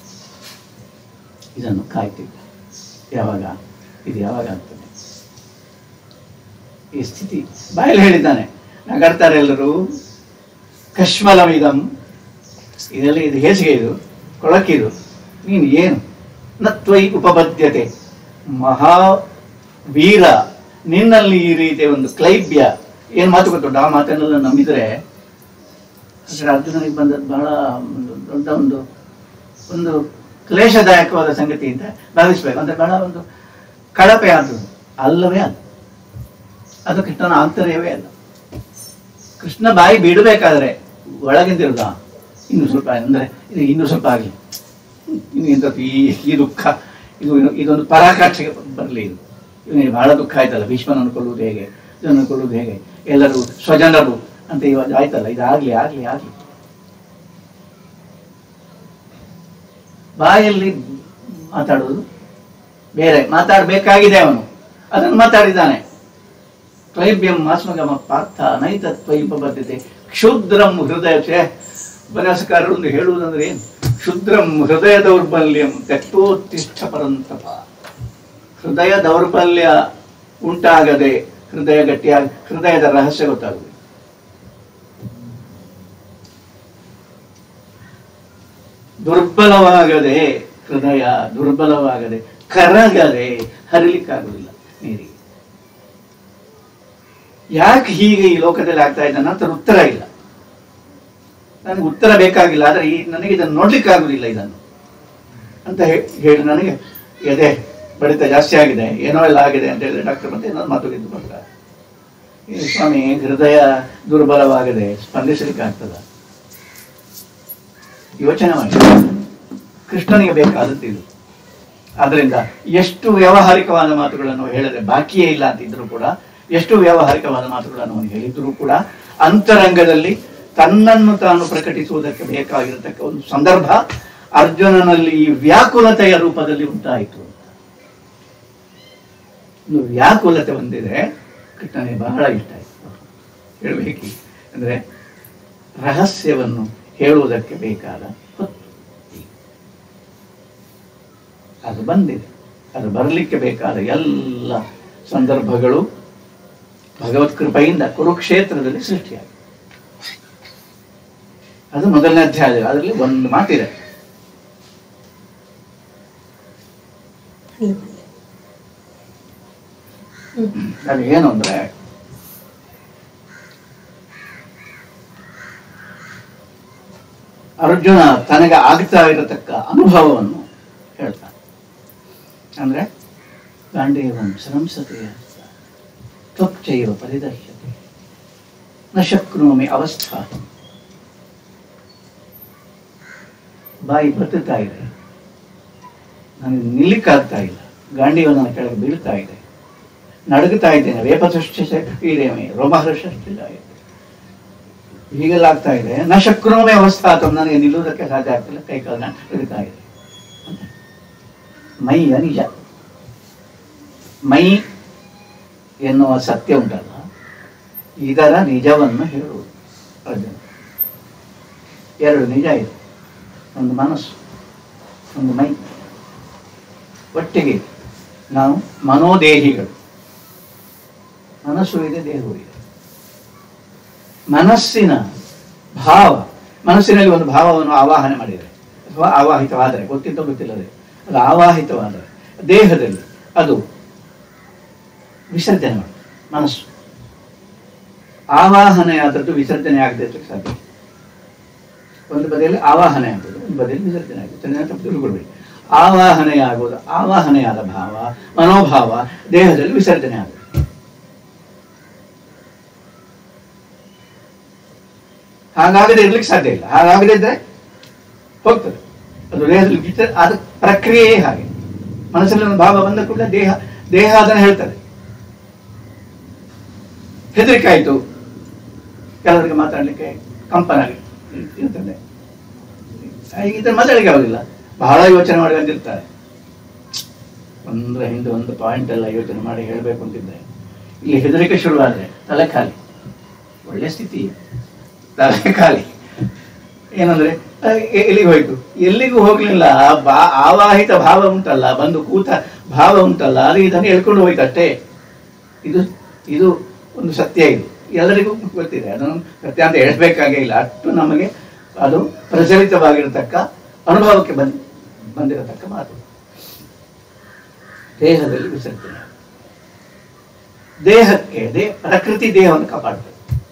A: ಇದನ್ನು ಕಾಯ್ತಿದ್ದ ಯಾವಾಗ ಇದು ಯಾವಾಗ ಆಗ್ತದೆ ಈ ಸ್ಥಿತಿ ಬಾಯಲ್ಲಿ ಹೇಳಿದ್ದಾನೆ ನಗರ್ತಾರೆ ಎಲ್ಲರೂ ಕಶ್ಮಲಮಿದಂ ಇದೆಲ್ಲ ಇದು ಹೇಸಿಗೆ ಇದು ಕೊಳಕಿದು ನೀನು ಏನು ನತ್ವೈ ಉಪಬದ್ಯತೆ ಮಹಾವೀರ ನಿನ್ನಲ್ಲಿ ಈ ರೀತಿಯ ಒಂದು ಕ್ಲೈಬ್ಯ ಏನು ಮಾತು ಗೊತ್ತುಂಟು ಆ ಮಾತನ್ನೆಲ್ಲ ನಂಬಿದರೆ ಅದರ ಅರ್ಜುನನಿಗೆ ಬಂದದ್ದು ಬಹಳ ಒಂದು ದೊಡ್ಡ ಒಂದು ಒಂದು ಕ್ಲೇಶದಾಯಕವಾದ ಸಂಗತಿ ಅಂತ ಭಾವಿಸ್ಬೇಕು ಅಂದ್ರೆ ಬಹಳ ಒಂದು ಕಳಪೆ ಆದದ್ದು ಅಲ್ಲವೇ ಅಲ್ಲ ಅದು ಕೃಷ್ಣನ ಆಂತರ್ಯವೇ ಅಲ್ಲ ಕೃಷ್ಣ ಬಾಯಿ ಬಿಡಬೇಕಾದ್ರೆ ಒಳಗಿಂದಿರುದ ಇನ್ನು ಸ್ವಲ್ಪ ಅಂದ್ರೆ ಇದು ಇನ್ನು ಸ್ವಲ್ಪ ಆಗಲಿ ಇನ್ನು ಇಂಥದ್ದು ಈ ಈ ದುಃಖ ಇದು ಇದು- ಇದೊಂದು ಪರಾಕಾಷ್ಠೆಗೆ ಬರಲಿ ಇದು ಇವನಿಗೆ ಬಹಳ ದುಃಖ ಆಯ್ತಲ್ಲ ಭೀಷ್ಮನನ್ನು ಕೊಲ್ಲುವುದು ಹೇಗೆ ಇದನ್ನು ಕೊಲ್ಲುವುದು ಹೇಗೆ ಎಲ್ಲರೂ ಸ್ವಜನರು ಅಂತ ಇವಾಗ ಆಯ್ತಲ್ಲ ಇದಾಗ್ಲಿ ಆಗ್ಲಿ ಆಗ್ಲಿ ಬಾಯಲ್ಲಿ ಮಾತಾಡುವುದು ಬೇರೆ ಮಾತಾಡಬೇಕಾಗಿದೆ ಅವನು ಅದನ್ನು ಮಾತಾಡಿದ್ದಾನೆ ಕ್ಲೈಬ್ಯಂ ಮಾಸ್ಮಗಮ ಪಾರ್ಥ ನೈತತ್ವೈಪಬದ್ಧತೆ ಕ್ಷುದ್ರಂ ಹೃದಯ ಛೇ, ಉಪನ್ಯಾಸಕಾರರು ಒಂದು ಹೇಳುವುದಂದ್ರೆ ಏನು ಕ್ಷುದ್ರಂ ಹೃದಯ ದೌರ್ಬಲ್ಯಂ ತೆಕ್ತೋತ್ತಿಷ್ಠ ಪರಂತಪ ಹೃದಯ ದೌರ್ಬಲ್ಯ ಉಂಟಾಗದೆ ಹೃದಯ ಗಟ್ಟಿಯಾಗ ಹೃದಯದ ರಹಸ್ಯ ಗೊತ್ತಾಗುವುದು ದುರ್ಬಲವಾಗದೆ ಹೃದಯ ದುರ್ಬಲವಾಗದೆ ಕರಗದೆ ಹರಿಲಿಕ್ಕಾಗುವುದಿಲ್ಲ ನೀರಿಗೆ ಯಾಕೆ ಹೀಗೆ ಈ ಲೋಕದಲ್ಲಿ ಆಗ್ತಾ ಇದೆ ನಂತರ ಉತ್ತರ ಇಲ್ಲ ನನಗೆ ಉತ್ತರ ಬೇಕಾಗಿಲ್ಲ ಆದರೆ ಈ ನನಗೆ ಇದನ್ನು ನೋಡ್ಲಿಕ್ಕೆ ಆಗುದಿಲ್ಲ ಇದನ್ನು ಅಂತ ಹೇ- ಹೇಳಿ ನನಗೆ ಎದೆ ಬಡಿತ ಜಾಸ್ತಿ ಆಗಿದೆ ಏನೋ ಎಲ್ಲ ಆಗಿದೆ ಅಂತ ಹೇಳಿದ್ರೆ ಡಾಕ್ಟರ್ ಮತ್ತೆ ಇನ್ನೊಂದು ಮಾತು ಇದ್ದು ಬರ್ತಾರೆ ಈ ಸ್ವಾಮಿ ಹೃದಯ ದುರ್ಬಲವಾಗದೆ ಸ್ಪಂದಿಸಲಿಕ್ಕೆ ಆಗ್ತದ ಯೋಚನೆ ಮಾಡಿ ಕೃಷ್ಣನಿಗೆ ಬೇಕಾದದ್ದು ಇದು ಆದ್ರಿಂದ ಎಷ್ಟು ವ್ಯಾವಹಾರಿಕವಾದ ಮಾತುಗಳನ್ನು ಹೇಳದೆ ಬಾಕಿಯೇ ಇಲ್ಲ ಅಂತಿದ್ರು ಕೂಡ ಎಷ್ಟು ವ್ಯಾವಹಾರಿಕವಾದ ಮಾತುಗಳನ್ನು ಅವನು ಹೇಳಿದ್ರು ಕೂಡ ಅಂತರಂಗದಲ್ಲಿ ತನ್ನನ್ನು ತಾನು ಪ್ರಕಟಿಸುವುದಕ್ಕೆ ಬೇಕಾಗಿರತಕ್ಕ ಒಂದು ಸಂದರ್ಭ ಅರ್ಜುನನಲ್ಲಿ ಈ ವ್ಯಾಕುಲತೆಯ ರೂಪದಲ್ಲಿ ಉಂಟಾಯಿತು ಅಂತ ಒಂದು ವ್ಯಾಕುಲತೆ ಹೊಂದಿದ್ರೆ ಕೃಷ್ಣನಿಗೆ ಬಹಳ ಇಷ್ಟ ಆಯಿತು ಹೇಳಬೇಕು ಅಂದ್ರೆ ರಹಸ್ಯವನ್ನು ಹೇಳುವುದಕ್ಕೆ ಬೇಕಾದ ಹೊತ್ತು ಅದು ಬಂದಿದೆ ಅದು ಬರಲಿಕ್ಕೆ ಬೇಕಾದ ಎಲ್ಲ ಸಂದರ್ಭಗಳು ಭಗವತ್ ಕೃಪೆಯಿಂದ ಕುರುಕ್ಷೇತ್ರದಲ್ಲಿ ಸೃಷ್ಟಿಯಾಗಿದೆ ಅದು ಮೊದಲನೇ ಅಧ್ಯಾಯ ಅದರಲ್ಲಿ ಒಂದು ಮಾತಿದೆ ಅದು ಏನು ಅಂದ್ರೆ ಅರ್ಜುನ ತನಗೆ ಆಗ್ತಾ ಇರತಕ್ಕ ಅನುಭವವನ್ನು ಹೇಳ್ತಾನೆ ಅಂದ್ರೆ ಗಾಂಡೀವಂ ಸಂಸತೆಯ ತ್ವಕ್ಚೈವ ಪರಿದರ್ಶತೆ ನ ಶಕ್ನೋಮಿ ಅವಸ್ಥಾ ಬಾಯಿ ಬತ್ತುತ್ತಾ ಇದೆ ನನಗೆ ನಿಲ್ಲಿಕ್ಕಾಗ್ತಾ ಇಲ್ಲ ಗಾಂಡಿಯು ನನ್ನ ಕೆಳಗೆ ಬೀಳ್ತಾ ಇದೆ ನಡುಗುತ್ತಾ ಇದ್ದೇನೆ ವೇಪತುಷ್ಟಿ ಶಕ್ತಿರೇಮಿ ರೋಮಹರ್ಷಷ್ಟಿಲ್ಲ ಹೀಗೆಲ್ಲ ಆಗ್ತಾ ಇದೆ ನ ಶಕ್ನೋಮಿ ಅವಸ್ಥಾ ಅಥವಾ ನನಗೆ ನಿಲ್ಲುವುದಕ್ಕೆ ಸಾಧ್ಯ ಆಗ್ತಿಲ್ಲ ಕೈ ಕಾಲ ನಡುಗುತ್ತಾ ಇದೆ ಮೈಯ ನಿಜ ಮೈ ಎನ್ನುವ ಸತ್ಯ ಉಂಟಲ್ಲ ಇದರ ನಿಜವನ್ನು ಹೇಳುವುದು ಅರ್ಜುನ ಎರಡು ನಿಜ ಇದೆ ಒಂದು ಮನಸ್ಸು ಒಂದು ಮೈ ಒಟ್ಟಿಗೆ ನಾವು ಮನೋದೇಹಿಗಳು ಮನಸ್ಸು ಇದೆ ದೇಹವೂ ಇದೆ ಮನಸ್ಸಿನ ಭಾವ ಮನಸ್ಸಿನಲ್ಲಿ ಒಂದು ಭಾವವನ್ನು ಆವಾಹನೆ ಮಾಡಿದರೆ ಅಥವಾ ಆವಾಹಿತವಾದರೆ ಗೊತ್ತಿದ್ದ ಗೊತ್ತಿಲ್ಲದೆ ಅದು ಆವಾಹಿತವಾದರೆ ದೇಹದಲ್ಲಿ ಅದು ವಿಸರ್ಜನೆ ಮಾಡುತ್ತೆ ಮನಸ್ಸು ಆವಾಹನೆ ಆದದ್ದು ವಿಸರ್ಜನೆ ಆಗದೆ ಇರ್ಲಿಕ್ಕೆ ಸಾಧ್ಯ ಒಂದು ಬದಿಯಲ್ಲಿ ಆವಾಹನೆ ಆಗುವುದು ಒಂದು ಬದಿಯಲ್ಲಿ ವಿಸರ್ಜನೆ ಆಗುತ್ತೆ ಅದನ್ನ ತಪ್ಪು ತಿಳ್ಕೊಳ್ಬೇಡಿ ಆವಾಹನೆ ಆಗುವುದು ಆವಾಹನೆಯಾದ ಭಾವ ಮನೋಭಾವ ದೇಹದಲ್ಲಿ ವಿಸರ್ಜನೆ ಆಗುತ್ತೆ ಹಾಗಾಗದೆ ಇರ್ಲಿಕ್ಕೆ ಸಾಧ್ಯ ಇಲ್ಲ ಹಾಗಾಗದೆ ಇದ್ರೆ ಹೋಗ್ತದೆ ಅದು ದೇಹದಲ್ಲಿ ವಿಸರ್ ಅದು ಪ್ರಕ್ರಿಯೆಯೇ ಹಾಗೆ ಮನಸ್ಸಲ್ಲಿ ಒಂದು ಭಾವ ಬಂದ ಕೂಡಲೇ ದೇಹ ದೇಹ ಅದನ್ನು ಹೇಳ್ತದೆ ಹೆದರಿಕೆ ಆಯಿತು ಕೆಲವರಿಗೆ ಮಾತಾಡಲಿಕ್ಕೆ ಕಂಪನ ಆಗಿ ಇರ್ತದೆ ಇದರ ಮಾತಾಡಲಿಕ್ಕೆ ಆಗೋದಿಲ್ಲ ಬಹಳ ಯೋಚನೆ ಮಾಡಿ ಬಂದಿರ್ತಾರೆ ಒಂದರ ಹಿಂದೆ ಒಂದು ಪಾಯಿಂಟ್ ಎಲ್ಲ ಯೋಚನೆ ಮಾಡಿ ಹೇಳಬೇಕು ಅಂತಿದ್ರೆ ಇಲ್ಲಿ ಹೆದರಿಕೆ ಶುರುವಾದ್ರೆ ತಲೆ ಖಾಲಿ ಒಳ್ಳೆ ಸ್ಥಿತಿ ತಲೆ ಖಾಲಿ ಏನಂದ್ರೆ ಆ, ಎ- ಎಲ್ಲಿಗೆ ಹೋಯ್ತು ಎಲ್ಲಿಗೂ ಹೋಗ್ಲಿಲ್ಲ ಆ ಬಾ ಆವಾಹಿತ ಭಾವ ಉಂಟಲ್ಲ ಬಂದು ಕೂತ ಭಾವ ಉಂಟಲ್ಲ ಅದು ಇದನ್ನು ಹೇಳ್ಕೊಂಡು ಹೋಯ್ತು ಅಷ್ಟೇ ಇದು ಇದು ಒಂದು ಸತ್ಯ ಇದು ಎಲ್ಲರಿಗೂ ಗೊತ್ತಿದೆ ಅದನ್ನು ಸತ್ಯ ಅಂತ ಹೇಳಬೇಕಾಗೇ ಇಲ್ಲ ಅಷ್ಟು ನಮಗೆ ಅದು ಪ್ರಚಲಿತವಾಗಿರತಕ್ಕ ಅನುಭವಕ್ಕೆ ಬಂದ್ ಬಂದಿರತಕ್ಕ ಮಾತು ದೇಹದಲ್ಲಿ ವಿಸರ್ಜನೆ ದೇಹಕ್ಕೆ ದೇ ಪ್ರಕೃತಿ ದೇಹವನ್ನು ಕಾಪಾಡ್ತದೆ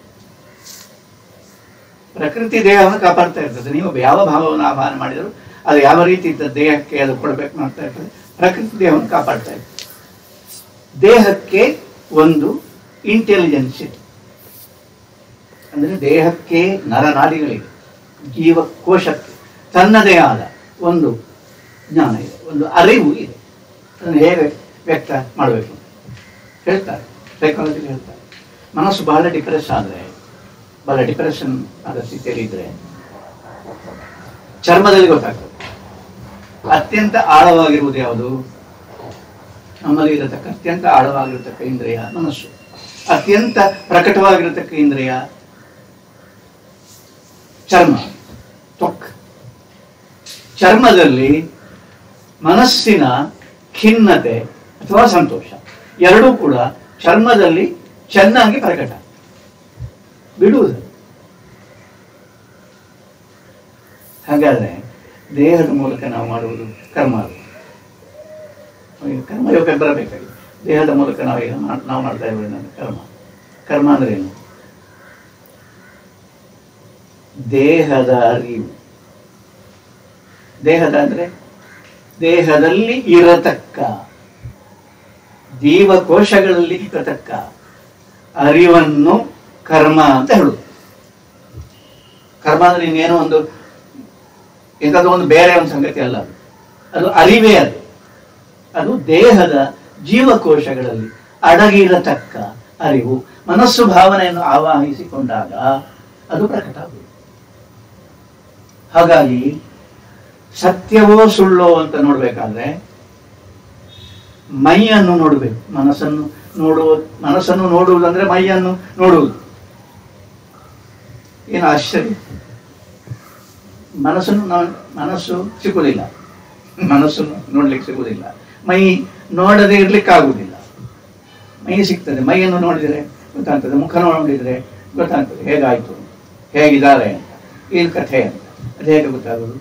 A: ಪ್ರಕೃತಿ ದೇಹವನ್ನು ಕಾಪಾಡ್ತಾ ಇರ್ತದೆ ನೀವು ಯಾವ ಭಾವವನ್ನು ಆಹ್ವಾನ ಮಾಡಿದರೂ ಅದು ಯಾವ ರೀತಿ ಇದ್ದ ದೇಹಕ್ಕೆ ಅದು ಕೊಡಬೇಕು ಮಾಡ್ತಾ ಇರ್ತದೆ ಪ್ರಕೃತಿ ದೇಹವನ್ನು ಕಾಪಾಡ್ತಾ ಇರ್ತದೆ ದೇಹಕ್ಕೆ ಒಂದು ಇಂಟೆಲಿಜೆನ್ಸ್ ಇದೆ ಅಂದ್ರೆ ದೇಹಕ್ಕೆ ನರನಾಡಿಗಳಿಗೆ ಜೀವಕೋಶಕ್ಕೆ ತನ್ನದೇ ಆದ ಒಂದು ಜ್ಞಾನ ಇದೆ ಒಂದು ಅರಿವು ಇದೆ ಅದನ್ನು ಹೇಗೆ ವ್ಯಕ್ತ ಮಾಡಬೇಕು ಹೇಳ್ತಾರೆ ಸೈಕಾಲಜಿ ಹೇಳ್ತಾರೆ ಮನಸ್ಸು ಬಹಳ ಡಿಪ್ರೆಸ್ ಆದರೆ ಬಹಳ ಡಿಪ್ರೆಷನ್ ಆದ ಸ್ಥಿತಿಯಲ್ಲಿ ಇದ್ರೆ ಚರ್ಮದಲ್ಲಿ ಗೊತ್ತಾಗ್ತದೆ ಅತ್ಯಂತ ಆಳವಾಗಿರುವುದು ಯಾವುದು ನಮ್ಮಲ್ಲಿ ಇರತಕ್ಕ ಅತ್ಯಂತ ಆಳವಾಗಿರತಕ್ಕ ಇಂದ್ರಿಯ ಮನಸ್ಸು ಅತ್ಯಂತ ಪ್ರಕಟವಾಗಿರತಕ್ಕ ಇಂದ್ರಿಯ ಚರ್ಮ ತ್ವಕ್ ಚರ್ಮದಲ್ಲಿ ಮನಸ್ಸಿನ ಖಿನ್ನತೆ ಅಥವಾ ಸಂತೋಷ ಎರಡೂ ಕೂಡ ಚರ್ಮದಲ್ಲಿ ಚೆನ್ನಾಗಿ ಪ್ರಕಟ ಬಿಡುವುದು ಹಾಗಾದ್ರೆ ದೇಹದ ಮೂಲಕ ನಾವು ಮಾಡುವುದು ಕರ್ಮ ಅದು. ಈಗ ಕರ್ಮಯೋಗ ಬರಬೇಕಾಗಿದೆ ದೇಹದ ಮೂಲಕ ನಾವು ಈಗ ಮಾಡ್- ನಾವು ಮಾಡ್ತಾ ಇರೋದು ಕರ್ಮ ಕರ್ಮ ಅಂದ್ರೆ ಏನು ದೇಹದ ಅರಿವು ದೇಹದ ಅಂದ್ರೆ ದೇಹದಲ್ಲಿ ಇರತಕ್ಕ ಜೀವಕೋಶಗಳಲ್ಲಿ ಇರತಕ್ಕ ಅರಿವನ್ನು ಕರ್ಮ ಅಂತ ಹೇಳುದು ಕರ್ಮ ಅಂದ್ರೆ ಇನ್ನೇನೋ ಒಂದು ಇಂಥದ್ದು ಒಂದು ಬೇರೆ ಒಂದು ಸಂಗತಿ ಅಲ್ಲ ಅದು ಅದು ಅರಿವೇ ಅದು ಅದು ದೇಹದ ಜೀವಕೋಶಗಳಲ್ಲಿ ಅಡಗಿರತಕ್ಕ ಅರಿವು ಮನಸ್ಸು ಭಾವನೆಯನ್ನು ಆವಾಹಿಸಿಕೊಂಡಾಗ ಅದು ಪ್ರಕಟ ಆಗುವುದು ಹಾಗಾಗಿ ಸತ್ಯವೋ ಸುಳ್ಳೋ ಅಂತ ನೋಡ್ಬೇಕಾದ್ರೆ ಮೈಯನ್ನು ನೋಡಬೇಕು ಮನಸ್ಸನ್ನು ನೋಡುವ ಮನಸ್ಸನ್ನು ನೋಡುವುದಂದ್ರೆ ಮೈಯನ್ನು ನೋಡುವುದು ಏನು ಆಶ್ಚರ್ಯ ಮನಸ್ಸನ್ನು ನಾವು ಮನಸ್ಸು ಸಿಗುವುದಿಲ್ಲ ಮನಸ್ಸನ್ನು ನೋಡ್ಲಿಕ್ಕೆ ಸಿಗುವುದಿಲ್ಲ ಮೈ ನೋಡದೆ ಇರ್ಲಿಕ್ಕೆ ಆಗುವುದಿಲ್ಲ ಮೈ ಸಿಗ್ತದೆ ಮೈಯನ್ನು ನೋಡಿದರೆ ಗೊತ್ತಾಗ್ತದೆ ಮುಖ ನೋಡಿದರೆ ಗೊತ್ತಾಗ್ತದೆ ಹೇಗಾಯ್ತು ಹೇಗಿದ್ದಾರೆ ಅಂತ ಏನು ಕಥೆ ಅಂತ ಅದು ಹೇಗೆ ಗೊತ್ತಾಗೋದು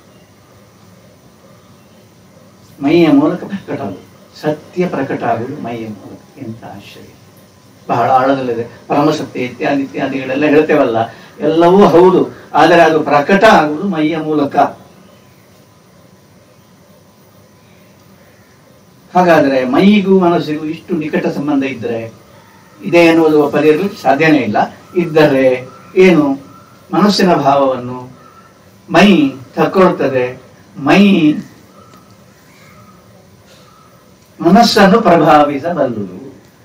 A: ಮೈಯ ಮೂಲಕ ಪ್ರಕಟ ಆಗುದು ಸತ್ಯ ಪ್ರಕಟ ಆಗುವುದು ಮೈಯ ಮೂಲಕ ಎಂತ ಆಶ್ಚರ್ಯ ಬಹಳ ಆಳದಲ್ಲಿದೆ ಪರಮಸತ್ಯ ಇತ್ಯಾದಿ ಇತ್ಯಾದಿಗಳೆಲ್ಲ ಹೇಳ್ತೇವಲ್ಲ ಎಲ್ಲವೂ ಹೌದು ಆದರೆ ಅದು ಪ್ರಕಟ ಆಗುವುದು ಮೈಯ ಮೂಲಕ ಹಾಗಾದ್ರೆ ಮೈಗೂ ಮನಸ್ಸಿಗೂ ಇಷ್ಟು ನಿಕಟ ಸಂಬಂಧ ಇದ್ದರೆ ಇದೆ ಎನ್ನುವುದು ಪರಿಹರಿಸಲಿಕ್ಕೆ ಸಾಧ್ಯನೇ ಇಲ್ಲ ಇದ್ದರೆ ಏನು ಮನಸ್ಸಿನ ಭಾವವನ್ನು ಮೈ ತಕ್ಕೊಳ್ತದೆ ಮೈ ಮನಸ್ಸನ್ನು ಪ್ರಭಾವಿಸಬಲ್ಲುದು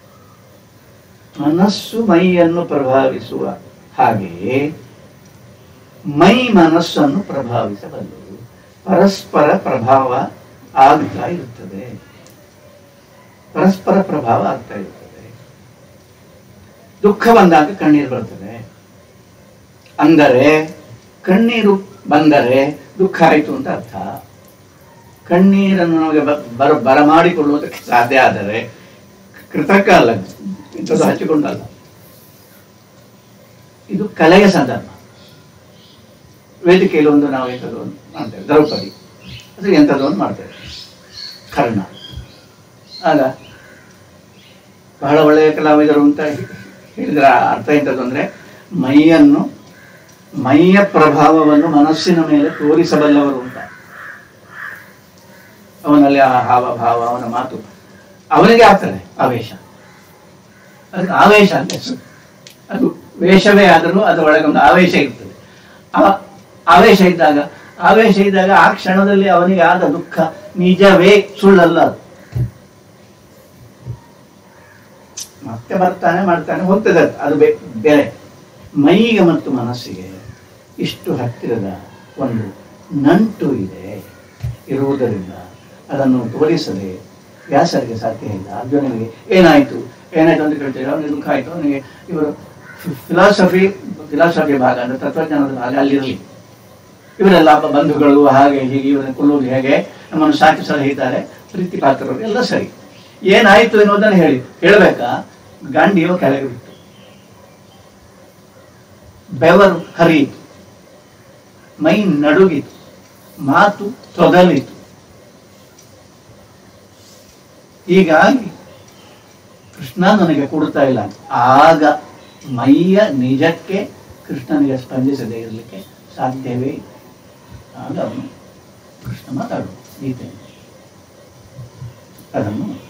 A: ಮನಸ್ಸು ಮೈಯನ್ನು ಪ್ರಭಾವಿಸುವ ಹಾಗೆಯೇ ಮೈ ಮನಸ್ಸನ್ನು ಪ್ರಭಾವಿಸಬಲ್ಲುದು ಪರಸ್ಪರ ಪ್ರಭಾವ ಆಗ್ತಾ ಇರುತ್ತದೆ ಪರಸ್ಪರ ಪ್ರಭಾವ ಆಗ್ತಾ ಇರುತ್ತದೆ ದುಃಖ ಬಂದಾಗ ಕಣ್ಣೀರು ಬರ್ತದೆ ಅಂದರೆ ಕಣ್ಣೀರು ಬಂದರೆ ದುಃಖ ಆಯಿತು ಅಂತ ಅರ್ಥ ಕಣ್ಣೀರನ್ನು ನಮಗೆ ಬ- ಬರ ಬರಮಾಡಿಕೊಳ್ಳುವುದಕ್ಕೆ ಸಾಧ್ಯ ಆದರೆ ಕೃತಕ ಅಲ್ಲ ಇಂಥದ್ದು ಹಚ್ಚಿಕೊಂಡಲ್ಲ ಇದು ಕಲೆಯ ಸಂದರ್ಭ ವೇದಿಕೆಯಲ್ಲಿ ಒಂದು ನಾವು ಎಂಥದ್ದು ಒಂದು ಮಾಡ್ತೇವೆ ದ್ರೌಪದಿ ಅದು ಎಂಥದ್ದು ಒಂದು ಮಾಡ್ತೇವೆ ಕರ್ಣ ಆಗ ಬಹಳ ಒಳ್ಳೆಯ ಕಲಾವಿದರು ಅಂತ ಹೇಳಿದ್ರೆ ಅರ್ಥ ಎಂಥದ್ದು ಅಂದರೆ ಮೈಯನ್ನು ಮೈಯ ಪ್ರಭಾವವನ್ನು ಮನಸ್ಸಿನ ಮೇಲೆ ತೋರಿಸಬಲ್ಲವರು ಅಂತ ಅವನಲ್ಲಿ ಆ ಹಾವಭಾವ ಅವನ ಮಾತು ಅವನಿಗೆ ಆಗ್ತದೆ ಆವೇಶ ಅದಕ್ಕೆ ಆವೇಶ ಅಂತ ಹೆಸರು ಅದು ವೇಷವೇ ಆದರೂ ಅದರೊಳಗೆ ಒಂದು ಆವೇಶ ಇರ್ತದೆ ಆ ಆವೇಶ ಇದ್ದಾಗ ಆವೇಶ ಇದ್ದಾಗ ಆ ಕ್ಷಣದಲ್ಲಿ ಅವನಿಗೆ ಆದ ದುಃಖ ನಿಜವೇ ಸುಳ್ಳಲ್ಲ ಅದು ಮತ್ತೆ ಬರ್ತಾನೆ ಮಾಡ್ತಾನೆ ಹೋಗ್ತದೆ ಅದು. ಅದು ಬೇ- ಬೇರೆ ಮೈಗೆ ಮತ್ತು ಮನಸ್ಸಿಗೆ ಇಷ್ಟು ಹತ್ತಿರದ ಒಂದು ನಂಟು ಇದೆ ಇರುವುದರಿಂದ ಅದನ್ನು ತೋರಿಸದೆ ವ್ಯಾಸರಿಗೆ ಸಾಧ್ಯ ಇಲ್ಲ ಅರ್ಜುನನಿಗೆ ಏನಾಯಿತು ಏನಾಯ್ತು ಅಂತ ಕೇಳ್ತೀವಿ ಅವನಿಗೆ ದುಃಖ ಆಯಿತು ಅವನಿಗೆ ಇವರು ಫಿಲಾಸಫಿ ಫಿಲಾಸಫಿ ಭಾಗ ಅಂದರೆ ತತ್ವಜ್ಞಾನದ ಭಾಗ ಅಲ್ಲಿರಲಿ ಇವರೆಲ್ಲ ಬ- ಬಂಧುಗಳು ಹಾಗೆ ಹೀಗೆ ಇವರನ್ನು ಕೊಲ್ಲುವುದು ಹೇಗೆ ನಮ್ಮನ್ನು ಸಾಕಿ ಸಲಹಿದ್ದಾರೆ ಪ್ರೀತಿ ಪಾತ್ರರು ಎಲ್ಲ ಸರಿ ಏನಾಯ್ತು ಎನ್ನುವುದನ್ನು ಹೇಳಿ ಹೇಳಬೇಕಾ ಗಾಂಡಿಯು ಕೆಳಗೆ ಬಿತ್ತು ಬೆವರು ಹರಿಯಿತು ಮೈ ನಡುಗಿತು ಮಾತು ತೊದಲಿತು ಹೀಗಾಗಿ ಕೃಷ್ಣ ನನಗೆ ಕೊಡ್ತಾ ಇಲ್ಲ ಆಗ ಮೈಯ ನಿಜಕ್ಕೆ ಕೃಷ್ಣನಿಗೆ ಸ್ಪಂದಿಸದೇ ಇರಲಿಕ್ಕೆ ಸಾಧ್ಯವೇ ಇಲ್ಲ. ಆಗ ಅವನು ಕೃಷ್ಣ ಮಾತಾಡುವ ಗೀತೆ ಅದನ್ನು